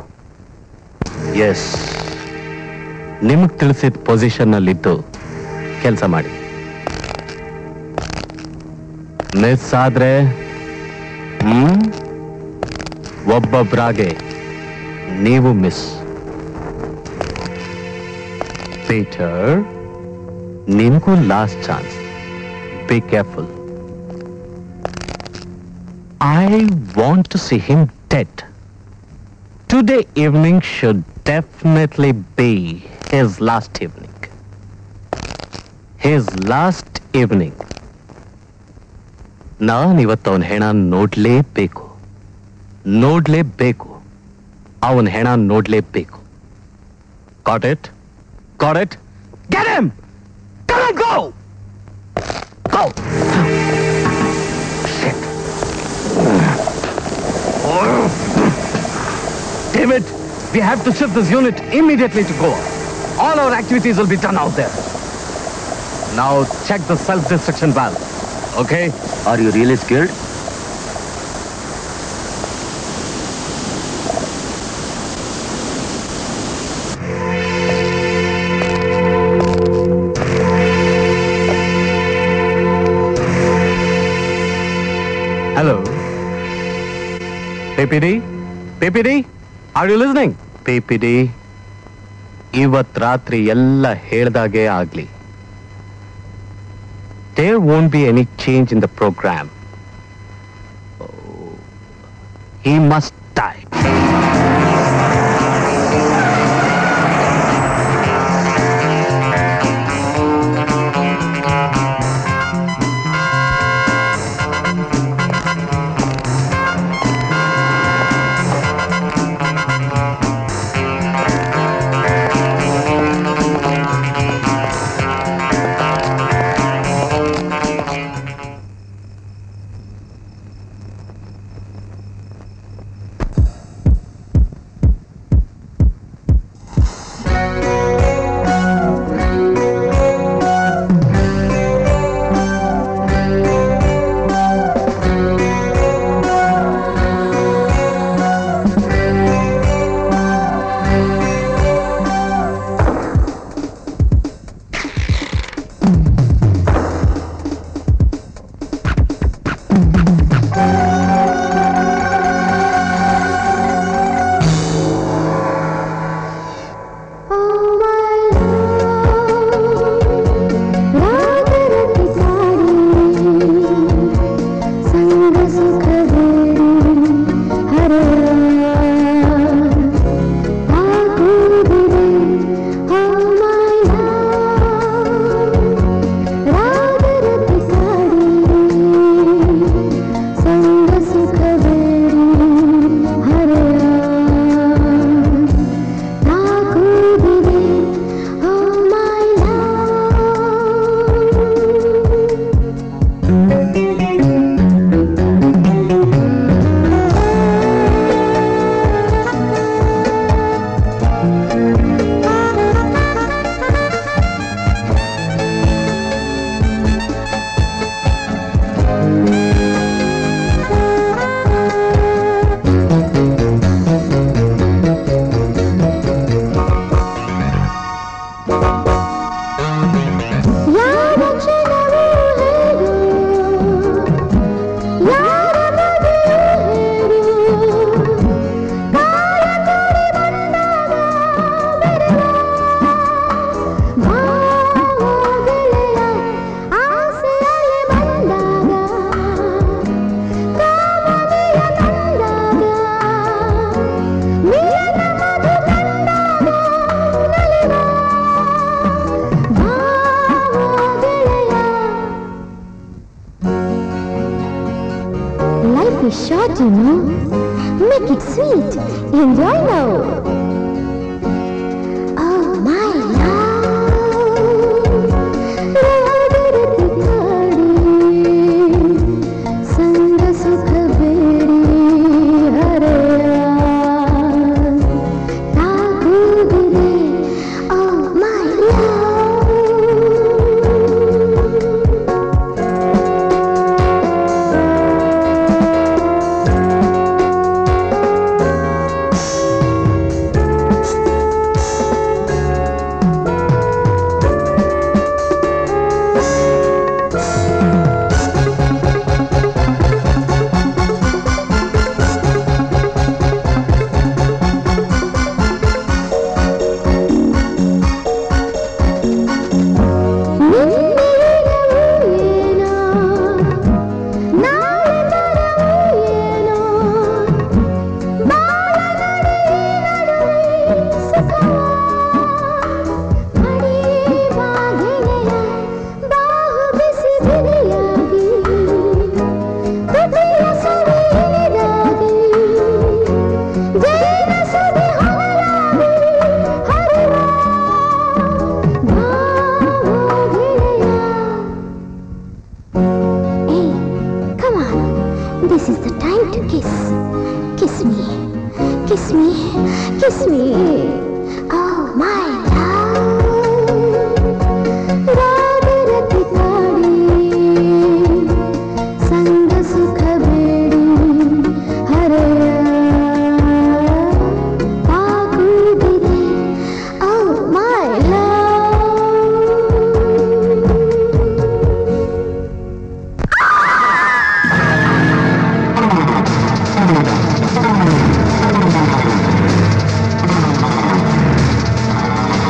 Yes ನಿಮಗೆ ತಿಳಿಸಿದ ಪೊಸಿಷನ್ನಲ್ಲಿದ್ದು ಕೆಲಸ ಮಾಡಿ ಮಿಸ್ ಆದ್ರೆ ಹ್ಮ್ ಒಬ್ಬೊಬ್ರಾಗೆ ನೀವು ಮಿಸ್ ಪೀಟರ್ ನಿಮಗೂ last chance be careful I want to see him dead Today evening should definitely be his last evening. His last evening. ನಾನು ಇವತ್ತು ಅವನ ಹೆಣ ನೋಡ್ಲೇಬೇಕು ನೋಡ್ಲೇಬೇಕು ಅವನ ಹೆಣ ನೋಡ್ಲೇಬೇಕು got it got it get him come on go go Damn it! We have to shift this unit immediately to Goa. All our activities will be done out there. Now check the self-destruction valve. Okay? Are you really scared? Hello? PPD? PPD? Are you listening? PPD? ಇವತ್ ರಾತ್ರಿ ಎಲ್ಲ ಹೇಳ್ದಾಗೆ ಆಗ್ಲಿ there won't be any change in the programme he must die. is short, you know. Make it sweet. Enjoy now. Oh, my ಸಂಗ ಸುಖ ಬೇಡಿ ಹರೆಯ ತಾಗುವುದಿದೆ ಓ ಮೈ Come on, this is the time to kiss. Kiss me, kiss me, kiss me. Oh, my love. ರಾಗರತಿ ಕಾಡಿ, ಸಂಗ ಸುಖ ಬೇಡಿ, ಹರೆಯ ತಾಗುವುದಿದೆ. Oh, my love. ಆ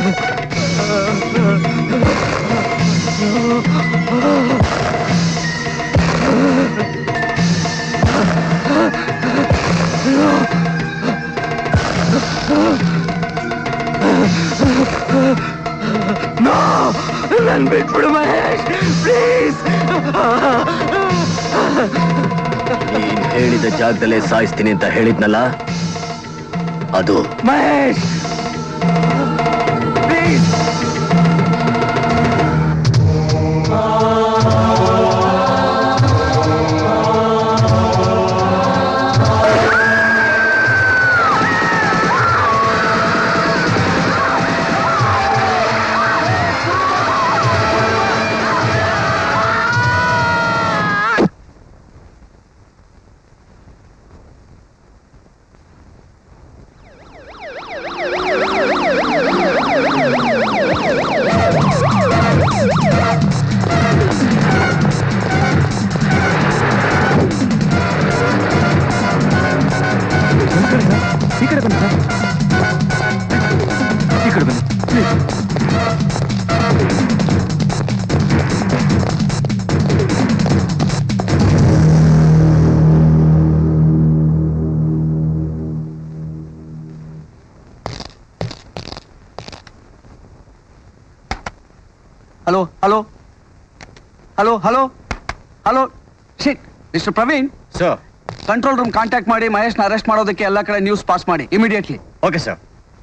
ನೋ ನನ್ ಬಿಟ್ಬಿಡು ಮಹೇಶ್ ಪ್ಲೀಸ್ ನೀನ್ ಹೇಳಿದ ಜಾಗದಲ್ಲೇ ಸಾಯಿಸ್ತೀನಿ ಅಂತ ಹೇಳಿದ್ನಲ್ಲ ಅದು ಮಹೇಶ್ ಪ್ಲೀಸ್ ಈ ಕಡೆ ಬನ್ನಿ ಸರ್ ಈ ಕಡೆ ಬನ್ನಿ please hello hello hello hello hello shit mister Praveen sir control room contact ಮಾಡಿ ಮಹೇಶ್ನ ಅರೆಸ್ಟ್ ಮಾಡೋದಕ್ಕೆ ಎಲ್ಲ ಕಡೆ ನ್ಯೂಸ್ ಪಾಸ್ ಮಾಡಿ immediately okay sir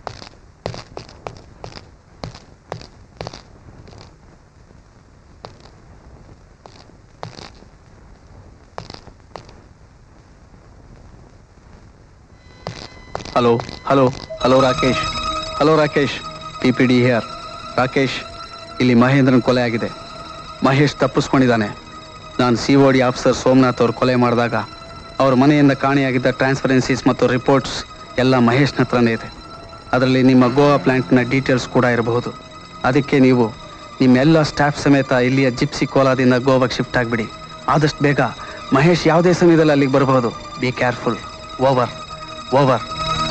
hello hello hello Rakesh hello Rakesh P P D here Rakesh ಇಲ್ಲಿ ಮಹೇಂದ್ರನ್ ಕೊಲೆ ಆಗಿದೆ ಮಹೇಶ್ ತಪ್ಪಿಸ್ಕೊಂಡಿದ್ದಾನೆ ನಾನು C O D officer Somnath ಅವ್ರು ಕೊಲೆ ಮಾಡಿದಾಗ ಅವ್ರ ಮನೆಯಿಂದ ಕಾಣೆಯಾಗಿದ್ದ ಟ್ರಾನ್ಸ್ಪರೆನ್ಸೀಸ್ ಮತ್ತು ರಿಪೋರ್ಟ್ಸ್ ಎಲ್ಲ ಮಹೇಶ್ನ ಹತ್ರನೇ ಇದೆ ಅದರಲ್ಲಿ ನಿಮ್ಮ ಗೋವಾ ಪ್ಲಾಂಟ್ನ ಡೀಟೇಲ್ಸ್ ಕೂಡ ಇರಬಹುದು ಅದಕ್ಕೆ ನೀವು ನಿಮ್ಮೆಲ್ಲ ಸ್ಟಾಫ್ ಸಮೇತ ಇಲ್ಲಿಯ ಜಿಪ್ಸಿ ಕೋಲಾದಿಂದ ಗೋವಾಗೆ ಶಿಫ್ಟ್ ಆಗಿಬಿಡಿ ಆದಷ್ಟು ಬೇಗ ಮಹೇಶ್ ಯಾವುದೇ ಸಮಯದಲ್ಲಿ ಅಲ್ಲಿಗೆ ಬರಬಹುದು be careful over over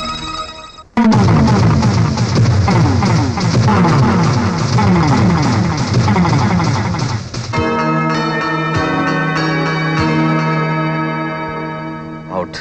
out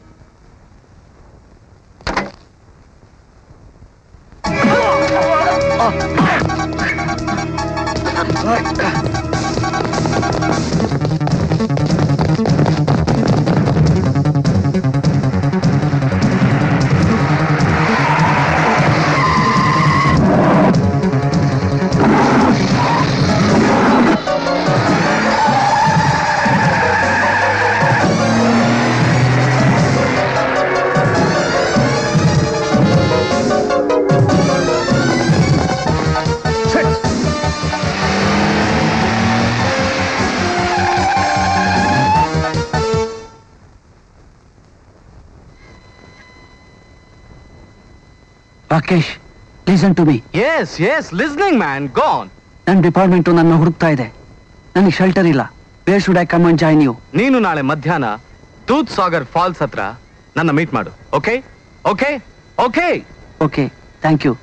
Rakesh listen to me S S listening man gone ನನ್ನ ಡಿಪಾರ್ಟ್ಮೆಂಟು ನನ್ನ ಹುಡುಕ್ತಾ ಇದೆ ನನಗೆ ಶೆಲ್ಟರ್ ಇಲ್ಲ where should I come and join you ನೀನು ನಾಳೆ ಮಧ್ಯಾಹ್ನ ದೂದ್ ಸಾಗರ್ ಫಾಲ್ಸ್ ಹತ್ರ ನನ್ನ ಮೀಟ್ ಮಾಡು okay okay okay okay thank you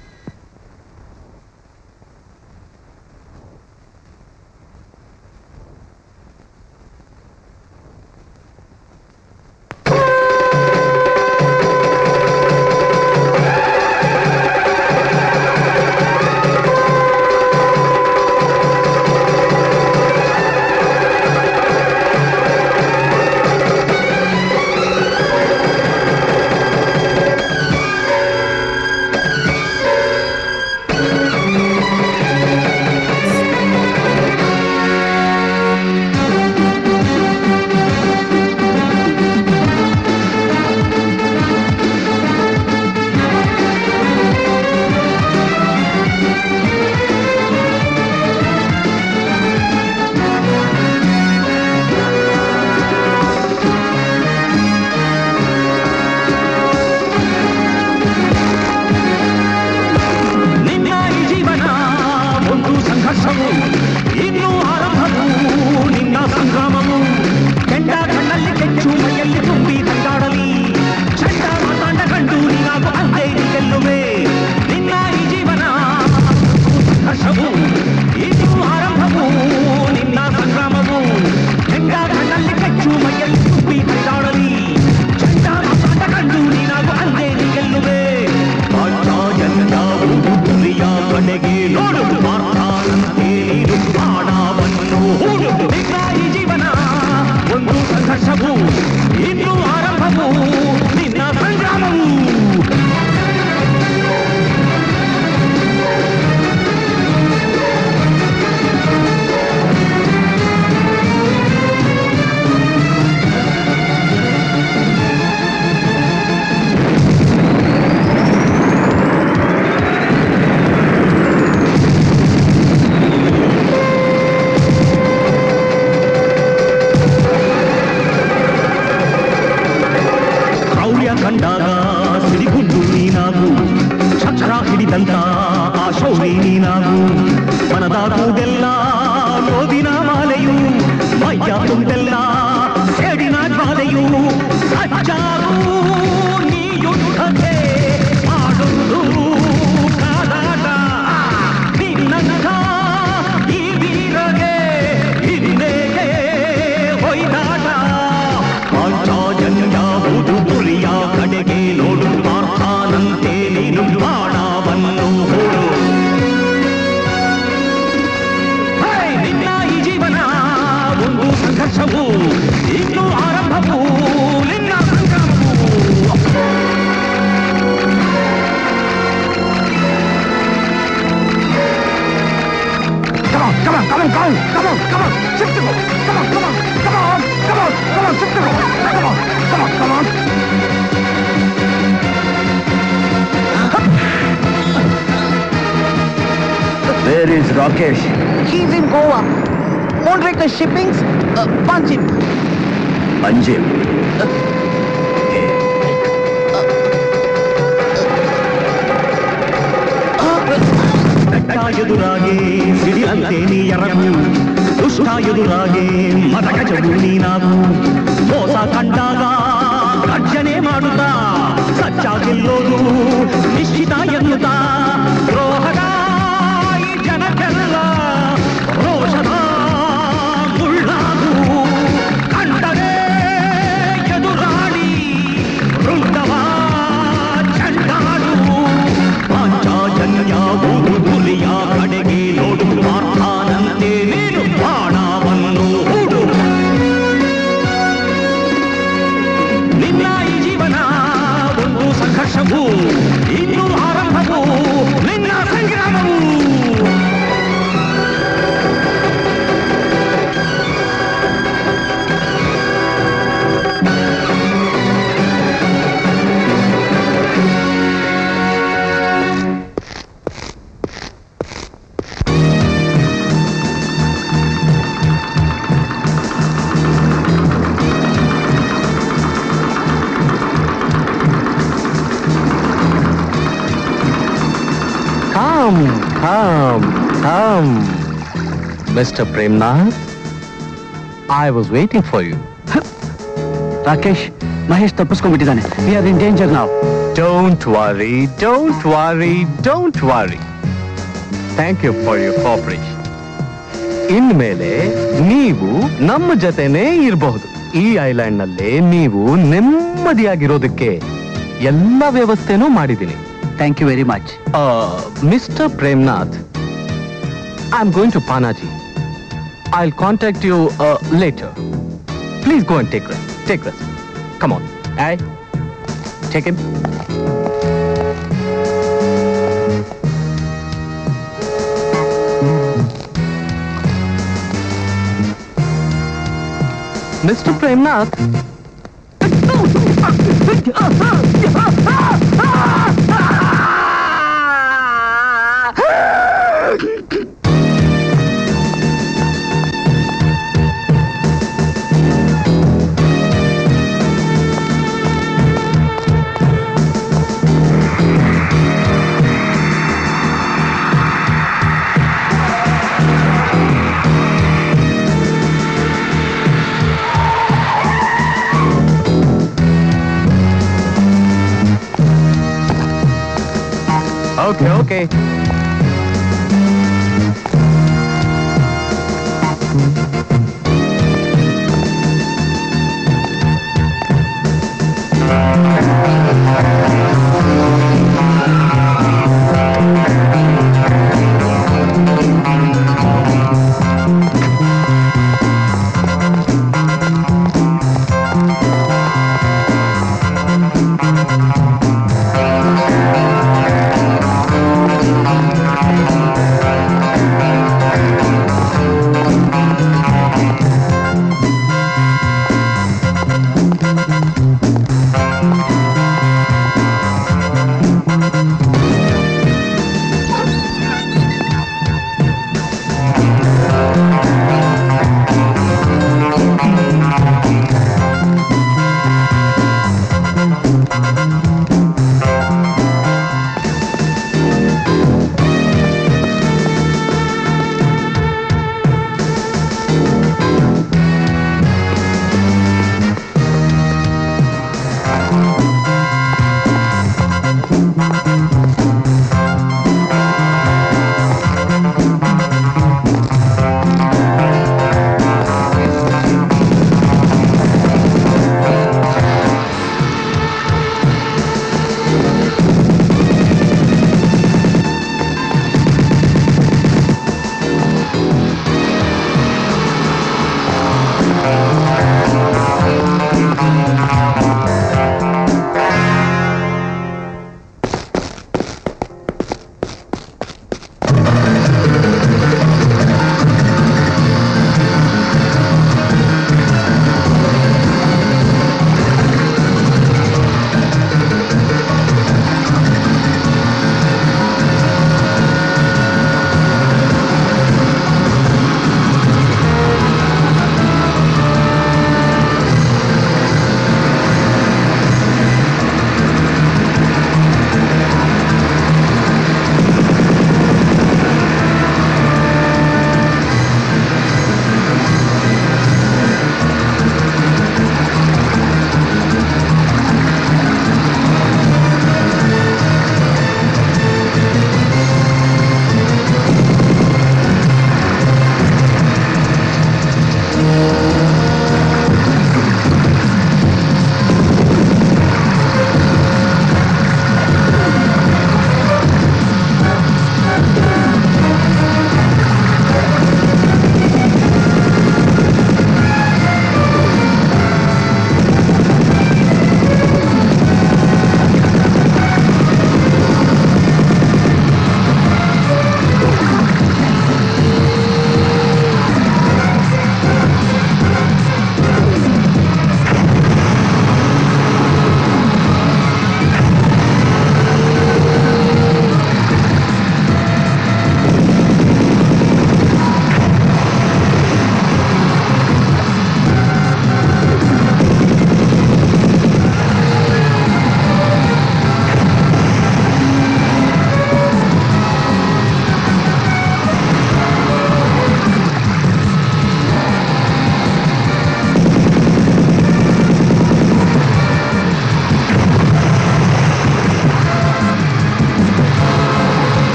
Hey! ಶೌರಿ ನೀನಾಗು ಮನದ ಕೂದೆಲ್ಲ ಓದಿನ ಮಾಲೆಯು ಮೈಯ ತುಂಬೆಲ್ಲ ಸೇಡಿನ ಜ್ವಾಲೆಯು ಅಚ್ಚಾರು ನೀ ಯುದ್ಧಕ್ಕೆ ಮಾಡುವುದು ಕಾದಾಟ ನಿನ್ನಂಥ ಈ ವೀರಗೆ ಹಿಂದೆಗೆ ಹೊಯ್ದಾಟ ಪಾಂಚಾಜನ್ಯಾವುದು ಪುರಿಯ ಕಡೆಗೆ ನೋಡು ಪಾರ್ಥಾನಂತೆ ನೀನು ಬಾಣವನ್ನು ಹೂಡು ಹೇ, ನಿನ್ನ ಈ ಜೀವನ ಒಂದು ಸಂಘರ್ಷವು ಇನ್ನು ಆರಂಭವು ನಿನ್ನ ಸಂಗ್ರಾಮವು Come on, come on, come on, come on, come on, come on, shift to go. Come on, come on, come on, come on, come on, shift to go. Come on, come on, come on. Where is Rakesh? He's in Goa. Mondraker Shippings, uh, Panjim. Panjim. ಬೆಟ್ಟ ಎದುರಾಗೆ ಸಿಡಿಲಂತೆ ನೀ ಎರಗು ದುಷ್ಟ ಎದುರಾಗೆ ಮದಗಜವು ನೀನಾಗು ಮೋಸ ಕಂಡಾಗ ಗರ್ಜನೆ ಮಾಡುತ್ತಾ ಸಚ್ಚ ಗೆಲ್ಲೋದು ನಿಶ್ಚಿತ ಎನ್ನುತ್ತಾ ದ್ರೋಹದ ಈ ಜನಕ್ಕೆಲ್ಲ ರೋಷದ ಮುಳ್ಳಾಗು ಕಂಡರೆ ಎದುರಾಡಿ ವೃಂದವ ಚಂಡಾಡು ಪಾಂಚಾಜನ್ಯಾವುದು ಹುಲಿಯ ಕಡೆಗೆ ನೋಡು ಪಾರ್ಥಾನಂತೆ ನೀನು ಬಾಣವನ್ನು ಹೂಡು ನಿನ್ನ ಈ ಜೀವನ ಒಂದು ಸಂಘರ್ಷವು ಇನ್ನು ಆರಂಭವು ನಿನ್ನ ಸಂಗ್ರಾಮವು Come, come, come. Mr. Premnath, I was waiting for you. Rakesh Mahesh ತಪ್ಪಿಸ್ಕೊಂಡ್ಬಿಟ್ಟಿದ್ದಾನೆ ವಿ ಆರ್ ಇನ್ ಡೇಂಜರ್ ನಾವು Don't worry, don't worry, don't worry. Thank you for your cooperation. ಇನ್ಮೇಲೆ ನೀವು ನಮ್ಮ ಜೊತೆನೇ ಇರಬಹುದು ಈ ಐಲ್ಯಾಂಡ್ ನಲ್ಲಿ ನೀವು ನೆಮ್ಮದಿಯಾಗಿರೋದಕ್ಕೆ ಎಲ್ಲ ವ್ಯವಸ್ಥೆನೂ ಮಾಡಿದ್ದೀನಿ thank you very much mister Premnath I am going to Panaji I will contact you later please go and take rest take rest come on I take in Mr. Premnath. Okay, okay.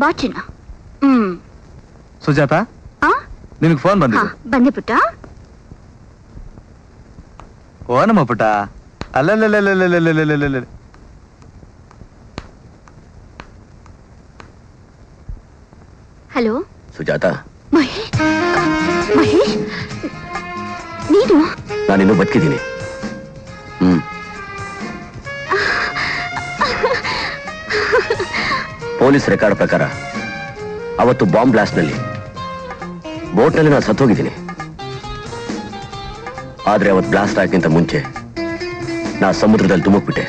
ಬಾಚಿನ ಹ್ಮ್ ಸುಜಾತ ಆ? ನಿನಗೆ ಫೋನ್ ಹಾ ಬಂದಿದೆ ಬಂದೆ ಪುಟ್ಟ ಓ ನಮ್ಮ ಪುಟ ಅಲ್ಲಲ್ಲಲ್ಲಲ್ಲಲ್ಲಲ್ಲಲ್ಲಲ್ಲಲ್ಲ ಹಲೋ ಸುಜಾತ ಮಹೇಶ್ ಮಹೇಶ್ ನೀನು ನಾನಿನ್ನೂ ಬದುಕಿದ್ದೀನಿ ಹ್ಮ್ ಪೊಲೀಸ್ ರೆಕಾರ್ಡ್ ಪ್ರಕಾರ ಅವತ್ತು ಬಾಂಬ್ ಬ್ಲಾಸ್ಟ್ನಲ್ಲಿ ಬೋಟ್ನಲ್ಲಿ ನಾನು ಸತ್ತೋಗಿದ್ದೀನಿ ಆದ್ರೆ ಅವತ್ತು ಬ್ಲಾಸ್ಟ್ ಆಗಕ್ಕಿಂತ ಮುಂಚೆ ನಾ ಸಮುದ್ರದಲ್ಲಿ ಧುಮುಕ್ಬಿಟ್ಟೆ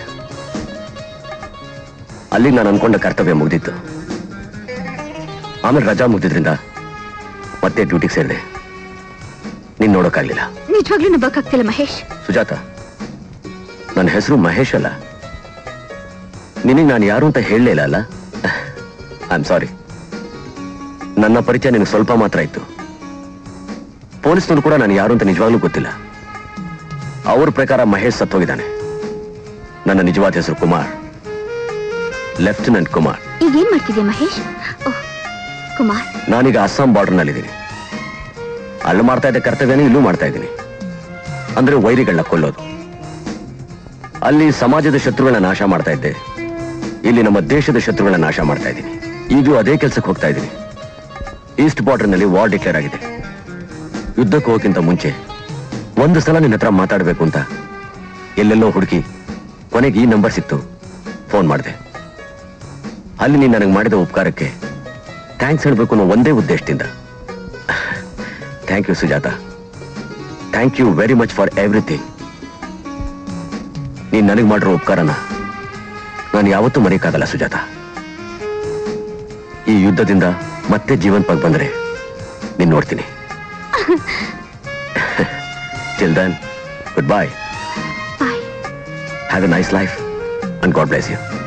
ಅಲ್ಲಿಗೆ ನಾನು ಅನ್ಕೊಂಡ ಕರ್ತವ್ಯ ಮುಗ್ದಿತ್ತು ಆಮೇಲೆ ರಜಾ ಮುಗ್ದಿದ್ರಿಂದ ಮತ್ತೆ ಡ್ಯೂಟಿಗೆ ಸೇರಿದೆ ನೀನ್ ನೋಡೋಕ್ಕಾಗ್ಲಿಲ್ಲ ನಿಜವಾಗ್ಲೂ ನಂಬಕ್ಕಾಗ್ತಿಲ್ಲ ಮಹೇಶ್ ಸುಜಾತ ನನ್ನ ಹೆಸರು ಮಹೇಶ್ ಅಲ್ಲ ನಿನಗೆ ನಾನು ಯಾರು ಅಂತ ಹೇಳಲೇ ಇಲ್ಲ ಅಲ್ಲ ಐ ಆಮ್ ಸಾರಿ ನನ್ನ ಪರಿಚಯ ನಿನಗೆ ಸ್ವಲ್ಪ ಮಾತ್ರ ಇತ್ತು ಪೊಲೀಸ್ನವರು ಕೂಡ ನಾನು ಯಾರು ಅಂತ ನಿಜವಾಗ್ಲೂ ಗೊತ್ತಿಲ್ಲ ಅವ್ರ ಪ್ರಕಾರ ಮಹೇಶ್ ಸತ್ತೋಗಿದ್ದಾನೆ ನನ್ನ ನಿಜವಾದ ಹೆಸರು ಕುಮಾರ್ ಲೆಫ್ಟಿನೆಂಟ್ ಕುಮಾರ್ ಈಗ ಏನ್ ಮಾಡ್ತಿದ್ಯಾ ಮಹೇಶ್ ಓಹ್ ಕುಮಾರ್ ನಾನೀಗ ಅಸ್ಸಾಂ ಬಾರ್ಡರ್ನಲ್ಲಿದ್ದೀನಿ ಅಲ್ಲಿ ಮಾಡ್ತಾ ಇದ್ದ ಕರ್ತವ್ಯನೇ ಇಲ್ಲೂ ಮಾಡ್ತಾ ಇದ್ದೀನಿ ಅಂದ್ರೆ ವೈರಿಗಳನ್ನ ಕೊಲ್ಲೋದು ಅಲ್ಲಿ ಸಮಾಜದ ಶತ್ರುಗಳನ್ನ ನಾಶ ಮಾಡ್ತಾ ಇದ್ದೆ ಇಲ್ಲಿ ನಮ್ಮ ದೇಶದ ಶತ್ರುಗಳನ್ನ ನಾಶ ಮಾಡ್ತಾ ಇದ್ದೀನಿ ಈಗೂ ಅದೇ ಕೆಲಸಕ್ಕೆ ಹೋಗ್ತಾ ಇದ್ದೀನಿ ಈಸ್ಟ್ ಬಾರ್ಡರ್ನಲ್ಲಿ ವಾರ್ ಡಿಕ್ಲೇರ್ ಆಗಿದೆ ಯುದ್ಧಕ್ಕೆ ಹೋಗಕ್ಕಿಂತ ಮುಂಚೆ ಒಂದು ಸಲ ನಿನ್ನ ಹತ್ರ ಮಾತಾಡಬೇಕು ಅಂತ ಎಲ್ಲೆಲ್ಲೋ ಹುಡುಕಿ ಕೊನೆಗೆ ಈ ನಂಬರ್ ಸಿಕ್ತು ಫೋನ್ ಮಾಡಿದೆ ಅಲ್ಲಿ ನೀನು ನನಗೆ ಮಾಡಿದ ಉಪಕಾರಕ್ಕೆ ಥ್ಯಾಂಕ್ಸ್ ಹೇಳ್ಬೇಕು ಅನ್ನೋ ಒಂದೇ ಉದ್ದೇಶದಿಂದ thank you Sujata thank you very much for everything ನೀನ್ ನನಗೆ ಮಾಡಿರೋ ಉಪಕಾರನ ನಾನು ಯಾವತ್ತೂ ಮರೆಯಕ್ಕಾಗಲ್ಲ ಸುಜಾತ ಈ ಯುದ್ಧದಿಂದ ಮತ್ತೆ ಜೀವಂತವಾಗಿ ಬಂದ್ರೆ ನೀನ್ ನೋಡ್ತೀನಿ till then good bye have a nice life and God bless you